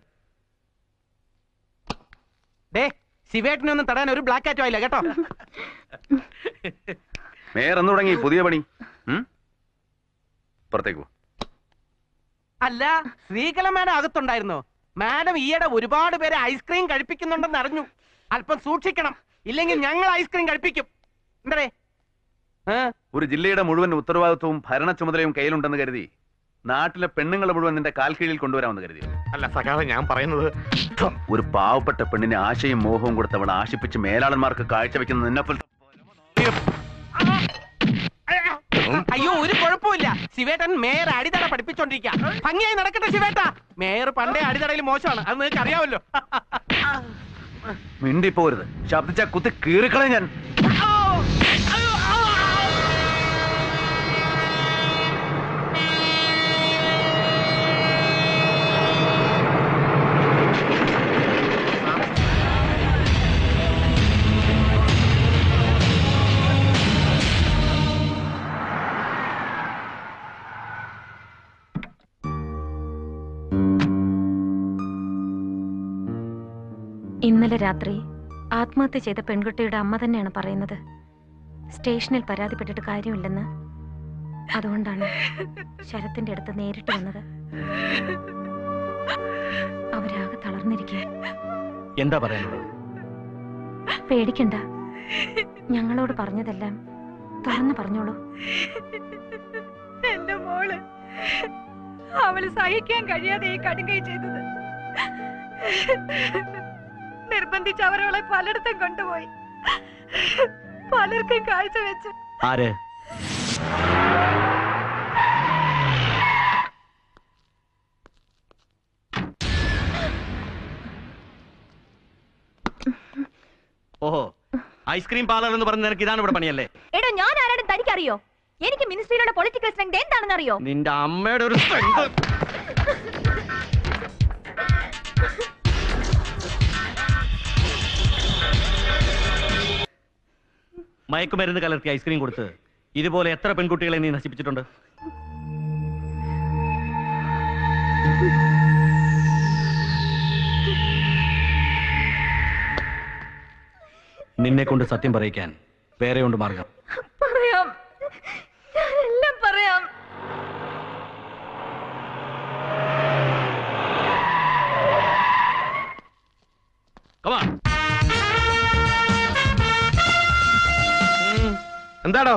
ഡേ ശിവേട്ടനെ ഒന്നും തടയാൻ ഒരു ബ്ലാക്ക് ആറ്റും ആയില്ല കേട്ടോ മേയർ എന്ന് തുടങ്ങി പുതിയ പണി ഉം? പുറത്തേക്ക് പോ അല്ല ശ്രീകല മാഡം അകത്തുണ്ടായിരുന്നോ മാഡം ഈയിടെ ഒരുപാട് പേരെ ഐസ്ക്രീം കഴിപ്പിക്കുന്നുണ്ടെന്ന് അറിഞ്ഞു അല്പം സൂക്ഷിക്കണം ഇല്ലെങ്കിൽ ഞങ്ങൾ ഐസ്ക്രീം കഴിപ്പിക്കും എന്തേ ഒരു ജില്ലയുടെ മുഴുവൻ ഉത്തരവാദിത്വവും ഭരണ ചുമതലയും കയ്യിലുണ്ടെന്ന് കരുതി നാട്ടിലെ പെണ്ണുങ്ങളെ മുഴുവൻ നിന്റെ കാൽ കീഴിൽ കൊണ്ടുവരാമെന്ന് കരുതി അല്ല സഖാവ് ഞാൻ പറയുന്നത് ഒരു പാവപ്പെട്ട പെണ്ണിനെ ആശയും മോഹവും കൊടുത്ത് അവളെ ആശിപ്പിച്ച് മേലാളന്മാർക്ക് കാഴ്ചവെക്കുന്ന നിന്നെപ്പോലത്തെ അയ്യോ ഒരു കുഴപ്പമില്ല ശിവേട്ടൻ മേയർ അടിതട പഠിപ്പിച്ചോണ്ടിരിക്കുക ഭംഗിയായി നടക്കട്ടെ ശിവേട്ട മേയർ പണ്ടേ അടിതടയിൽ മോശമാണ് അത് നിങ്ങൾക്ക് അറിയാമല്ലോ മിണ്ടിപ്പോരുത് ശബ്ദിച്ച കുത്തി കീറിക്കളെ ഞാൻ ഇന്നലെ രാത്രി ആത്മഹത്യ ചെയ്ത പെൺകുട്ടിയുടെ അമ്മ തന്നെയാണ് പറയുന്നത് സ്റ്റേഷനിൽ പരാതിപ്പെട്ടിട്ട് കാര്യമില്ലെന്ന് അതുകൊണ്ടാണ് ശരത്തിന്റെ അടുത്ത് നേരിട്ട് വന്നത് അവരാകെ തളർന്നിരിക്കുക എന്താ പറയാനുള്ളത് പേടിക്കണ്ട ഞങ്ങളോട് പറഞ്ഞതെല്ലാം തുറന്നു പറഞ്ഞോളൂ എന്റെ മോള് അവള് സഹിക്കാൻ കഴിയാതെ ഈ കടുകൈ ചെയ്തത് നിർബന്ധിച്ച് അവരവളെ പലയിടത്തും കൊണ്ടുപോയി പലർക്കും കാഴ്ച വെച്ചു ആര് ഓഹോ ഐസ്ക്രീം പാർലർ എന്ന് പറഞ്ഞ നിനക്ക് ഇതാണ് ഇവിടെ പണിയല്ലേ എടോ ഞാൻ ആരാടും തനിക്കറിയോ എനിക്ക് മിനിസ്ട്രിയിലുള്ള പൊളിറ്റിക്കൽ സ്ട്രെങ്ത് എന്താണെന്ന് അറിയോ നിന്റെ അമ്മയുടെ ഒരു strength. മയക്കുമരുന്ന് കലർത്തി ഐസ്ക്രീം കൊടുത്ത് ഇതുപോലെ എത്ര പെൺകുട്ടികളെ നീ നശിപ്പിച്ചിട്ടുണ്ട് നിന്നെ കൊണ്ട് സത്യം പറയിക്കാൻ വേറെ ഉണ്ട് മാർഗം പറയാം ഞാനെല്ലാം പറയാം എന്താടോ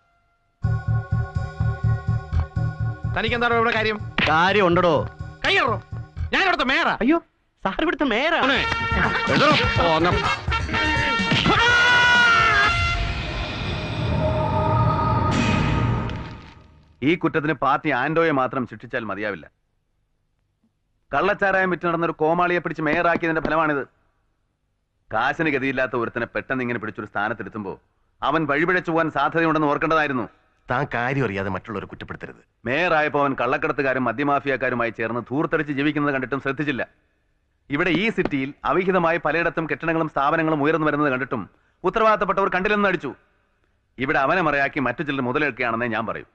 തനിക്ക് എന്താടോ ഇവിടെ കാര്യം കാര്യം ഉണ്ടോ കയ്യറോ ഞാൻ ഇവിടുത്തെ മേയറാ അയ്യോ സാർ ഇവിടുത്തെ മേയറാണ് ഈ കുറ്റത്തിന് പാർട്ടി ആൻഡോയെ മാത്രം ശിക്ഷിച്ചാൽ മതിയാവില്ല കള്ളച്ചാരായം വിറ്റ് നടന്ന ഒരു കോമാളിയെ പിടിച്ച് മേയറാക്കിയതിന്റെ ഫലമാണിത് കാശിന് ഗതിയില്ലാത്ത ഒരുത്തനെ പെട്ടെന്ന് ഇങ്ങനെ പിടിച്ചൊരു സ്ഥാനത്തെടുത്തുമ്പോ അവൻ വഴിപിഴച്ചു പോകാൻ സാധ്യതയുണ്ടെന്ന് ഓർക്കേണ്ടതായിരുന്നു താൻ കാര്യം അറിയാതെ മറ്റുള്ളവരെ കുറ്റപ്പെടുത്തരുത് മേയറായപ്പോ അവൻ കള്ളക്കടത്തുകാരും മദ്യമാഫിയക്കാരുമായി ചേർന്ന് ധൂർത്തടിച്ച് ജീവിക്കുന്നത് കണ്ടിട്ടും ശ്രദ്ധിച്ചില്ല ഇവിടെ ഈ സിറ്റിയിൽ അവിഹിതമായി പലയിടത്തും കെട്ടിടങ്ങളും സ്ഥാപനങ്ങളും ഉയർന്നു വരുന്നത് കണ്ടിട്ടും ഉത്തരവാദിത്തപ്പെട്ടവർ കണ്ടില്ലെന്ന് അടിച്ചു ഇവിടെ അവനെ മറയാക്കി മറ്റു ചിലർ മുതലെടുക്കുകയാണെന്നേ ഞാൻ പറയൂ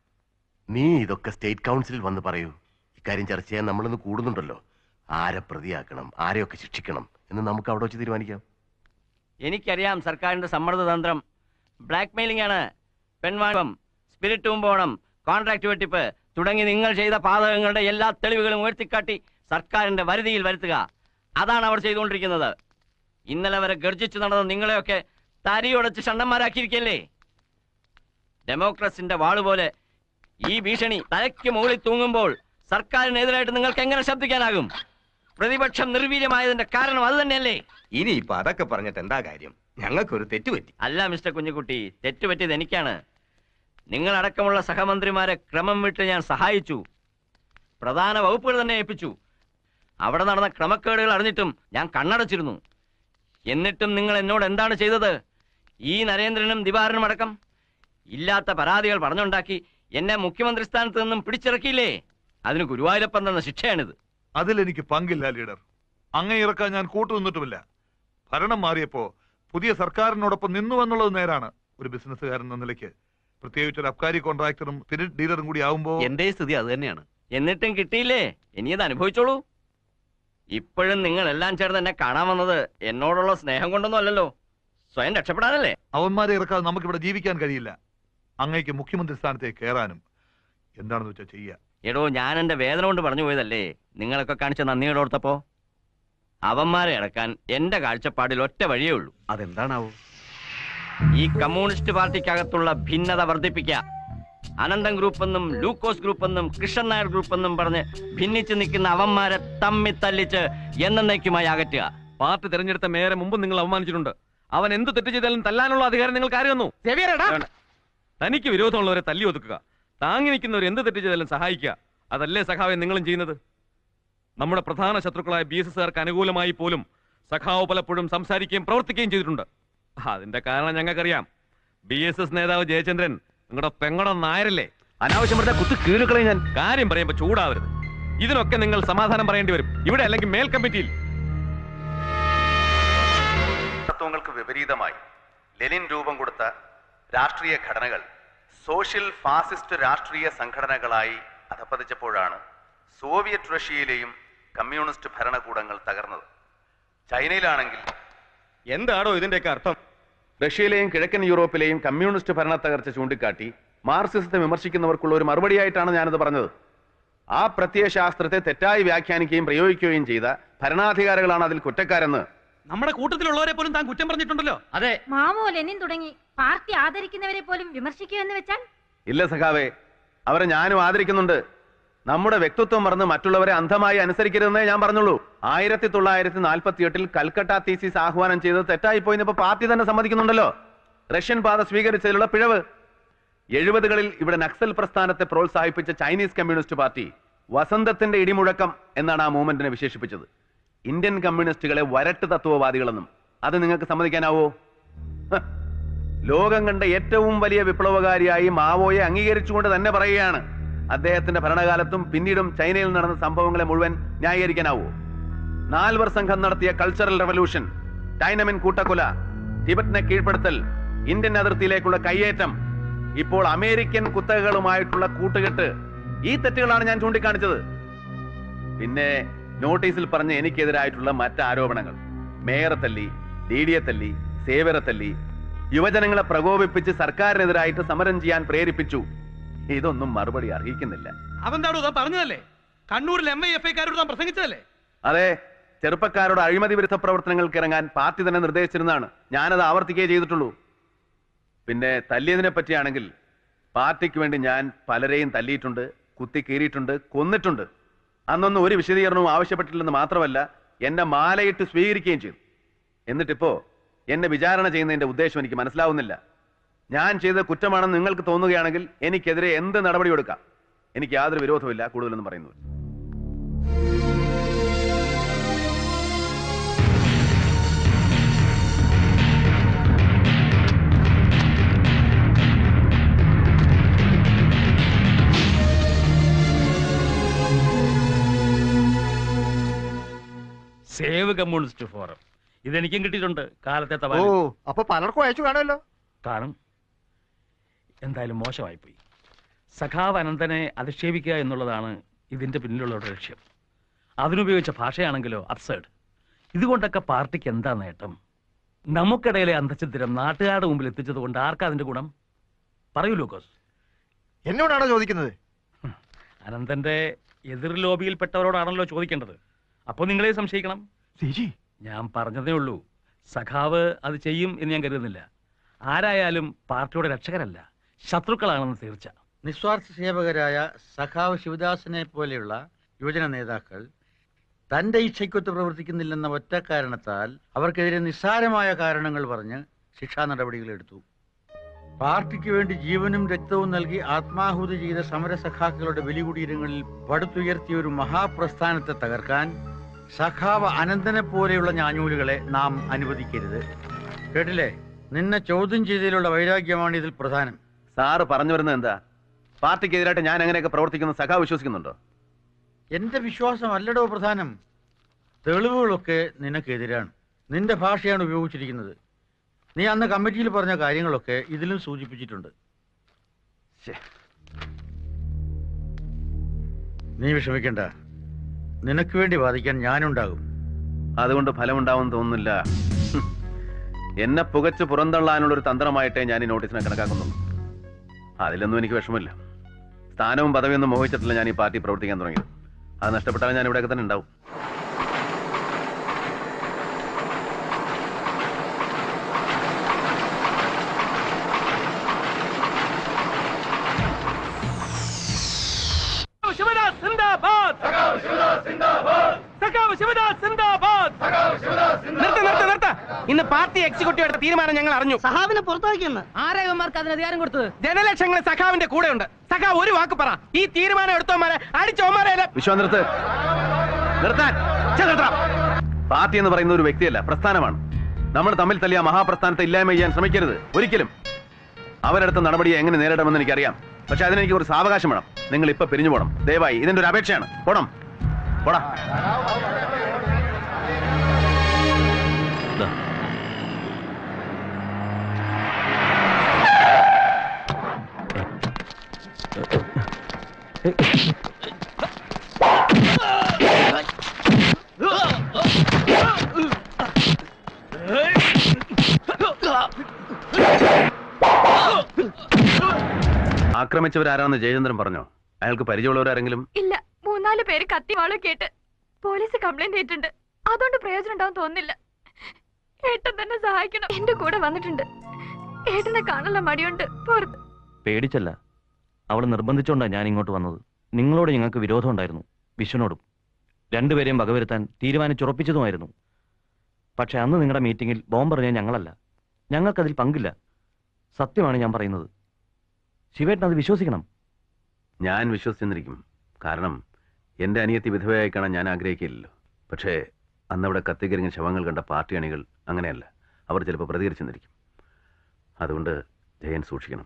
നീ ഇതൊക്കെ സ്റ്റേറ്റ് കൗൺസിലിൽ വന്ന് പറയൂ ഇക്കാര്യം ചർച്ച ചെയ്യാൻ നമ്മളിന്ന് കൂടുന്നുണ്ടല്ലോ ആരെ പ്രതിയാക്കണം ആരെയൊക്കെ ശിക്ഷിക്കണം എന്ന് നമുക്ക് അവിടെ വെച്ച് തീരുമാനിക്കാം എനിക്കറിയാം സർക്കാരിന്റെ സമ്മർദ്ദ തന്ത്രം ബ്ലാക്ക് മെയിലിംഗ് ആണ് പെൺവാണിഭം സ്പിരിറ്റ് കുമ്പോണം കോൺട്രാക്ട് വെട്ടിപ്പ് തുടങ്ങി നിങ്ങൾ ചെയ്ത പാതകങ്ങളുടെ എല്ലാ തെളിവുകളും ഉയർത്തിക്കാട്ടി സർക്കാരിന്റെ വരുതിയിൽ വരുത്തുക അതാണ് അവർ ചെയ്തുകൊണ്ടിരിക്കുന്നത് ഇന്നലെ വരെ ഗർജിച്ചു നടന്ന നിങ്ങളെയൊക്കെ തരിയുടച്ച് ഷണ്ടന്മാരാക്കിയിരിക്കല്ലേ ഡെമോക്രസിന്റെ വാളുപോലെ ഈ ഭീഷണി തലയ്ക്ക് മുകളിൽ തൂങ്ങുമ്പോൾ സർക്കാരിനെതിരായിട്ട് നിങ്ങൾക്ക് എങ്ങനെ ശബ്ദിക്കാനാകും പ്രതിപക്ഷം നിർവീര്യമായതിന്റെ കാരണം അത് തന്നെയല്ലേ ഇനി ഇപ്പൊ അതൊക്കെ പറഞ്ഞിട്ട് എന്താ കാര്യം ഞങ്ങൾക്കൊരു തെറ്റുപറ്റി അല്ല മിസ്റ്റർ കുഞ്ഞുകുട്ടി തെറ്റുപറ്റിയത് എനിക്കാണ് നിങ്ങളടക്കമുള്ള സഹമന്ത്രിമാരെ ക്രമം വിട്ട് ഞാൻ സഹായിച്ചു പ്രധാന വകുപ്പുകൾ തന്നെ ഏൽപ്പിച്ചു അവിടെ നടന്ന ക്രമക്കേടുകൾ അറിഞ്ഞിട്ടും ഞാൻ കണ്ണടച്ചിരുന്നു എന്നിട്ടും നിങ്ങൾ എന്നോട് എന്താണ് ചെയ്തത് ഈ നരേന്ദ്രനും ദിവാരനും അടക്കം ഇല്ലാത്ത പരാതികൾ പറഞ്ഞുണ്ടാക്കി എന്നെ മുഖ്യമന്ത്രി സ്ഥാനത്ത് നിന്നും പിടിച്ചിറക്കിയില്ലേ അതിന് ഗുരുവായൂരപ്പൻ തന്ന ശിക്ഷയാണിത് അതിലെനിക്ക് പങ്കില്ല ലീഡർ അങ്ങയിറക്കാൻ ഞാൻ കൂട്ടുനിന്നിട്ടുമില്ല ഭരണം മാറിയപ്പോ പുതിയ സർക്കാരിനോടൊപ്പം നിന്നുവെന്നുള്ളത് നേരാണ് ഒരു ബിസിനസ്സുകാരൻ എന്ന നിലയ്ക്ക് പ്രത്യേകിച്ച് ഒരു അബ്കാരി കോൺട്രാക്ടറും സ്പിരിറ്റ് ഡീലറും കൂടി ആവുമ്പോ എന്റെ സ്ഥിതി അത് തന്നെയാണ് എന്നിട്ടും കിട്ടിയില്ലേ ഇനി അത് അനുഭവിച്ചോളൂ ഇപ്പോഴും നിങ്ങൾ എല്ലാം ചേർന്ന് എന്നെ കാണാൻ വന്നത് എന്നോടുള്ള സ്നേഹം കൊണ്ടൊന്നും അല്ലല്ലോ സ്വയം രക്ഷപ്പെടാനല്ലേ അവന്മാരെ ഇറക്കാതെ നമുക്കിവിടെ ജീവിക്കാൻ കഴിയില്ല അങ്ങയ്ക്ക് മുഖ്യമന്ത്രി സ്ഥാനത്തേക്ക് കയറാനും എന്താണെന്ന് വെച്ചാൽ ചെയ്യുക എടോ ഞാൻ എന്റെ വേദന കൊണ്ട് പറഞ്ഞു പോയതല്ലേ നിങ്ങളൊക്കെ കാണിച്ച നന്ദിയോടോർത്തപ്പോ അവന്മാരെ ഇറക്കാൻ എന്റെ കാഴ്ചപ്പാടിൽ ഒറ്റ വഴിയേ ഉള്ളൂ അതെന്താണാവോ ഈ കമ്മ്യൂണിസ്റ്റ് പാർട്ടിക്കകത്തുള്ള ഭിന്നത വർദ്ധിപ്പിക്കുക അനന്തൻ ഗ്രൂപ്പ് എന്നും ലൂക്കോസ് ഗ്രൂപ്പ് എന്നും കൃഷ്ണൻ നായർ ഗ്രൂപ്പ് എന്നും പറഞ്ഞ് ഭിന്നിച്ച് നിൽക്കുന്ന അവന്മാരെ തമ്മി തല്ലിച്ച് എന്നേക്കുമായി അകറ്റുക പാർട്ടി തെരഞ്ഞെടുത്ത മേയറെ മുമ്പ് നിങ്ങൾ അവമാനിച്ചിട്ടുണ്ട് അവൻ എന്ത് തെറ്റ് ചെയ്താലും തല്ലാനുള്ള അധികാരം നിങ്ങൾക്ക് ആര് തന്നു വേണ്ട. തനിക്ക് വിരോധമുള്ളവരെ തല്ലി ഒതുക്കുക താങ്ങി നിൽക്കുന്നവർ എന്ത് തെറ്റ് ചെയ്താലും സഹായിക്കുക അതല്ലേ സഖാവെ നിങ്ങളും ചെയ്യുന്നത് നമ്മുടെ പ്രധാന ശത്രുക്കളായ ബി എസ് എസ്കാർക്ക് അനുകൂലമായി പോലും സഖാവ് പലപ്പോഴും സംസാരിക്കുകയും പ്രവർത്തിക്കുകയും ചെയ്തിട്ടുണ്ട് അതിന്റെ കാരണം ഞങ്ങൾക്കറിയാം ബി എസ് എസ് നേതാവ് ജയചന്ദ്രൻ നിങ്ങളുടെ പെങ്ങടം നായരല്ലേ അനാവശ്യം പറഞ്ഞ കുത്തു കീറുകളെ ഞാൻ കാര്യം പറയുമ്പോ ചൂടാവരുത് ഇതിനൊക്കെ നിങ്ങൾ സമാധാനം പറയേണ്ടി വരും ഇവിടെ അല്ലെങ്കിൽ മേൽ കമ്മിറ്റിയിൽ തത്വങ്ങൾക്ക് വിപരീതമായി ലെനിൻ രൂപം കൊടുത്ത രാഷ്ട്രീയ ഘടനകൾ സോഷ്യൽ ഫാസിസ്റ്റ് രാഷ്ട്രീയ സംഘടനകളായി അധപ്പതിച്ചപ്പോഴാണ് സോവിയറ്റ് റഷ്യയിലെയും കമ്മ്യൂണിസ്റ്റ് ഭരണകൂടങ്ങൾ തകർന്നത് ചൈനയിലാണെങ്കിൽ എന്താണോ ഇതിന്റെയൊക്കെ അർത്ഥം റഷ്യയിലെയും കിഴക്കൻ യൂറോപ്പിലെയും കമ്മ്യൂണിസ്റ്റ് ഭരണ തകർച്ച ചൂണ്ടിക്കാട്ടി മാർക്സിസത്തെ വിമർശിക്കുന്നവർക്കുള്ള ഒരു മറുപടിയായിട്ടാണ് ഞാനത് പറഞ്ഞത് ആ പ്രത്യയശാസ്ത്രത്തെ തെറ്റായി വ്യാഖ്യാനിക്കുകയും പ്രയോഗിക്കുകയും ചെയ്ത ഭരണാധികാരികളാണ് അതിൽ കുറ്റക്കാരെന്ന് നമ്മുടെ കൂട്ടത്തിലുള്ളവരെ പോലും താൻ കുറ്റം പറഞ്ഞിട്ടുണ്ടല്ലോ അതെ മാമോ ലെനിൻ തുടങ്ങി പാർട്ടി ആദരിക്കുന്നവരെ പോലും വിമർശിക്കൂ എന്ന് വെച്ചാൽ ഇല്ല സഖാവേ അവരെ ഞാനും ആദരിക്കുന്നുണ്ട് നമ്മുടെ വ്യക്തിത്വം മറന്ന് മറ്റുള്ളവരെ അന്ധമായി അനുസരിക്കരുതെന്നേ ഞാൻ പറഞ്ഞുള്ളൂ ആയിരത്തി തൊള്ളായിരത്തി നാൽപ്പത്തി എട്ടിൽ കൽക്കട്ട തീസിസ് ആഹ്വാനം ചെയ്തത് തെറ്റായി പോയിന്നിപ്പോ പാർട്ടി തന്നെ സമ്മതിക്കുന്നുണ്ടല്ലോ റഷ്യൻ പാത സ്വീകരിച്ചതിലുള്ള പിഴവ് എഴുപതുകളിൽ ഇവിടെ നക്സൽ പ്രസ്ഥാനത്തെ പ്രോത്സാഹിപ്പിച്ച ചൈനീസ് കമ്മ്യൂണിസ്റ്റ് പാർട്ടി വസന്തത്തിന്റെ ഇടിമുഴക്കം എന്നാണ് ആ മൂവ്മെന്റിനെ വിശേഷിപ്പിച്ചത് ഇന്ത്യൻ കമ്മ്യൂണിസ്റ്റുകളെ വരട്ട് തത്വവാദികളെന്നും അത് നിങ്ങൾക്ക് സമ്മതിക്കാനാവോ ഹ. ലോകം കണ്ട ഏറ്റവും വലിയ വിപ്ലവകാരിയായി മാവോയെ അംഗീകരിച്ചുകൊണ്ട് തന്നെ പറയുകയാണ് അദ്ദേഹത്തിന്റെ ഭരണകാലത്തും പിന്നീടും ചൈനയിൽ നടന്ന സംഭവങ്ങളെ മുഴുവൻ ന്യായീകരിക്കാനാവോ നാൽവർ സംഘം നടത്തിയ കൾച്ചറൽ റെവല്യൂഷൻ ഡൈനമിൻ കൂട്ടക്കൊല ടിബറ്റിനെ കീഴ്പ്പെടുത്തൽ ഇന്ത്യൻ അതിർത്തിയിലേക്കുള്ള കയ്യേറ്റം ഇപ്പോൾ അമേരിക്കൻ കുത്തകകളുമായിട്ടുള്ള കൂട്ടുകെട്ട് ഈ തെറ്റുകളാണ് ഞാൻ ചൂണ്ടിക്കാണിച്ചത് പിന്നെ നോട്ടീസിൽ പറഞ്ഞ എനിക്കെതിരായിട്ടുള്ള മറ്റ് ആരോപണങ്ങൾ മേയറെ തല്ലി ഡി ഡിയെ തല്ലി സേവരെ തല്ലി യുവജനങ്ങളെ പ്രകോപിപ്പിച്ച് സർക്കാരിനെതിരായിട്ട് സമരം ചെയ്യാൻ പ്രേരിപ്പിച്ചു ഇതൊന്നും മറുപടി അർഹിക്കുന്നില്ല അതെന്താണോ താൻ പറഞ്ഞതല്ലേ കണ്ണൂരിൽ എം ഐ എഫ് ഐക്കാരോട് താൻ പ്രസംഗിച്ചതല്ലേ അതെ ചെറുപ്പക്കാരോട് അഴിമതി വിരുദ്ധ പ്രവർത്തനങ്ങൾക്ക് ഇറങ്ങാൻ പാർട്ടി തന്നെ നിർദ്ദേശിച്ചിരുന്നതാണ് ഞാനത് ആവർത്തിക്കുകയേ ചെയ്തിട്ടുള്ളൂ പിന്നെ തല്ലിയതിനെ പറ്റിയാണെങ്കിൽ പാർട്ടിക്ക് വേണ്ടി ഞാൻ പലരെയും തല്ലിയിട്ടുണ്ട് കുത്തി കീറിയിട്ടുണ്ട് കൊന്നിട്ടുണ്ട് അന്നൊന്നും ഒരു വിശദീകരണവും ആവശ്യപ്പെട്ടിട്ടില്ലെന്ന് മാത്രമല്ല എന്നെ മാലയിട്ട് സ്വീകരിക്കുകയും ചെയ്തു എന്നിട്ടിപ്പോ എന്നെ വിചാരണ ചെയ്യുന്നതിന്റെ ഉദ്ദേശം എനിക്ക് മനസ്സിലാവുന്നില്ല ഞാൻ ചെയ്ത കുറ്റമാണെന്ന് നിങ്ങൾക്ക് തോന്നുകയാണെങ്കിൽ എനിക്കെതിരെ എന്ത് നടപടി എടുക്കാം എനിക്ക് യാതൊരു വിരോധമില്ല കൂടുതലൊന്നും പറയുന്നു സേവ് കമ്മ്യൂണിസ്റ്റ് ഫോറം ഇതെനിക്കും കിട്ടിയിട്ടുണ്ട് കാലത്തെ ഓ തപാൽ അപ്പൊ പലർക്കും അയച്ചു കാണുമല്ലോ കാണും എന്തായാലും മോശമായിപ്പോയി സഖാവ് അനന്തനെ അധിക്ഷേപിക്കുക എന്നുള്ളതാണ് ഇതിന്റെ പിന്നിലുള്ള ഒരു ലക്ഷ്യം അതിനുപയോഗിച്ച ഭാഷയാണെങ്കിലോ അബ്സേർഡ് ഇതുകൊണ്ടൊക്കെ പാർട്ടിക്ക് എന്താ നേട്ടം നമുക്കിടയിലെ അന്തഛിദ്രം നാട്ടുകാരുടെ മുമ്പിൽ എത്തിച്ചത് കൊണ്ട് ആർക്കാ അതിന്റെ ഗുണം പറയൂ ലൂക്കോസ് എന്നോടാണോ ചോദിക്കുന്നത് അനന്തന്റെ എതിർ ലോബിയിൽപ്പെട്ടവരോടാണല്ലോ ചോദിക്കേണ്ടത് അപ്പോൾ നിങ്ങളെ സംശയിക്കണം ഞാൻ പറഞ്ഞതേ ഉള്ളൂ സഖാവ് അത് ചെയ്യും എന്ന് ഞാൻ കരുതുന്നില്ല ആരായാലും പാർട്ടിയുടെ രക്ഷകരല്ല ശത്രുക്കളാണെന്ന് തീർച്ച നിസ്വാർത്ഥ സേവകരായ സഖാവ് ശിവദാസനെ പോലെയുള്ള യുവജന നേതാക്കൾ തന്റെ ഇച്ഛയ്ക്കൊത്ത് പ്രവർത്തിക്കുന്നില്ലെന്ന ഒറ്റ കാരണത്താൽ അവർക്കെതിരെ നിസ്സാരമായ കാരണങ്ങൾ പറഞ്ഞ് ശിക്ഷാ നടപടികൾ എടുത്തു പാർട്ടിക്ക് വേണ്ടി ജീവനും രക്തവും നൽകി ആത്മാഹുതി ചെയ്ത സമരസഖാക്കളുടെ ബലികുടീരങ്ങളിൽ പടുത്തുയർത്തിയ ഒരു മഹാപ്രസ്ഥാനത്തെ തകർക്കാൻ സഖാവ് അനന്തനെ പോലെയുള്ള ഞാഞ്ഞൂലുകളെ നാം അനുവദിക്കരുത് കേട്ടില്ലേ നിന്നെ ചോദ്യം ചെയ്തതിലുള്ള വൈരാഗ്യമാണ് ഇതിൽ പ്രധാനം സാറ് പറഞ്ഞു വരുന്നത് എന്താ പാർട്ടിക്കെതിരായിട്ട് ഞാൻ എങ്ങനെയൊക്കെ പ്രവർത്തിക്കുന്ന സഖാ വിശ്വസിക്കുന്നുണ്ടോ എന്റെ വിശ്വാസം അല്ലടോ പ്രധാനം തെളിവുകളൊക്കെ നിനക്കെതിരാണ് നിന്റെ ഭാഷയാണ് ഉപയോഗിച്ചിരിക്കുന്നത് നീ അന്ന് കമ്മിറ്റിയിൽ പറഞ്ഞ കാര്യങ്ങളൊക്കെ ഇതിലും സൂചിപ്പിച്ചിട്ടുണ്ട് നീ വിഷമിക്കണ്ട നിനക്ക് വേണ്ടി വാദിക്കാൻ ഞാനുണ്ടാകും അതുകൊണ്ട് ഫലമുണ്ടാവും തോന്നുന്നില്ല ഹും. എന്നെ പുകച്ച് പുറന്തള്ളാനുള്ള ഒരു തന്ത്രമായിട്ടേ ഞാൻ ഈ നോട്ടീസിനെ കണക്കാക്കുന്നുള്ളൂ അതിലൊന്നും എനിക്ക് വിഷമമില്ല സ്ഥാനവും പദവിയൊന്നും മോഹിച്ചിട്ടില്ല ഞാൻ ഈ പാർട്ടി പ്രവർത്തിക്കാൻ തുടങ്ങിയത് അത് നഷ്ടപ്പെട്ടാൽ ഞാൻ ഇവിടെയൊക്കെ തന്നെ ഉണ്ടാവും ഇന്ന് പാർട്ടി എക്സിക്യൂട്ടീവ് എടുത്ത തീരുമാനം ഞങ്ങൾ അറിഞ്ഞു സഹാബിനെ പുറത്താക്കിയെന്ന് ആരേവന്മാർക്ക് അതിന് അധികാരം കൊടുത്തത് ജനലക്ഷങ്ങൾ സഖാവിന്റെ കൂടെ ഉണ്ട് സഖാവ് ഒരു വാക്ക് പറ ഈ തീരുമാനം എടുത്തോമാരെ അടിച്ചോമാരെ വിശ്വനിർത്ത് നിർത്താൻ ഛെ, നിർത്തണം. പാർട്ടി എന്ന് പറയുന്ന ഒരു വ്യക്തിയല്ല പ്രസ്ഥാനമാണ് നമ്മൾ തമ്മിൽ തല്ലിയ മഹാപ്രസ്ഥാനത്തെ ഇല്ലായ്മ ചെയ്യാൻ ശ്രമിക്കരുത് ഒരിക്കലും അവരെടുത്ത നടപടിയെ എങ്ങനെ നേരിടണമെന്ന് എനിക്കറിയാം പക്ഷെ അതിനെനിക്ക് ഒരു സാവകാശം വേണം നിങ്ങൾ ഇപ്പൊ പിരിഞ്ഞു പോകണം ദയവായി ഇതിന്റെ ഒരു അപേക്ഷയാണ് പോണം പോടാ ആക്രമിച്ചവരാരാണെന്ന് ജയചന്ദ്രൻ പറഞ്ഞോ അയാൾക്ക് പരിചയമുള്ളവരാരെങ്കിലും ഇല്ല മൂന്നാല് പേര് കത്തിവാളോ കേട്ട് പോലീസ് കംപ്ലൈന്റ് ചെയ്തിട്ടുണ്ട് അതുകൊണ്ട് പ്രയോജനം ഉണ്ടാവും തോന്നുന്നില്ല ഏട്ടൻ തന്നെ സഹായിക്കണം എന്റെ കൂടെ വന്നിട്ടുണ്ട് ഏട്ടനെ കാണാനുള്ള മടിയുണ്ട് പുറത്ത് പേടിച്ചല്ല അവൾ നിർബന്ധിച്ചുകൊണ്ടാണ് ഞാൻ ഇങ്ങോട്ട് വന്നത് നിങ്ങളോട് ഞങ്ങൾക്ക് വിരോധം ഉണ്ടായിരുന്നു വിഷ്ണുനോടും രണ്ടുപേരെയും വകവരുത്താൻ തീരുമാനിച്ചുറപ്പിച്ചതുമായിരുന്നു പക്ഷെ അന്ന് നിങ്ങളുടെ മീറ്റിംഗിൽ ബോംബെറിഞ്ഞ ഞങ്ങളല്ല ഞങ്ങൾക്കതിൽ പങ്കില്ല സത്യമാണ് ഞാൻ പറയുന്നത് ശിവേട്ടൻ അത് വിശ്വസിക്കണം ഞാൻ വിശ്വസിച്ചിരിക്കും കാരണം എന്റെ അനിയത്തി വിധവയായി കാണാൻ ഞാൻ ആഗ്രഹിക്കില്ലല്ലോ പക്ഷേ അന്നവിടെ കത്തിക്കരിഞ്ഞ ശവങ്ങൾ കണ്ട പാർട്ടി അണികൾ അങ്ങനെയല്ല അവർ ചിലപ്പോൾ പ്രതികരിച്ചെന്നിരിക്കും അതുകൊണ്ട് ജയൻ സൂക്ഷിക്കണം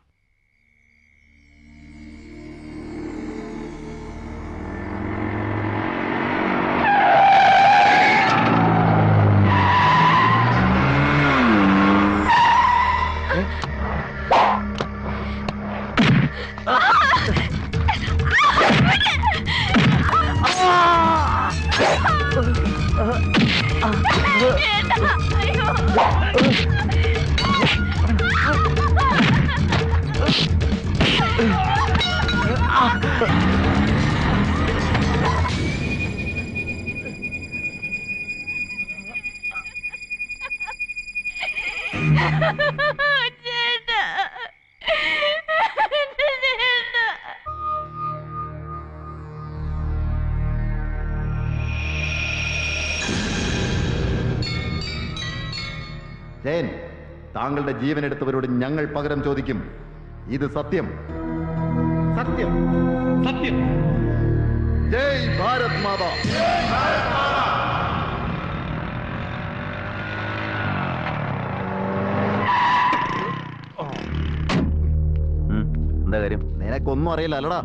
ജയൻ താങ്കളുടെ ജീവൻ എടുത്തവരോട് ഞങ്ങൾ പകരം ചോദിക്കും ഇത് സത്യം സത്യം സത്യം ജയ് ഭാരത് മാതാ എന്താ കാര്യം നിനക്കൊന്നും അറിയില്ല അല്ലടാ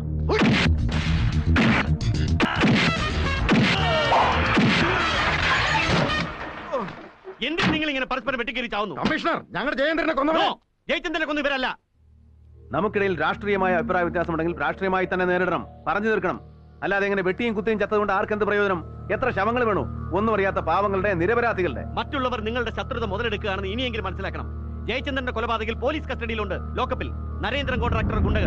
എന്തിന് നിങ്ങൾ ഇങ്ങനെ പരസ്പരം വെട്ടിക്കരി ചാവുന്നു കമ്മീഷണർ ഞങ്ങൾ ജയേന്ദ്രനെ കൊന്നു ജയിച്ചന്ദ്രനെ കൊന്നു ഇവരല്ല നമുക്കിടയിൽ രാഷ്ട്രീയമായ അഭിപ്രായ വ്യത്യാസമുണ്ടെങ്കിൽ രാഷ്ട്രീയമായി തന്നെ നേരിടണം പറഞ്ഞു തീർക്കണം അല്ലാതെ എങ്ങനെ വെട്ടിയും കുത്തിയും ചത്തതുകൊണ്ട് ആർക്കെന്ത് പ്രയോജനം എത്ര ശവങ്ങൾ വേണു ഒന്നും അറിയാത്ത പാവങ്ങളുടെ നിരപരാധികളുടെ മറ്റുള്ളവർ നിങ്ങളുടെ ശത്രുത മുതലെടുക്കുകയാണെന്ന് ഇനിയെങ്കിലും മനസ്സിലാക്കണം ജയചന്ദ്രന്റെ കൊലപാതകിൽ പോലീസ് കസ്റ്റഡിയിലുണ്ട് ലോക്കപ്പിൽ നരേന്ദ്രൻ കോൺട്രാക്ടർ ഗുണ്ടകൾ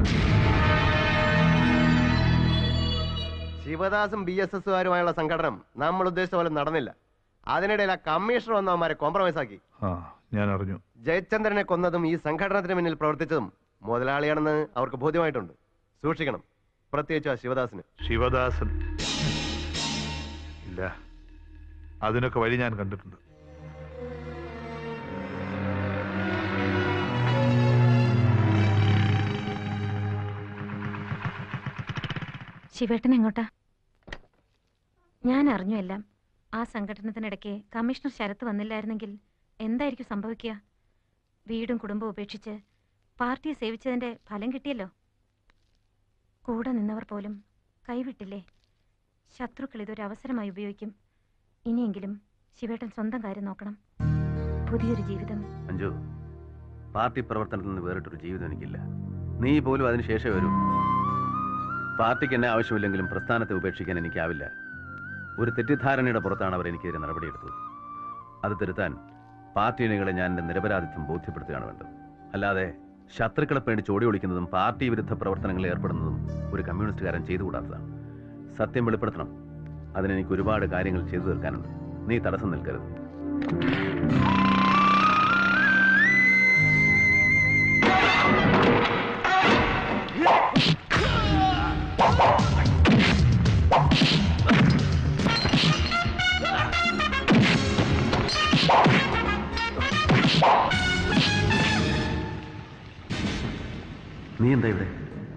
ശിവദാസും ബി എസ് എസുകാരുമായുള്ള സംഘടനം നമ്മൾ ഉദ്ദേശിച്ച പോലെ നടന്നില്ല അതിനിടയിൽ ആ കമ്മീഷണർ വന്ന് അവന്മാരെ കോംപ്രമൈസ് ആക്കി ആ ഞാൻ അറിഞ്ഞു ജയചന്ദ്രനെ കൊന്നതും ഈ സംഘടനത്തിന് മുന്നിൽ പ്രവർത്തിച്ചതും മുതലാളിയാണെന്ന് അവർക്ക് ബോധ്യമായിട്ടുണ്ട് സൂക്ഷിക്കണം പ്രത്യേകിച്ച് ആ ശിവദാസിന് ശിവദാസൻ ഇല്ല അതിനൊക്കെ വഴി ഞാൻ കണ്ടിട്ടുണ്ട് ശിവേട്ടൻ എങ്ങോട്ടാ ഞാൻ അറിഞ്ഞു എല്ലാം ആ സംഘടനത്തിനിടയ്ക്ക് കമ്മീഷണർ ശരത്ത് വന്നില്ലായിരുന്നെങ്കിൽ എന്തായിരിക്കും സംഭവിക്കുക വീടും കുടുംബവും ഉപേക്ഷിച്ച് പാർട്ടിയെ സേവിച്ചതിന്റെ ഫലം കിട്ടിയല്ലോ കൂടെ നിന്നവർ പോലും കൈവിട്ടില്ലേ ശത്രുക്കൾ ഇതൊരു അവസരമായി ഉപയോഗിക്കും ഇനിയെങ്കിലും ശിവേട്ടൻ സ്വന്തം കാര്യം നോക്കണം പുതിയൊരു ജീവിതം അഞ്ജു പാർട്ടി പ്രവർത്തനത്തിൽ നിന്ന് വേറിട്ടൊരു ജീവിതം എനിക്കില്ല നീ പോലും അതിനുശേഷം വരൂ പാർട്ടിക്ക് എന്നെ ആവശ്യമില്ലെങ്കിലും പ്രസ്ഥാനത്തെ ഉപേക്ഷിക്കാൻ എനിക്കാവില്ല ഒരു തെറ്റിദ്ധാരണയുടെ പുറത്താണ് അവർ എനിക്കെതിരെ നടപടിയെടുത്തത് അത് തിരുത്താൻ പാർട്ടി അണികളെ ഞാൻ എൻ്റെ നിരപരാധിത്വം ബോധ്യപ്പെടുത്തുകയാണ് വേണ്ടത് അല്ലാതെ ശത്രുക്കളെ പേടിച്ച് ഓടി ഒളിക്കുന്നതും പാർട്ടി വിരുദ്ധ പ്രവർത്തനങ്ങളിൽ ഏർപ്പെടുന്നതും ഒരു കമ്മ്യൂണിസ്റ്റുകാരൻ ചെയ്തുകൂടാത്തതാണ് സത്യം വെളിപ്പെടുത്തണം അതിനെനിക്ക് ഒരുപാട് കാര്യങ്ങൾ ചെയ്തു തീർക്കാനുണ്ട് നീ തടസ്സം നിൽക്കരുത് നീ എന്താ ഇവിടെ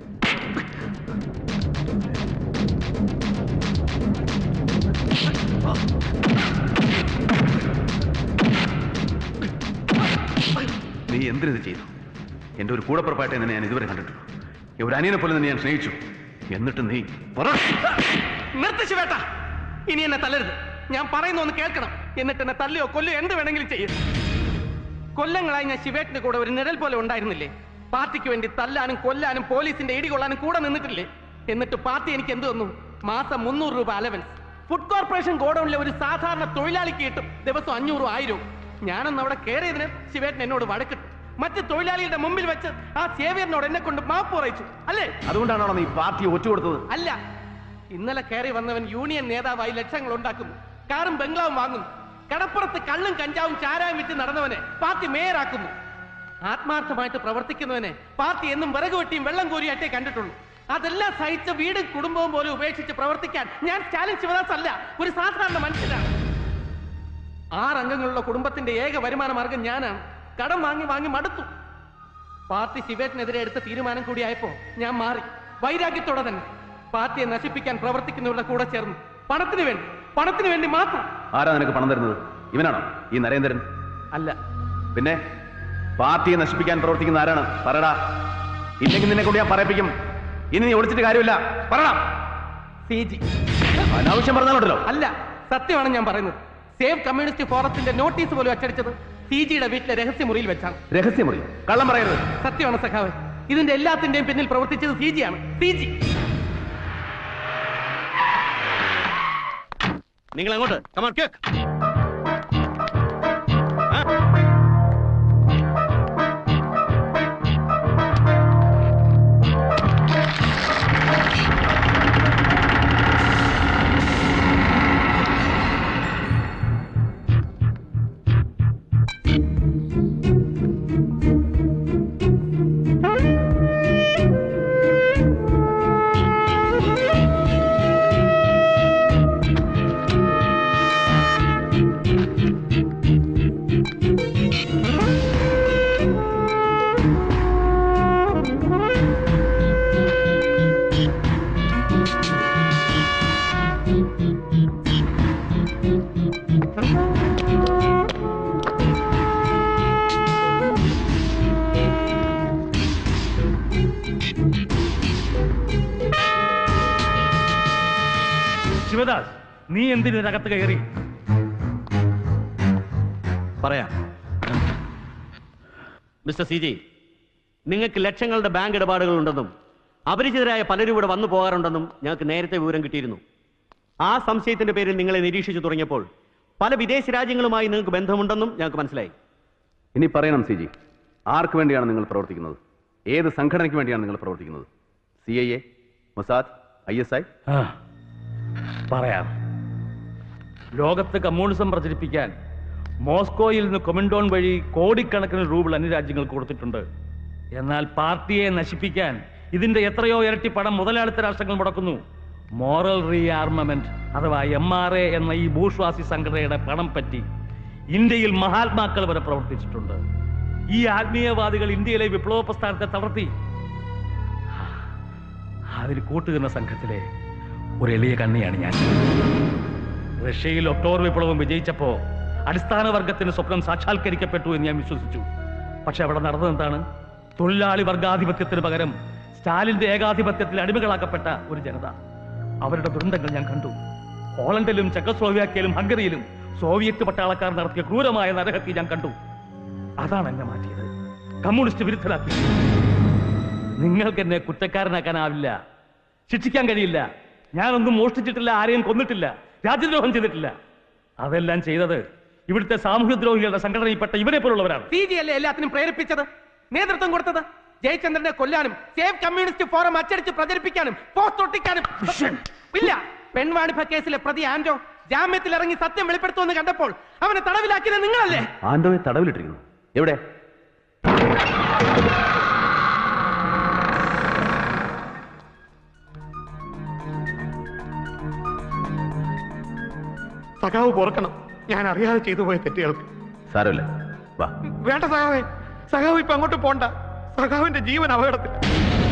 നീ എന്തിനത് ചെയ്തു എന്റെ ഒരു കൂടപ്പുറപ്പാട്ടെ നിന്നെ ഞാൻ ഇതുവരെ കണ്ടിട്ടുള്ളൂ ഒരു അനിയനെ പോലെ നിന്നെ ഞാൻ സ്നേഹിച്ചു എന്നിട്ട് നീ പറ നിർത്തി ശിവേട്ട ഇനി എന്നെ തല്ലരുത് ഞാൻ പറയുന്ന ഒന്ന് കേൾക്കണം എന്നിട്ട് എന്നെ തല്ലിയോ കൊല്ലയോ എന്ത് വേണമെങ്കിലും ചെയ്യും കൊല്ലങ്ങളായി ഞാൻ ശിവേട്ടിന്റെ കൂടെ ഒരു നിഴൽ പോലെ ഉണ്ടായിരുന്നില്ലേ പാർട്ടിക്ക് വേണ്ടി തല്ലാനും കൊല്ലാനും പോലീസിന്റെ ഇടികൊള്ളാനും കൂടെ നിന്നിട്ടില്ലേ എന്നിട്ട് പാർട്ടി എനിക്ക് എന്ത് തന്നു മാസം മുന്നൂറ് രൂപ അലവൻസ് ഫുഡ് കോർപ്പറേഷൻ ഗോഡൌണിലെ ഒരു സാധാരണ തൊഴിലാളിക്ക് കിട്ടും ദിവസം അഞ്ഞൂറും ആയിരവും ഞാനൊന്ന് അവിടെ കയറിയതിന് ശിവേട്ടൻ എന്നോട് വഴക്കിട്ടു മറ്റ് തൊഴിലാളികളുടെ മുമ്പിൽ വെച്ച് ആ സേവിയറിനോട് എന്നെ കൊണ്ട് മാപ്പ് പറയിച്ചു അല്ലേ അതുകൊണ്ടാണോ നീ പാർട്ടിയെ ഒറ്റുകൊടുത്തത് അല്ല ഇന്നലെ കയറി വന്നവൻ യൂണിയൻ നേതാവായി ലക്ഷങ്ങൾ ഉണ്ടാക്കുന്നു കാറും ബംഗ്ലാവും വാങ്ങുന്നു കടപ്പുറത്ത് കള്ളും കഞ്ചാവും ചാരായം വിറ്റ് നടന്നവനെ പാർട്ടി മേയറാക്കുന്നു ആത്മാർത്ഥമായിട്ട് പ്രവർത്തിക്കുന്നവനെ പാർട്ടി എന്നും വിറക് വെട്ടിയും വെള്ളം കോരിയായിട്ടേ കണ്ടിട്ടുള്ളൂ അതെല്ലാം സഹിച്ച് വീടും കുടുംബവും പോലും ഉപേക്ഷിച്ച് പ്രവർത്തിക്കാൻ ഞാൻ സ്റ്റാലിൻ ശിവദാസ് അല്ല ഒരു സാധാരണ മനുഷ്യനാണ് ആറംഗങ്ങളുള്ള കുടുംബത്തിന്റെ ഏക വരുമാന മാർഗം ഞാനാണ് കടം വാങ്ങി വാങ്ങി മടുത്തു പാർട്ടി ശിവേറ്റിനെതിരെ എടുത്ത തീരുമാനം കൂടിയായപ്പോ ഞാൻ മാറി വൈരാഗ്യത്തോടെ തന്നെ പാർട്ടിയെ നശിപ്പിക്കാൻ പ്രവർത്തിക്കുന്നവരുടെ കൂടെ ചേർന്നു പണത്തിന് വേണ്ടി പണത്തിന് വേണ്ടി മാത്രം ആരാ നിനക്ക് പണം തരുന്നത് ഇവനാണോ ഈ നരേന്ദ്രൻ അല്ല പിന്നെ പാർട്ടിയെ നശിപ്പിക്കാൻ പ്രവർത്തിക്കുന്ന ആരാണ് പറയടാ ഇല്ലെങ്കിൽ നിന്നെ കൊണ്ട് ഞാൻ പറയിപ്പിക്കും ഇനി നീ ഒളിച്ചിട്ട് കാര്യമില്ല പറയടാ സി ജി അനാവശ്യം പറഞ്ഞാലുണ്ടല്ലോ അല്ല സത്യമാണ് ഞാൻ പറയുന്നത് സേവ് കമ്മ്യൂണിസ്റ്റ് ഫോറത്തിന്റെ നോട്ടീസ് പോലും അച്ചടിച്ചത് സി ജിയുടെ വീട്ടിലെ രഹസ്യമുറിയിൽ വെച്ചാണ് രഹസ്യമുറി കള്ളം പറയരുത് സത്യമാണ് സഖാവ് ഇതിന്റെ എല്ലാത്തിന്റെയും പിന്നിൽ പ്രവർത്തിച്ചത് സി ജി ആണ് സി ജി നിങ്ങൾ അങ്ങോട്ട് കമാൺ കേക്ക് ശിവദാസ് നീ എന്തിനകത്ത് കയറി പറയാം മിസ്റ്റർ സി ജി നിങ്ങൾക്ക് ലക്ഷങ്ങളുടെ ബാങ്ക് ഇടപാടുകൾ ഉണ്ടെന്നും അപരിചിതരായ പലരും ഇവിടെ വന്നു പോകാറുണ്ടെന്നും ഞങ്ങൾക്ക് നേരത്തെ വിവരം കിട്ടിയിരുന്നു ആ സംശയത്തിന്റെ പേരിൽ നിങ്ങളെ നിരീക്ഷിച്ചു തുടങ്ങിയപ്പോൾ പല വിദേശ രാജ്യങ്ങളുമായി നിങ്ങൾക്ക് ബന്ധമുണ്ടെന്നും ഞങ്ങൾക്ക് മനസ്സിലായി ഇനി പറയണം സി ജി ആർക്ക് വേണ്ടിയാണ് നിങ്ങൾ പ്രവർത്തിക്കുന്നത് ഏത് സംഘടനയ്ക്ക് വേണ്ടിയാണ് നിങ്ങൾ പ്രവർത്തിക്കുന്നത് C I A Mossad I S I പറയാം ലോകത്ത് കമ്മ്യൂണിസം പ്രചരിപ്പിക്കാൻ മോസ്കോയിൽ നിന്ന് കൊമിൻഡോൺ വഴി കോടിക്കണക്കിന് രൂപ അന്യരാജ്യങ്ങൾക്ക് കൊടുത്തിട്ടുണ്ട് എന്നാൽ പാർട്ടിയെ നശിപ്പിക്കാൻ ഇതിന്റെ എത്രയോ ഇരട്ടി പണം മുതലാളിത്ത രാഷ്ട്രങ്ങൾ മുടക്കുന്നു മോറൽ റീ ആർമമെന്റ് അഥവാ എം ആർ എ എന്ന ഈ ഭൂഷ്വാസി സംഘടനയുടെ പണം പറ്റി ഇന്ത്യയിൽ മഹാത്മാക്കൾ വരെ പ്രവർത്തിച്ചിട്ടുണ്ട് ഈ ആത്മീയവാദികൾ ഇന്ത്യയിലെ വിപ്ലവ പ്രസ്ഥാനത്തെ തളർത്തി അതിൽ കൂട്ടുകുന്ന സംഘത്തിലെ ഒരു എളിയ കണ്ണിയാണ് ഞാൻ റഷ്യയിൽ ഒക്ടോബർ വിപ്ലവം വിജയിച്ചപ്പോ അടിസ്ഥാന വർഗത്തിന് സ്വപ്നം സാക്ഷാത്കരിക്കപ്പെട്ടു എന്ന് ഞാൻ വിശ്വസിച്ചു പക്ഷെ അവിടെ നടന്നത് എന്താണ് തൊഴിലാളി വർഗാധിപത്യത്തിന് പകരം സ്റ്റാലിന്റെ ഏകാധിപത്യത്തിൽ അടിമകളാക്കപ്പെട്ട ഒരു ജനത അവരുടെ ദുരന്തങ്ങൾ ഞാൻ കണ്ടു ഹോളണ്ടിലും ചെക്കസ്ലോവാക്യയിലും ഹംഗറിയിലും സോവിയറ്റ് പട്ടാളക്കാർ നടത്തിയ ക്രൂരമായ നരഹത്യ ഞാൻ കണ്ടു അതാണ് എന്നെ മാറ്റിയത് കമ്മ്യൂണിസ്റ്റ് വിരുദ്ധരാക്കി നിങ്ങൾക്ക് എന്നെ കുറ്റക്കാരനാക്കാനാവില്ല ശിക്ഷിക്കാൻ കഴിയില്ല ഞാനൊന്നും മോഷ്ടിച്ചിട്ടില്ല ആരെയും കൊന്നിട്ടില്ല രാജ്യദ്രോഹം ചെയ്തിട്ടില്ല അതെല്ലാം ചെയ്തത് ഇവിടുത്തെ സാമൂഹ്യദ്രോഹികളുടെ സംഘടനയിൽപ്പെട്ട ഇവരെ പോലുള്ളവരാണ് സി ജി അല്ലേ എല്ലാത്തിനും പ്രേരിപ്പിച്ചത് നേതൃത്വം കൊടുത്തത് ജയചന്ദ്രനെ കൊല്ലാനും സേവ് കമ്മ്യൂണിസ്റ്റ് ഫോറം അച്ചടിച്ച് പ്രചരിപ്പിക്കാനും പോസ്റ്റ് ഒട്ടിക്കാനും ഇല്ല പെൺവാണിഭ കേസിലെ പ്രതി ആൻഡോ ജാമ്യത്തിൽ ഇറങ്ങി സത്യം വെളിപ്പെടുത്തുമെന്ന് കണ്ടപ്പോൾ അവനെ തടവിലാക്കിയത് നിങ്ങളല്ലേ ആൻഡോയെ തടവിലിട്ടിരിക്കുന്നു എവിടെ സഖാവ് പൊറക്കണം ഞാൻ അറിയാതെ ചെയ്തു പോയ തെറ്റുകൾക്ക് സാരമില്ല വാ വേണ്ട സഖാവേ സഖാവ് ഇപ്പൊ അങ്ങോട്ട് പോണ്ട സഖാവിന്റെ ജീവൻ അപകടത്തിൽ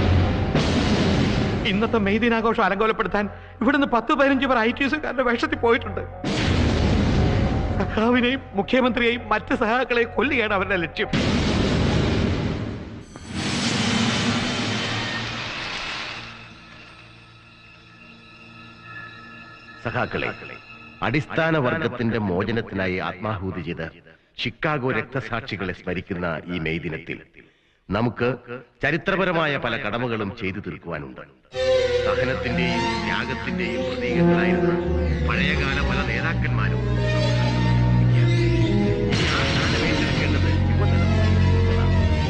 ഇന്നത്തെ മെയ് ദിനാഘോഷം അലങ്കോലപ്പെടുത്താൻ ഇവിടുന്ന് പത്ത് പതിനഞ്ച് പേർ ഐ ടി എസുകാരുടെ വേഷത്തിൽ പോയിട്ടുണ്ട് സഖാവിനെയും മുഖ്യമന്ത്രിയെയും മറ്റ് സഹാക്കളെയും കൊല്ലുകയാണ് അവരുടെ ലക്ഷ്യം സഖാക്കളെ അടിസ്ഥാന വർഗത്തിന്റെ മോചനത്തിനായി ആത്മാഹൂതി ചെയ്ത ഷിക്കാഗോ രക്തസാക്ഷികളെ സ്മരിക്കുന്ന ഈ മെയ് ദിനത്തിൽ നമുക്ക് ചരിത്രപരമായ പല കടമകളും ചെയ്തു തീർക്കുവാനുണ്ട് സഹനത്തിന്റെയും ത്യാഗത്തിന്റെയും പ്രതീകങ്ങളായിരുന്ന പഴയകാല പല നേതാക്കന്മാരും ആ സ്ഥാനം ഏറ്റെടുക്കേണ്ടത് യുവതലമുറ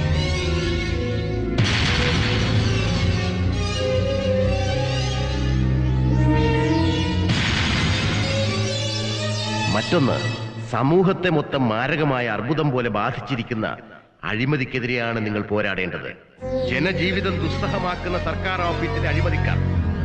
മറ്റൊന്ന് സമൂഹത്തെ മൊത്തം മാരകമായ അർബുദം പോലെ ബാധിച്ചിരിക്കുന്ന അഴിമതിക്കെതിരെയാണ് നിങ്ങൾ പോരാടേണ്ടത് ജനജീവിതം ദുസ്സഹമാക്കുന്ന സർക്കാർ ഓഫീസിലെ അഴിമതിക്കാർ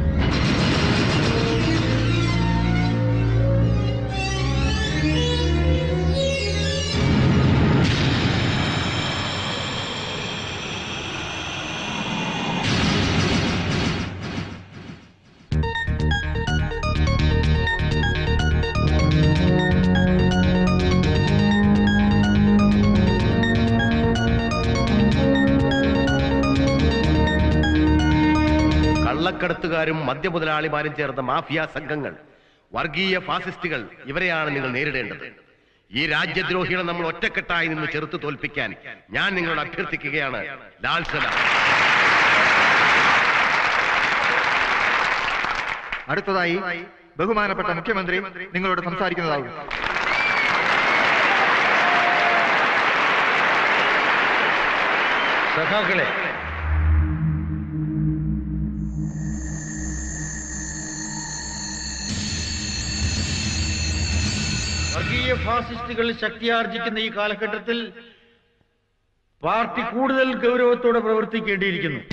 കള്ളക്കടത്തുകാരും മദ്യമുതലാളിമാരും ചേർന്ന മാഫിയ സംഘങ്ങൾ വർഗീയ ഫാസിസ്റ്റുകൾ ഇവരെയാണ് നിങ്ങൾ നേരിടേണ്ടത് ഈ രാജ്യദ്രോഹികളെ നമ്മൾ ഒറ്റക്കെട്ടായി നിന്ന് ചെറുത്ത് തോൽപ്പിക്കാൻ ഞാൻ നിങ്ങളോട് അഭ്യർത്ഥിക്കുകയാണ് ലാൽ സലാം അടുത്തതായി ബഹുമാനപ്പെട്ട മുഖ്യമന്ത്രി നിങ്ങളോട് സംസാരിക്കുന്നതാകും സഖാക്കളെ വർഗീയ ഫാസിസ്റ്റുകൾ ശക്തിയാർജിക്കുന്ന ഈ കാലഘട്ടത്തിൽ പാർട്ടി കൂടുതൽ ഗൗരവത്തോടെ പ്രവർത്തിക്കേണ്ടിയിരിക്കുന്നു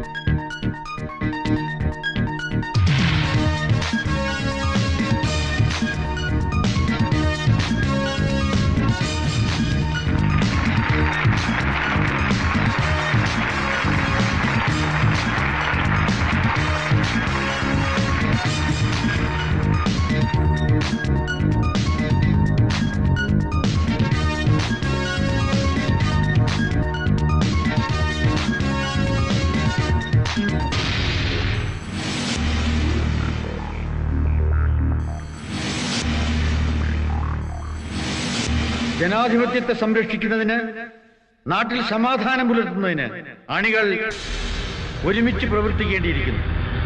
ജനാധിപത്യത്തെ സംരക്ഷിക്കുന്നതിന് നാട്ടിൽ സമാധാനം പുലർത്തുന്നതിന് അണികൾ ഒരുമിച്ച് പ്രവർത്തിക്കേണ്ടിയിരിക്കുന്നു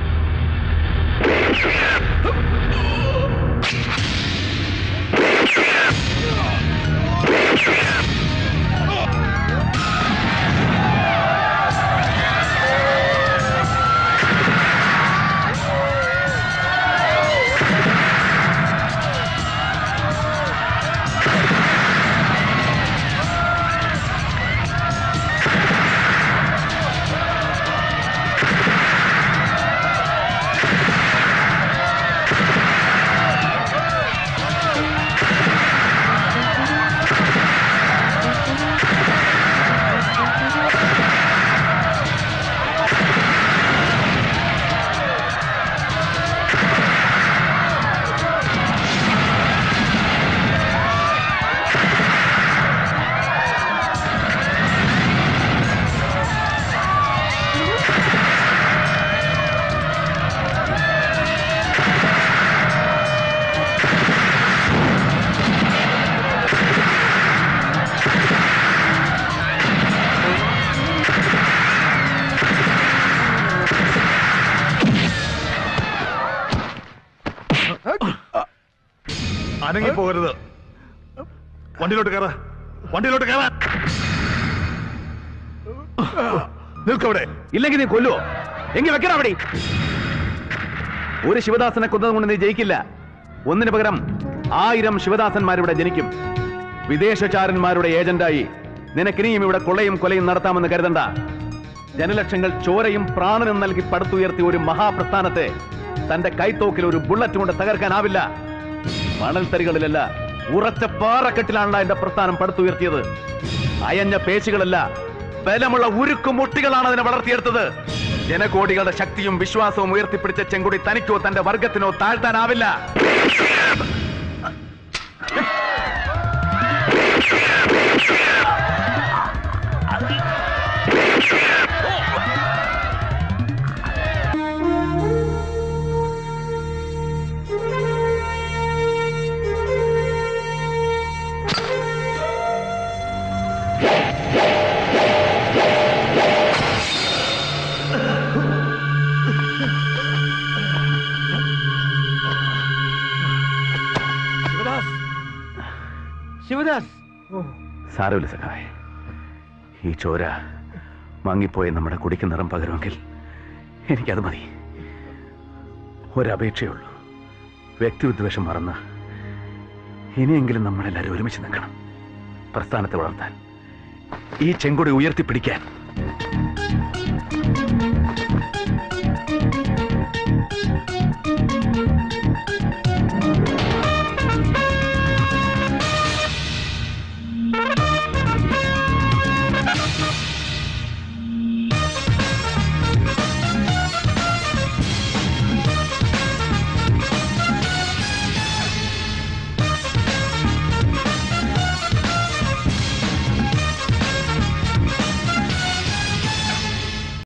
അനങ്ങി പോകരുത് വണ്ടിയിലോട്ട് കയറ വണ്ടിയിലോട്ട് കയറാൻ നിൽക്കവിടെ ഇല്ലെങ്കിൽ നീ കൊല്ലുവോ എങ്കിൽ വെക്കണം അവിടെ ഒരു ശിവദാസനെ കൊന്നത് കൊണ്ട് നീ ജയിക്കില്ല ഒന്നിനു പകരം ആയിരം ശിവദാസന്മാരിവിടെ ജനിക്കും വിദേശചാരന്മാരുടെ ഏജന്റായി നിനക്കിനിയും ഇവിടെ കൊള്ളയും കൊലയും നടത്താമെന്ന് കരുതണ്ട ജനലക്ഷങ്ങൾ ചോരയും പ്രാണനും നൽകി പടുത്തുയർത്തിയ ഒരു മഹാപ്രസ്ഥാനത്തെ തന്റെ കൈത്തോക്കിൽ ഒരു ബുള്ളറ്റ് കൊണ്ട് തകർക്കാനാവില്ല മണൽത്തരികളിലല്ല ഉറച്ച പാറക്കെട്ടിലാണ് എന്റെ പ്രസ്ഥാനം പടുത്തുയർത്തിയത് അയഞ്ഞ പേശികളല്ല ബലമുള്ള ഉരുക്കു മുട്ടികളാണ് അതിനെ വളർത്തിയെടുത്തത് ജനകോടികളുടെ ശക്തിയും വിശ്വാസവും ഉയർത്തിപ്പിടിച്ച ചെങ്കുടി തനിക്കോ തന്റെ വർഗത്തിനോ താഴ്ത്താനാവില്ല ശിവദാസ് സാരമില്ല സഖാവേ ഈ ചോര മങ്ങിപ്പോയി നമ്മുടെ കുടിക്ക് നിറം പകരുമെങ്കിൽ എനിക്കത് മതി ഒരപേക്ഷയുള്ളൂ വ്യക്തിവിദ്വേഷം മറന്ന് ഇനിയെങ്കിലും നമ്മളെല്ലാവരും ഒരുമിച്ച് നിൽക്കണം പ്രസ്ഥാനത്തെ വളർത്താൻ ഈ ചെങ്കൊടി ഉയർത്തിപ്പിടിക്കാൻ